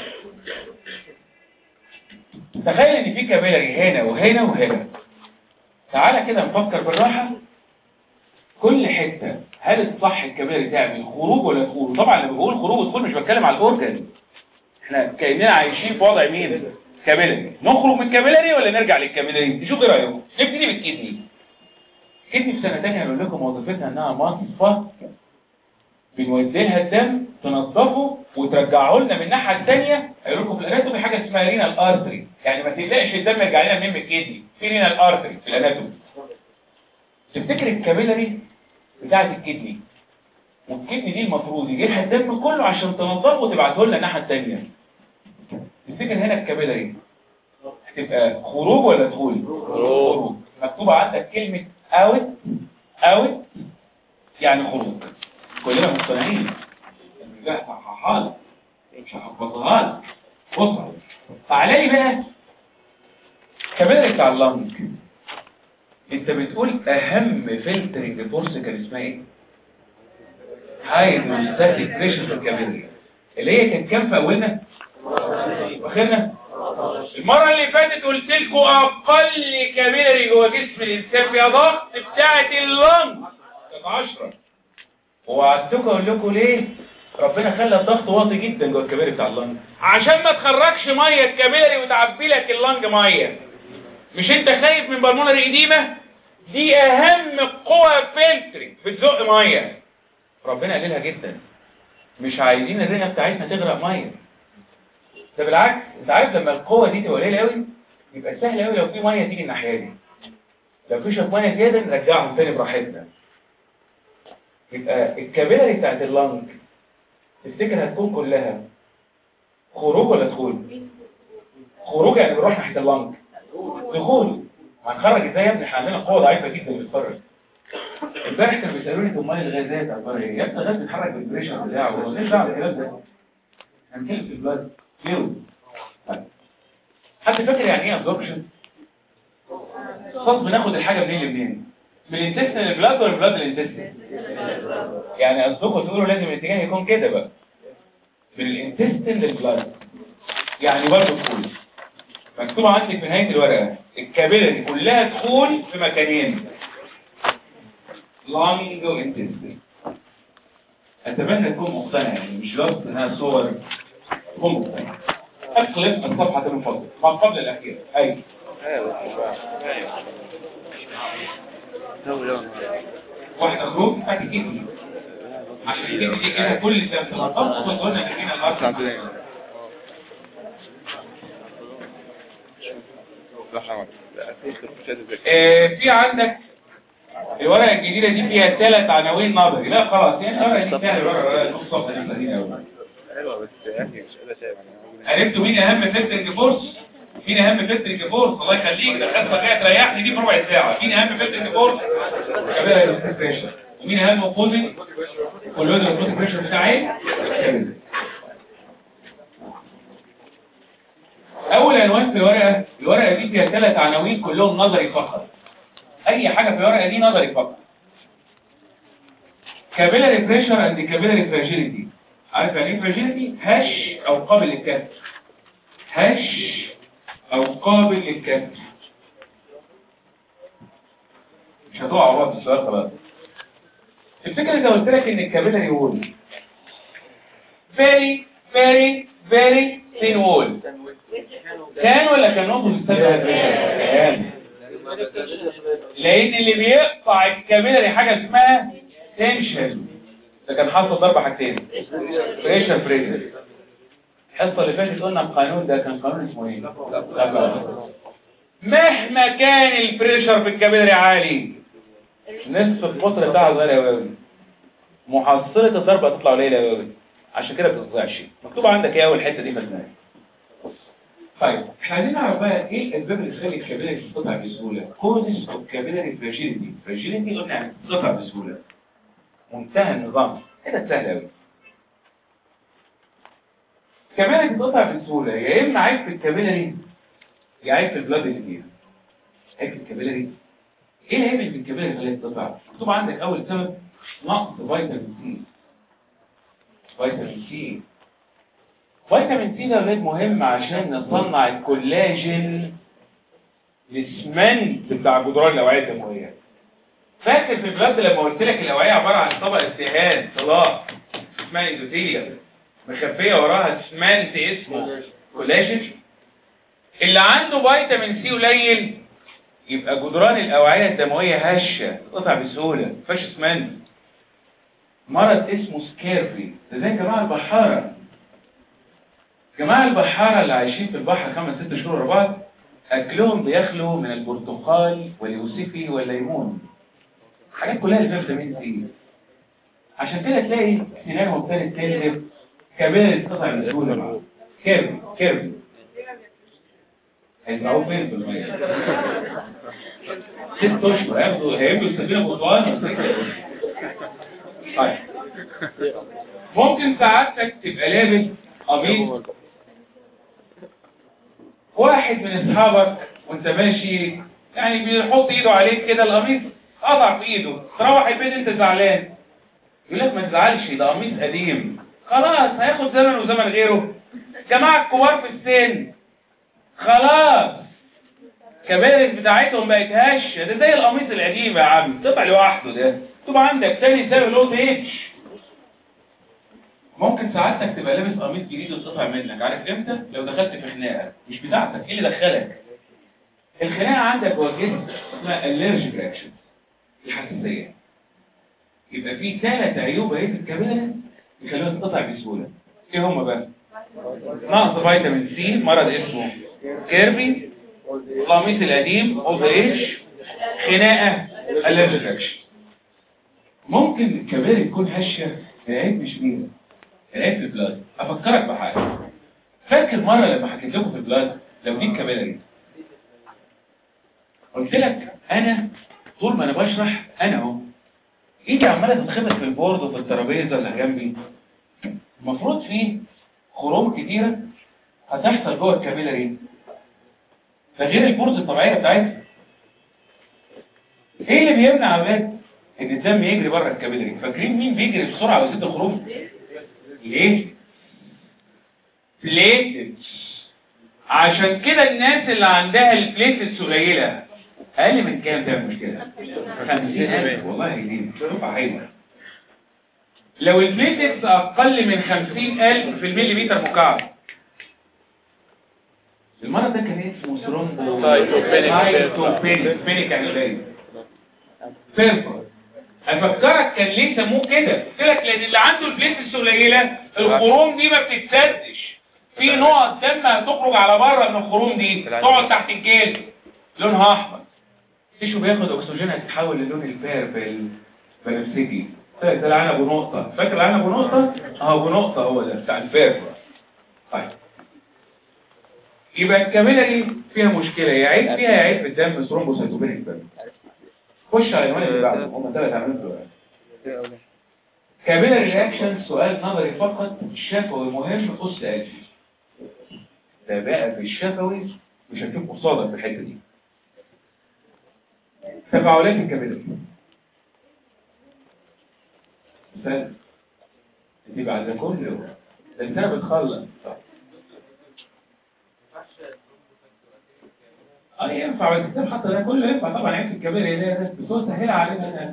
S1: تخيل ان في كابيلاري هنا وهنا وهنا تعالى كده نفكر بالراحة كل حتة هل الصح الكابيلاري تعمل خروج ولا دخول طبعا لما بقول خروج ودخول مش بتكلم على الاورجن احنا كأننا عايشين في وضع مين كابيلاري نخرج من الكابيلاري ولا نرجع للكابيلاري نشوف ايه رايكم نبتدي بالكدني الكدني في سنة تانية هنقول لكم وظيفتها انها مصفى بنودي لها الدم تنظفه وترجعه لنا من الناحيه الثانيه هيقول لكم في الاناتومي حاجه اسمها رينال ارتري يعني ما تقلقش الدم يرجع لنا منين من الكدني في رينال ارتري في الاناتومي تفتكر الكابيلاري بتاعه الكدني والكدني دي المفروض يجي لها الدم كله عشان تنظفه وتبعته لنا الناحيه الثانيه تفتكر هنا الكابيلاري هتبقى خروج ولا دخول خروج مكتوبه عندك كلمه اوت اوت يعني خروج كلنا مقتنعين لا صححها لك مش هحفظها لك بص تعالى لي بقى كابيلاري بتاع اللنج انت بتقول اهم فلترنج فورس كان اسمها ايه هايدروستاتيك بريشر في الكابيلاري اللي هي كانت كام في اولنا واخرنا المرة اللي فاتت قلت لكم اقل كابيلاري جوه جسم الانسان فيها ضغط بتاعت اللنج كانت 10 وقعدتكم اقول لكم ليه ربنا خلى الضغط واطي جدا جوه الكباري بتاع اللنج عشان ما تخرجش ميه الكباري وتعبي لك اللنج ميه مش انت خايف من بالمونري اديمه دي اهم قوة فلتري بتزق ميه ربنا قللها جدا مش عايزين الرئه بتاعتنا تغرق ميه ده بالعكس انت عارف لما القوه دي تبقى قليله قوي يبقى سهل قوي لو في ميه تيجي الناحيه دي لو في شويه ميه زياده نرجعهم تاني براحتنا يبقى الكابيلاري بتاعت اللنج تفتكر هتكون كلها خروج ولا دخول خروج يعني بنروح ناحيه اللنج دخول هنخرج ازاي يا ابني احنا عندنا قوه ضعيفه جدا بتتفرج امبارح كانوا بيسالوني طب مال الغازات اخبارها ايه يا ابني الغاز بيتحرك بالبريشر بتاعه هو ماليش دعوه بالكلام ده احنا بنتكلم في البلاد فلويد حد فاكر يعني ايه ابزوربشن صوت بناخد الحاجه منين لمنين من الانتستين للبلاد ولا البلاد للانتستين يعني قصدكم تقولوا لازم الاتجاه يكون كده بقى من الانتستين للبلاد يعني برضه دخول مكتوب عندك في نهايه الورقه الكابيلاري كلها دخول في مكانين لانج وانتستين اتمنى تكون مقتنع يعني مش جاست انها صور تكون مقتنع اقلب الصفحه من فضلك ما قبل الاخير ايوه واحدة خروج هتجيبني عشان تجيبني دي كده كل سنة طب قلنا تجينا الأرض آه، في عندك الورقة الجديدة دي فيها ثلاث عناوين نظري لا خلاص يعني الورقة دي سهلة الورقة نص صفحة دي سهلين أوي
S3: حلوة بس يا اخي مش قادر شايف
S1: عرفتوا مين أهم فلترنج فورس؟ مين أهم فلترنج فورس؟ الله يخليك ده الحصة جاية تريحني دي في ربع ساعة مين أهم فلترنج فورس؟ كابيلا البريشر ومين أهم اوبوزيت؟ كلود البروتين بريشر بتاعي أول عنوان في الورقة الورقة دي فيها ثلاث عناوين كلهم نظري فقط أي حاجة في الورقة دي نظري فقط كابيلاري بريشر اند كابيلاري فراجيليتي عارف يعني ايه فراجيليتي هش او قابل للكسر هش او قابل للكسر مش هتقع بقى في السؤال خلاص الفكرة اذا قلت لك ان الكابيلاري وول very very very thin wall كان ولا كان نقطة مستدى كان لان اللي بيقطع الكابيلاري حاجة اسمها تنشن ده كان حاصل ضربة حاجتين بريشر بريشر الحصة اللي فاتت قلنا القانون ده كان قانون اسمه ايه لا. مهما كان البريشر في الكابيلاري عالي نصف القطر بتاعها صغير قوي محصلة الضربة هتطلع قليلة قوي عشان كده بتطلعش مكتوب عندك ايه اول حتة دي فاسمها طيب احنا عايزين نعرف بقى ايه الاسباب اللي تخلي الكابيلاري تتقطع بسهولة كوزز اوف كابيلاري فراجيليتي فراجيليتي قلنا يعني تتقطع بسهولة منتهى النظام كده سهل قوي كابيلاري تتقطع بسهولة يا اما عيب في الكابيلاري يا عيب في البلاد اللي فيها عيب في الكابيلاري ايه العيب اللي في الكابيلاري اللي تتقطع مكتوب عندك اول سبب نقص فيتامين سي فيتامين سي فيتامين سي ده غير مهم عشان نصنع الكولاجين الاسمنت بتاع جدران الاوعيه الدمويه فاكر في البلاد لما قلت لك الاوعيه عباره عن طبقه دهان طلاق اسمها اندوثيليا مخبيه وراها اسمنت اسمه كولاجين اللي عنده فيتامين سي قليل يبقى جدران الاوعيه الدمويه هشه تقطع بسهوله مفيهاش اسمنت مرض اسمه سكيرفي ده زي جماعه البحاره جماعه البحاره اللي عايشين في البحر خمس ست شهور ورا بعض اكلهم بيخلو من البرتقال واليوسفي والليمون حاجات كلها اللي فيها فيتامين سي عشان كده تلاقي سنانهم ابتدت تنزف كابيلة تقطع بسهوله معاه كيرفي كيرفي هيزرعوه فين في الميه ست اشهر هياخدوا هيبقوا السفينه بطوان طيب ممكن سعادتك تبقى لابس قميص واحد من اصحابك وانت ماشي يعني بيحط ايده عليك كده القميص قطع في ايده تروح البيت انت زعلان يقول لك ما تزعلش ده قميص قديم خلاص هياخد زمن وزمن غيره جماعه الكبار في السن خلاص كبارك بتاعتهم بقت هشه ده زي القميص القديم يا عم طلع لوحده ده تبقى عندك تاني سبب الاولد ايج ممكن سعادتك تبقى لابس قميص جديد وتقطع منك عارف امتى لو دخلت في خناقه مش بتاعتك ايه اللي دخلك الخناقه عندك هو جسم اسمها الرجيك رياكشن الحساسيه يبقى في ثلاث عيوب اهي في الكباري يخلوها تقطع بسهوله ايه هم بقى نقص فيتامين سي مرض اسمه كيربي القميص القديم اولد ايج خناقه الرجيك رياكشن ممكن الكباري تكون هشه العيب مش فيها العيب في البلاد افكرك بحاجه فاكر مره لما حكيت لكم في البلاد لو دي الكباري قلت لك انا طول ما انا بشرح انا اهو ايدي عماله تتخبط في البورد وفي الترابيزه اللي جنبي المفروض في خروم كتيره هتحصل جوه الكابيلاري ده غير البورز الطبيعيه بتاعتها ايه اللي بيمنع يا اولاد ان الدم يجري بره الكابيلاري فاكرين مين بيجري بسرعه ويزيد الخروج ليه بليتلتس عشان كده الناس اللي عندها البليتلتس قليله اقل من كام ده مش كده 50000 والله دي رفع حلوه لو البليتلتس اقل من 50000 في المليمتر مكعب المرض ده كان اسمه ثرومبو
S3: سايتوبينيك.
S1: سايتوبينيك يعني قليل فيرفر افكرك كان ليه سموه كده قلت لك لان اللي عنده البليتلتس قليله الخروم دي ما بتتسدش في نقط دم هتخرج على بره من الخروم دي تقعد تحت الجلد لونها احمر تيشو بياخد اكسجين هتتحول للون البيربل بنفسجي ده العنب ابو نقطه فاكر العنب ابو نقطه اه ابو نقطه هو ده بتاع البيربل طيب يبقى الكاميرا دي فيها مشكله يا عيب فيها يا عيب في الدم ثرومبوسيتوبينيك بيربل خش على العنوان اللي بعده هم ثلاث عناوين دول كاميرا رياكشن سؤال نظري فقط شفوي مهم قص اجي ده بقى في الشفوي مش هتشوف قصادك في الحته دي تفاعلات الكبد مثال دي بعد كل الانسان بتخلص اه ينفع بس الكتاب حتى ده كله ينفع طبعا عيب الكبير ده بس هو سهل علينا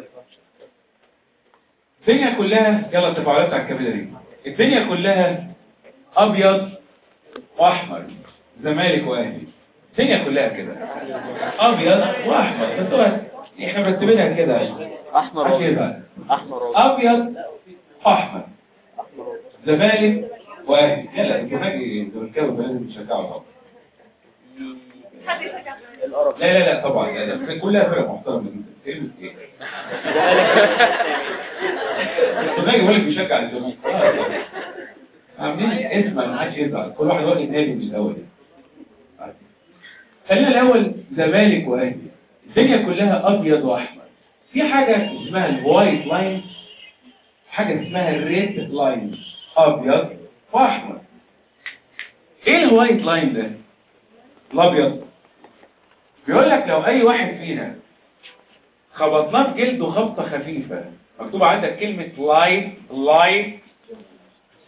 S1: الدنيا كلها يلا التفاعلات على الكبيرة دي الدنيا كلها ابيض واحمر زمالك واهلي الدنيا كلها كده ابيض واحمر بس هو احنا مرتبينها كده
S2: احمر
S1: عشان
S2: وابيض
S1: يبقى
S2: احمر وابيض
S1: ابيض واحمر
S2: احمر وابيض
S1: زمالك واهلي يلا انتوا ناجي انتوا الكاوي لازم تشجعوا طبعا
S2: القرف
S1: لا لا لا طبعا لا لا كلها فرق محترمه جدا كلمه ايه الزمالك هو اللي بيشجع الزمالك آه، طبعاً. عاملين اسم ما حدش يزعل كل واحد واخد نادي من الاول خلينا الاول زمالك واهلي الدنيا كلها ابيض واحمر في حاجه اسمها الوايت لاين حاجه اسمها الريد لاين ابيض واحمر ايه الوايت لاين ده الابيض بيقول لك لو اي واحد فينا خبطناه في جلده خبطه خفيفه مكتوب عندك كلمه لايت لايت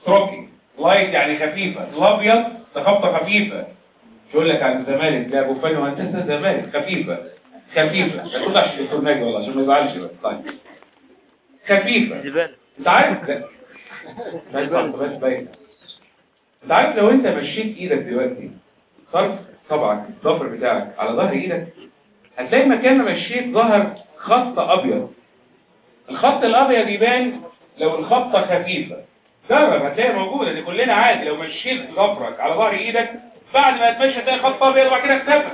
S1: ستروكينج لايت يعني خفيفه الابيض ده خبطه خفيفه مش يقول لك عن الزمالك لا ابو فن وهندسه زمالك خفيفه خفيفه ما تقولش عشان الدكتور ناجي والله عشان ما يزعلش بس طيب خفيفه
S2: زبالة
S1: انت عارف لا بس بس باين انت عارف لو انت مشيت ايدك دلوقتي صرف طبعك الضفر بتاعك على ظهر ايدك هتلاقي مكان ما مشيت ظهر خط ابيض الخط الابيض يبان لو الخطه خفيفه جرب هتلاقي موجوده دي كلنا عادي لو مشيت ظفرك على ظهر ايدك بعد ما تمشي هتلاقي خط ابيض وبعد كده اختفى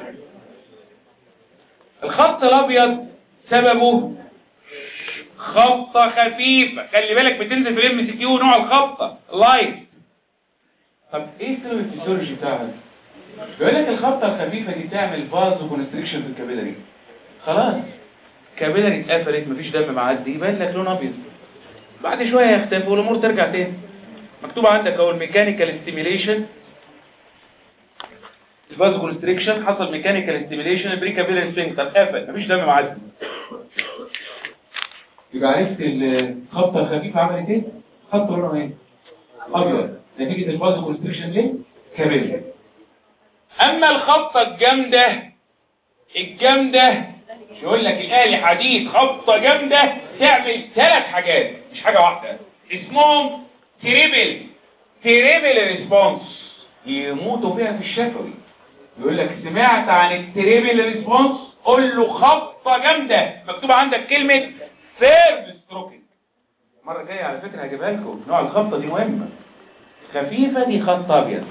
S1: الخط الابيض سببه خبطة خفيفة خلي بالك بتنزل في الام سي كيو نوع الخبطة لايت طب ايه سبب الفيزيولوجي بتاعها بيقول لك الخبطة الخفيفة دي بتعمل فازو كونستريكشن في الكابيلاري خلاص كابيلاري اتقفلت مفيش دم معدي يبان لك لون ابيض بعد شوية يختفي والامور ترجع تاني مكتوب عندك اهو الميكانيكال ستيميليشن الفازو كونستريكشن حصل ميكانيكال ستيميليشن البري كابيلاري سفنكتر قفل مفيش دم معدي يبقى عرفت الخبطة الخفيفة عملت ايه؟ خط لونه ايه؟ ابيض نتيجة الفازو كونستريكشن ليه؟ كابيلاري اما الخبطة الجامدة الجامدة يقول لك الآلي حديد خبطة جامدة تعمل ثلاث حاجات مش حاجة واحدة اسمهم تريبل تريبل ريسبونس يموتوا فيها في الشفوي يقول لك سمعت عن التريبل ريسبونس قول له خبطة جامدة مكتوب عندك كلمة سيرف ستروكينج المرة الجاية على فكرة هجيبها لكم نوع الخبطة دي مهمة خفيفة دي خط أبيض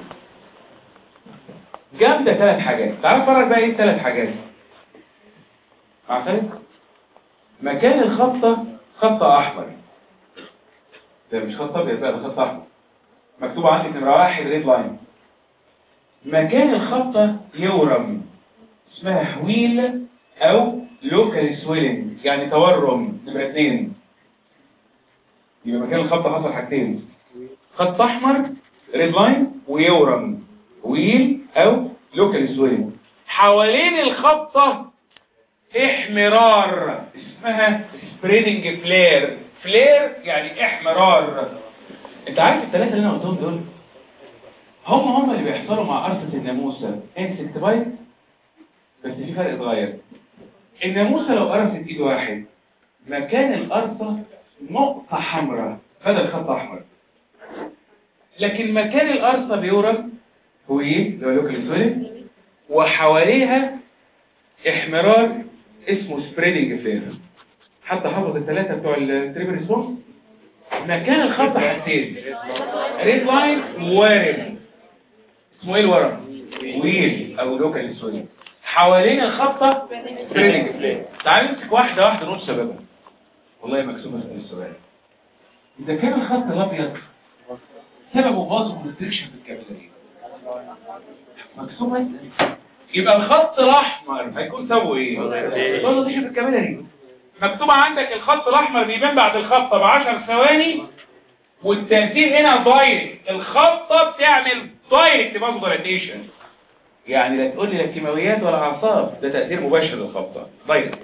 S1: جامدة ثلاث حاجات تعرف فرق بقى ايه ثلاث حاجات عارفين مكان الخطة خطة أحمر ده مش خط أبيض بقى ده خط أحمر مكتوب عندك نمرة واحد ريد لاين مكان الخطة يورم اسمها حويل أو لوكال سويلنج يعني تورم نمرة اتنين يبقى مكان الخطة حصل حاجتين خط أحمر ريد لاين ويورم ويل أو لوكال سويلنج حوالين الخطة احمرار اسمها سبريدنج فلير فلير يعني احمرار انت عارف الثلاثة اللي انا قلتهم دول هم هم اللي بيحصلوا مع قرصة الناموسة انسكت بايت بس في فرق صغير الناموسة لو قرصت ايد واحد مكان القرصة نقطة حمراء بدل خط احمر لكن مكان القرصة بيورم هو ايه لو لوكال سويلنج وحواليها احمرار اسمه سبريدنج فلير حتى حافظ الثلاثة بتوع التريبل ريسبونس مكان الخط حاجتين ريد لاين وورم اسمه ايه الورم ويل او لوكال سوري حوالين الخطة سبريدنج فلير تعال نمسك واحدة واحدة نقول سببها والله مكسومة من السؤال إذا كان الخط الأبيض سببه فازو كونستريكشن في الكابيلاري مكسومة يبقى الخط الأحمر هيكون سببه إيه؟ فازو كونستريكشن في الكابيلاري مكتوب عندك الخط الأحمر بيبان بعد الخطة ب 10 ثواني والتأثير هنا دايركت الخطة بتعمل دايركت فازو دايلاتيشن يعني لا تقول لي لا كيماويات ولا أعصاب ده تأثير مباشر للخطة دايركت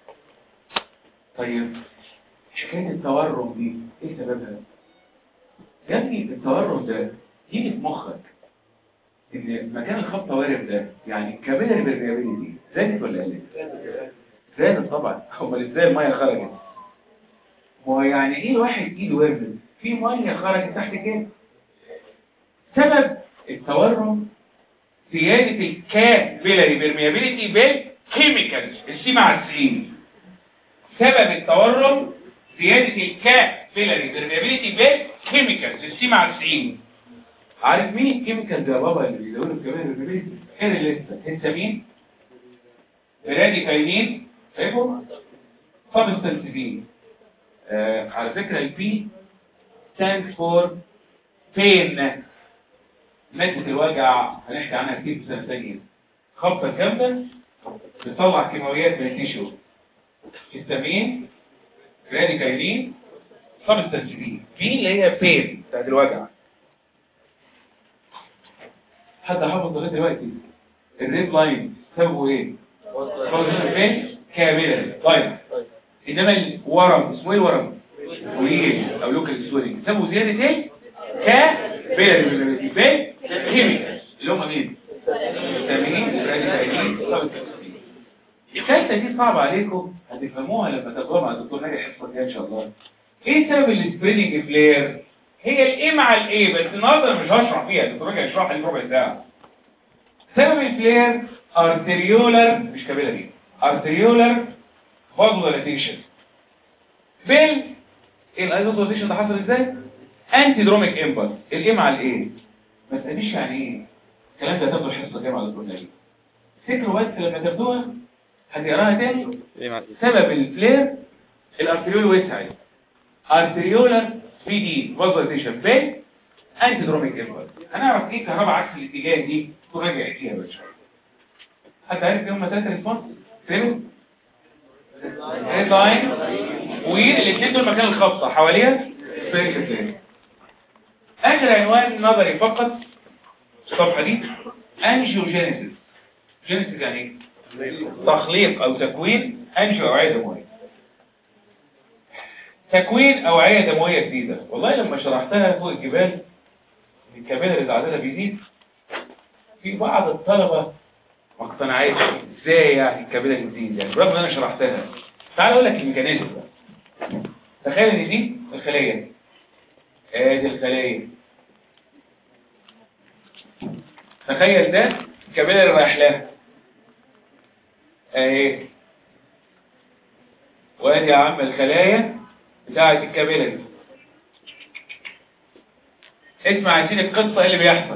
S1: طيب حكاية التورم دي ايه سببها؟ يا ابني التورم ده يجي في مخك ان مكان الخبطة وارم ده يعني كابيلاري بالريابيليتي زادت ولا قلت؟ زادت طبعا امال ازاي الميه خرجت؟ ما هو يعني ايه الواحد ايده ورمت؟ في ميه خرجت تحت كده سبب التورم زيادة الكابيلاري بيرميابيليتي بالكيميكالز السي مع السين سبب التورم زيادة الكابيلاري بيرميابيليتي بالكيميكالز السي مع السين عارف مين الكيميكالز يا بابا اللي بيزودوا الكابيلاري بيرميابيليتي؟ ايه اللي لسه؟ هيستامين براديكاينين شايفه؟ سبستانسيفين آه على فكرة البي stands for pain مادة الوجع هنحكي عنها كتير في سنة ثانية خبطة جامدة بتطلع كيماويات من التيشو هيستامين راديكايلين سبستانسيفين في اللي هي بين بتاعت الوجع حد حافظ لغايه دلوقتي الريد لاين سببه ايه؟ فين كاملة طيب انما الورم اسمه ايه الورم؟ ويل او لوكال سويلنج سببه زيادة ايه؟ كابيلاري بريزابيلتي كيميكالز اللي هم مين؟ فيتامين راديكالين الثالثه دي صعبه عليكم هتفهموها لما تاخدوها مع الدكتور ناجي الحصه الجايه ان شاء الله ايه سبب السبريننج فلير هي الايه مع الايه بس النهارده أنا مش هشرح فيها الدكتور ناجي هيشرحها لي ربع ساعه سبب الفلير ارتريولار مش كابيلاري ارتريولار فازولاريزيشن بال الايزوتوزيشن ده حصل ازاي انتي دروميك امبلس الايه مع الايه ما تسالنيش يعني ايه الكلام ده تاخده الحصه الجايه مع الدكتور ناجي فكروا بس لما تاخدوها هتقراها تاني
S3: ايه مع
S1: سبب الفلير الارتريول وسعت ارتريولار بي دي فازولاريزيشن بال انتي دروميك امبلس هنعرف ايه كهرباء عكس الاتجاه دي تراجع فيها بقى شويه حد عارف ايه هم ثلاثه ريسبونس فهمت ريتاين والاثنين دول مكان الخبطه حواليها سبيريك اخر عنوان نظري فقط الصفحه دي انجيوجينيسيس جينيسيس يعني ايه تخليق او تكوين انجيو اوعيه دمويه تكوين اوعيه دمويه جديده والله لما شرحتها فوق الجبال الكابيلاريز عددها بيزيد في بعض الطلبه ما اقتنعتش ازاي يعني الكابيلاري بتزيد يعني رغم ان انا شرحتها تعال اقول لك الميكانيزم بقى تخيل ان دي الخليه ادي الخليه تخيل ده الكابيلاري رايح لها اهي وادي يا عم الخلايا بتاعه الكابيلاري اسمع عايزين القصه ايه اللي بيحصل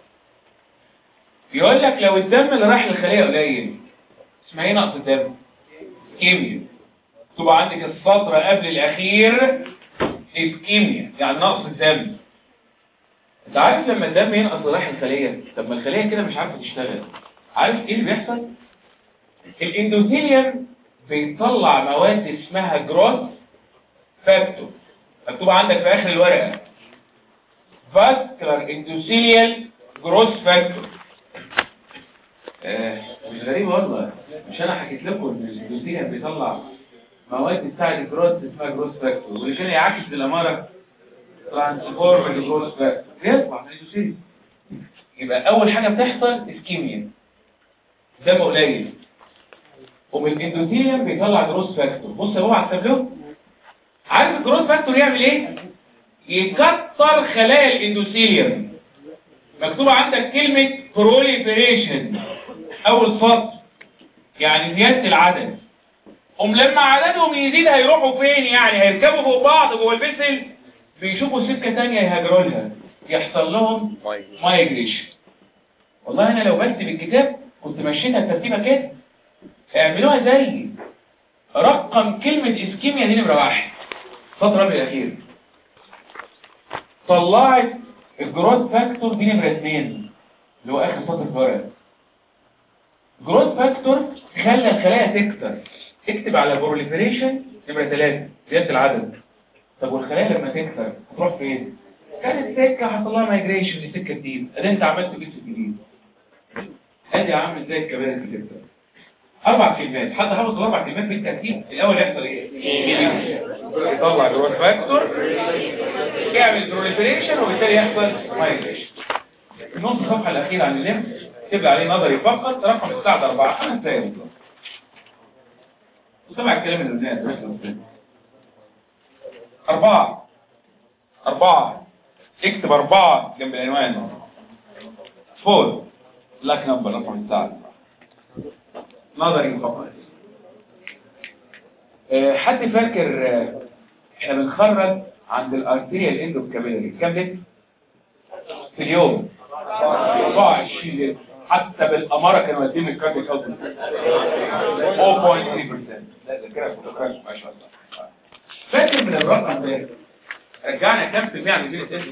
S1: يقول لك لو الدم اللي رايح للخليه قليل اسمها ايه نقص الدم كيمياء تبقى عندك السطر قبل الاخير اسكيميا يعني نقص الدم انت عارف لما الدم ينقص رايح الخليه طب ما الخليه كده مش عارفه تشتغل عارف ايه اللي بيحصل الاندوثيليوم بيطلع مواد اسمها جروث فاكتور مكتوب عندك في اخر الورقه فاسكولار اندوثيليال جروث فاكتور آه، مش غريب والله مش انا حكيت لكم ان الاندوثيليوم بيطلع مواد بتاعه الجروث اسمها جروث فاكتور واللي كان يعكس بالاماره ترانسفورم جروث فاكتور بيطلع من الاندوثيليوم يبقى اول حاجه بتحصل اسكيميا دم قليل ومن الاندوثيليوم بيطلع جروث فاكتور بص يا بابا على التابلو عارف الجروث فاكتور يعمل ايه يكتر خلايا الاندوثيليوم مكتوب عندك كلمة proliferation اول سطر يعني زيادة العدد هم لما عددهم يزيد هيروحوا فين يعني هيركبوا فوق بعض جوه البسل بيشوفوا سكة تانية يهاجروا لها يحصل لهم مايجريشن والله انا لو بكتب الكتاب كنت مشيتها ترتيبها كده اعملوها زي رقم كلمة اسكيميا دي نمرة واحد سطر قبل الاخير طلعت الجروث فاكتور دي نمرة اثنين اللي هو اخر سطر في الورقة جروث فاكتور خلى الخلايا تكتر اكتب على بروليفريشن نمرة ثلاثة زيادة العدد طب والخلايا لما تكتر هتروح فين؟ كانت سكة حصل لها مايجريشن لسكة جديد ادي انت عملت جسم جديد ادي يا عم ازاي الكباري بتكتر اربع كلمات حد حافظ الاربع كلمات بالترتيب الاول يحصل ايه؟ يطلع جروث فاكتور يعمل بروليفريشن وبالتالي يحصل مايجريشن النص الصفحه الاخيره عن الليم تبقى عليه نظري فقط رقم الساعه 4 خمس دقايق بالظبط وسمع الكلام اللي قلناه بس أربعة أربعة اكتب أربعة جنب العنوان فور لاك نمبر رقم الساعة نظري فقط آه، حد فاكر آه، احنا بنخرج عند الارتيريا الاندو كابيلاري كام لتر في اليوم 24 لتر حتى بالاماره كانوا قايلين الكارديك اوت 0.3% لا ده كده فوتوكراش ما شاء الله فاكر من الرقم ده رجعنا كام في المية عن الجيل الثاني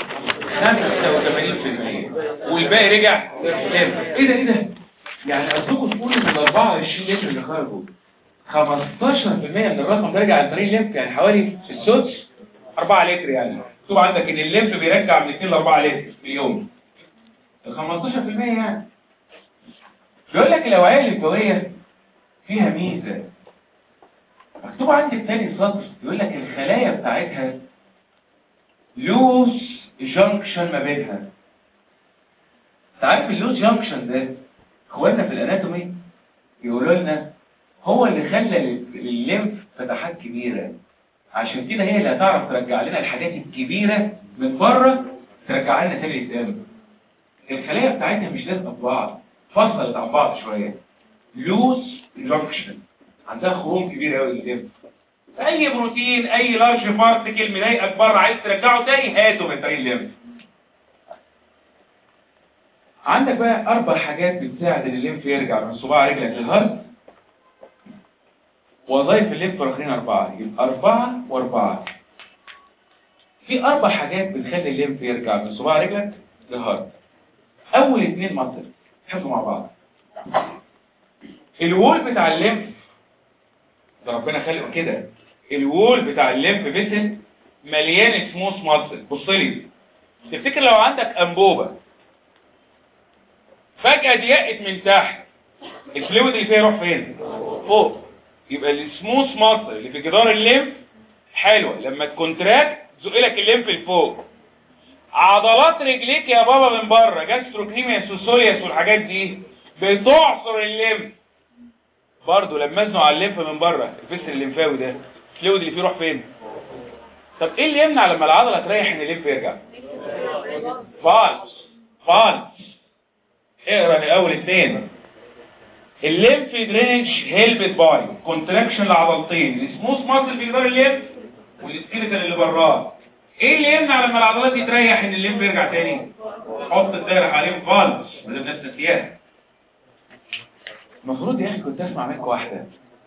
S1: 85% والباقي رجع لم ايه ده ايه ده يعني قصدكم تقولوا ان ال 24 لتر اللي خرجوا 15% من الرقم ده رجع المرين ليمف يعني حوالي السدس 4 لتر يعني مكتوب عندك ان الليمف بيرجع من 2 ل 4 لتر في اليوم ال 15% يعني بيقول لك الاوعيه الليمفاويه فيها ميزه مكتوب عندك تاني سطر يقول لك الخلايا بتاعتها لوس جانكشن ما بينها انت عارف اللوز جانكشن ده اخواننا في الاناتومي يقولوا لنا هو اللي خلى لل- للليمف فتحات كبيره عشان كده هي اللي هتعرف ترجع لنا الحاجات الكبيره من بره ترجع لنا تاني قدام الخلايا بتاعتها مش لازقه في بعض فصلت عن بعض شويه لوز جانكشن عندها خروم كبير قوي للليمف اي بروتين اي لارج بارتكل مضايقك بره عايز ترجعه تاني هاته من طريق الليمف عندك بقى اربع حاجات بتساعد ان الليمف يرجع من صباع رجلك للهرم وظائف الليمف الاخرين اربعه يبقى اربعه واربعه في اربع حاجات بتخلي الليمف يرجع من صباع رجلك للهرم اول اتنين مصر حفظوا مع بعض الوول بتاع الليمف ده ربنا خلقه كده الوول بتاع الليمف فيسل مليان سموث ماسل بص لي تفتكر لو عندك انبوبه فجاه ضيقت من تحت الفلويد اللي فيها يروح فين فوق يبقى السموث ماسل اللي في جدار الليمف حلوه لما تكونتراكت تزق لك الليمف لفوق عضلات رجليك يا بابا من بره جاستروكنيميا وسولياس والحاجات دي بتعصر الليمف برضه لما ازنوا على الليمف من بره الفسر الليمفاوي ده الفلويد اللي فيه يروح فين طب ايه اللي يمنع لما العضله تريح ان الليمف يرجع فالس فالس اقرا من اول اثنين الليمف درينج هيلبت باي كونتراكشن لعضلتين السموث ماسل في جدار الليمف والسكيلتال اللي براه ايه اللي يمنع لما العضلات دي تريح ان الليمف يرجع تاني حط الدايره عليهم فالس ما الناس نسيها المفروض يا اخي كنت اسمع منك واحده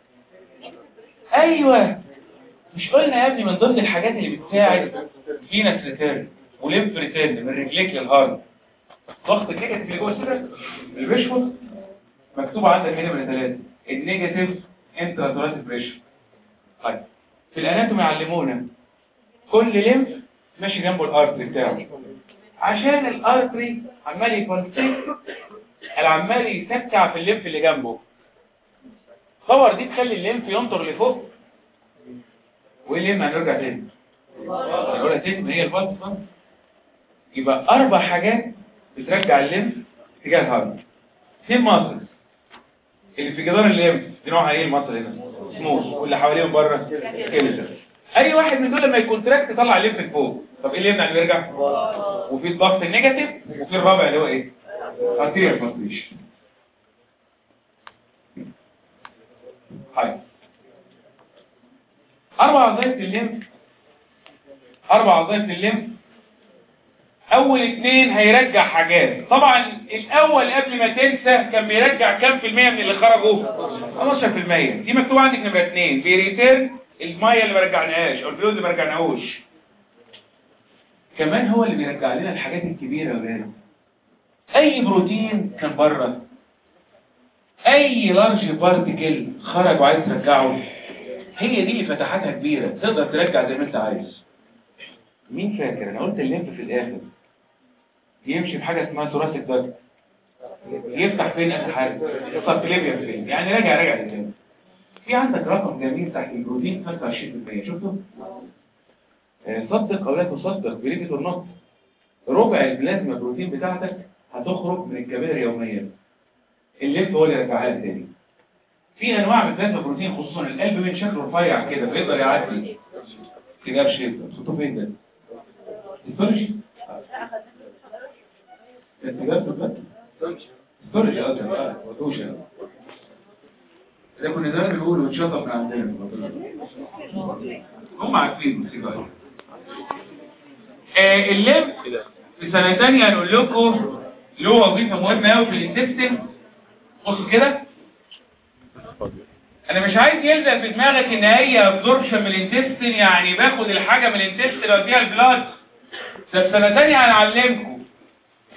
S1: ايوه مش قلنا يا ابني من ضمن الحاجات اللي بتساعد فينس ريتيرن وليمف ريتيرن من رجليك للهارد ضغط النيجاتيف اللي جوه الصدر اللي بيشفط مكتوب عندك هنا من ثلاثه النيجاتيف انتراتوراتيف بريشر طيب في الاناتومي علمونا كل ليمف ماشي جنبه الارتري بتاعه عشان الارتري عمال يكونتيك العمال يتكع في الليمف اللي جنبه باور دي تخلي الليمف ينطر لفوق وايه اللي يمنع نرجع تاني نقولها تاني ما هي البطن فاهم؟ يبقى اربع حاجات بترجع الليمف اتجاه الهارد اثنين ماسل اللي في جدار الليمف دي نوعها ايه الماسل هنا سموث واللي حواليهم بره سكيلتر اي واحد من دول لما يكونتراكت يطلع الليمف لفوق طب ايه اللي يمنع انه يرجع وفي الضغط النيجاتيف وفي الرابع اللي هو ايه arterial perforation هاي اربع وظائف الليمف اربع وظائف الليمف اول اتنين هيرجع حاجات طبعا الاول قبل ما تنسى كان بيرجع كام في المية من اللي خرجوا 15% دي مكتوب عندك نمرة اتنين بيريتيرن المية اللي ما رجعناهاش او الفلوس اللي ما رجعناهوش كمان هو اللي بيرجع لنا الحاجات الكبيرة وغيره اي بروتين كان بره اي لارج بارتيكل خرج وعايز ترجعه هي دي اللي فتحاتها كبيرة تقدر ترجع زي ما انت عايز مين فاكر انا قلت الليمف في الاخر يمشي بحاجة اسمها ثوراسيك داكت يفتح فين اخر حاجة سبليبيا فين يعني راجع راجع للتاني في عندك رقم جميل تحت البروتين 25% شفتوا آه، صدق او لا تصدق بليفت والنط ربع البلازما بروتين بتاعتك هتخرج من الكبائر يوميا الليمف هو اللي يرجعها لك تاني في انواع من البلازما بروتين خصوصا القلب من شكله رفيع كده بيقدر يعدي تجاب شيء صوته فين ده هيستولوجي انت جابته ده هيستولوجي اه ده ما قلتوش انا ده كنا زمان بنقول واتشطب من عندنا هم عارفين الموسيقى آه الليمف في سنة تانية هنقول لكم له وظيفة مهمة قوي في الانتستين بصوا كده انا مش عايز يلزق في دماغك ان هي ابزوربشن من الانتستين يعني باخد الحاجة من الانتستين اوديها البلاد ده في سنة تانية هنعلمكم 80%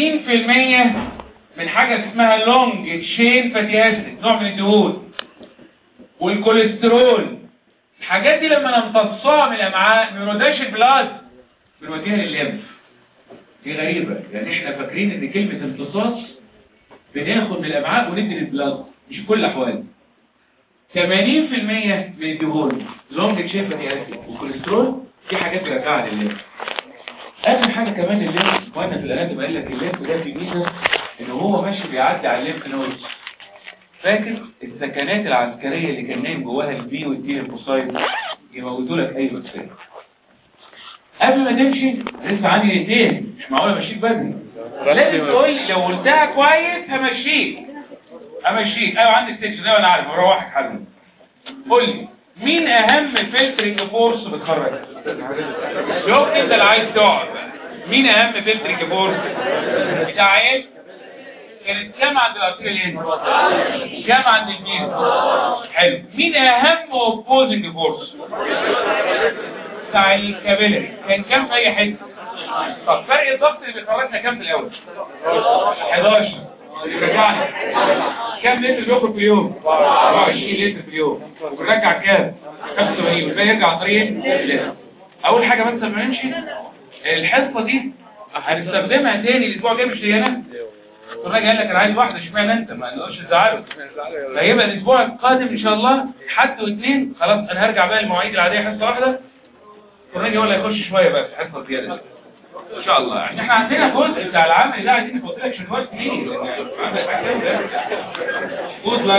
S1: من حاجة اسمها لونج تشين فاتي اسيد نوع من الدهون والكوليسترول الحاجات دي لما نمتصها من الامعاء ما بنوديهاش البلاد بنوديها للليمف دي غريبة يعني احنا فاكرين ان كلمة امتصاص بناخد من الامعاء وندي للبلاد مش في كل الاحوال 80% من الدهون لونج تشين فاتي اسيد والكوليسترول دي حاجات بيرجعها للليمف اخر حاجه كمان الليمف وانا في الاناتومي قال لك الليمف ده في ميزه ان هو ماشي بيعدي على الليمف نودز فاكر السكنات العسكريه اللي كان نايم جواها البي والتي الفوسايد يموتوا لك اي بكتيريا قبل ما تمشي لسه عندي ايدين مش معقول امشيك بدري لازم تقول لي لو قلتها كويس همشيك همشيك ايوه عندك سكشن ايوه انا عارف مروحك حبيبي قول لي مين اهم فلترنج فورس بتخرج شوف انت اللي عايز تقعد بقى. مين اهم فلترنج فورس بتاع ايه كانت كام عند الارتيريال اند كام عند المين حلو مين اهم اوبوزنج فورس بتاع الكابيلري كان كام في اي حته طب فرق الضغط اللي بيخرجنا كام في الاول 11 رجعنا كام لتر بيخرج في اليوم 24 لتر في اليوم ونرجع كام 85 والباقي يرجع عن طريق اللتر اول حاجه بس لما نمشي الحصه دي هنستخدمها تاني الاسبوع الجاي مش هنا الراجل قال لك انا عايز واحده اشمعنى انت ما نقولش تزعله فيبقى الاسبوع القادم ان شاء الله حد واثنين خلاص انا هرجع بقى المواعيد العاديه حصه واحده الراجل هو اللي هيخش شويه بقى في الحصه الزياده دي ان شاء الله يعني احنا عندنا جزء بتاع العمل ده عايزين نحط لك شويه ليه لان عندك حاجه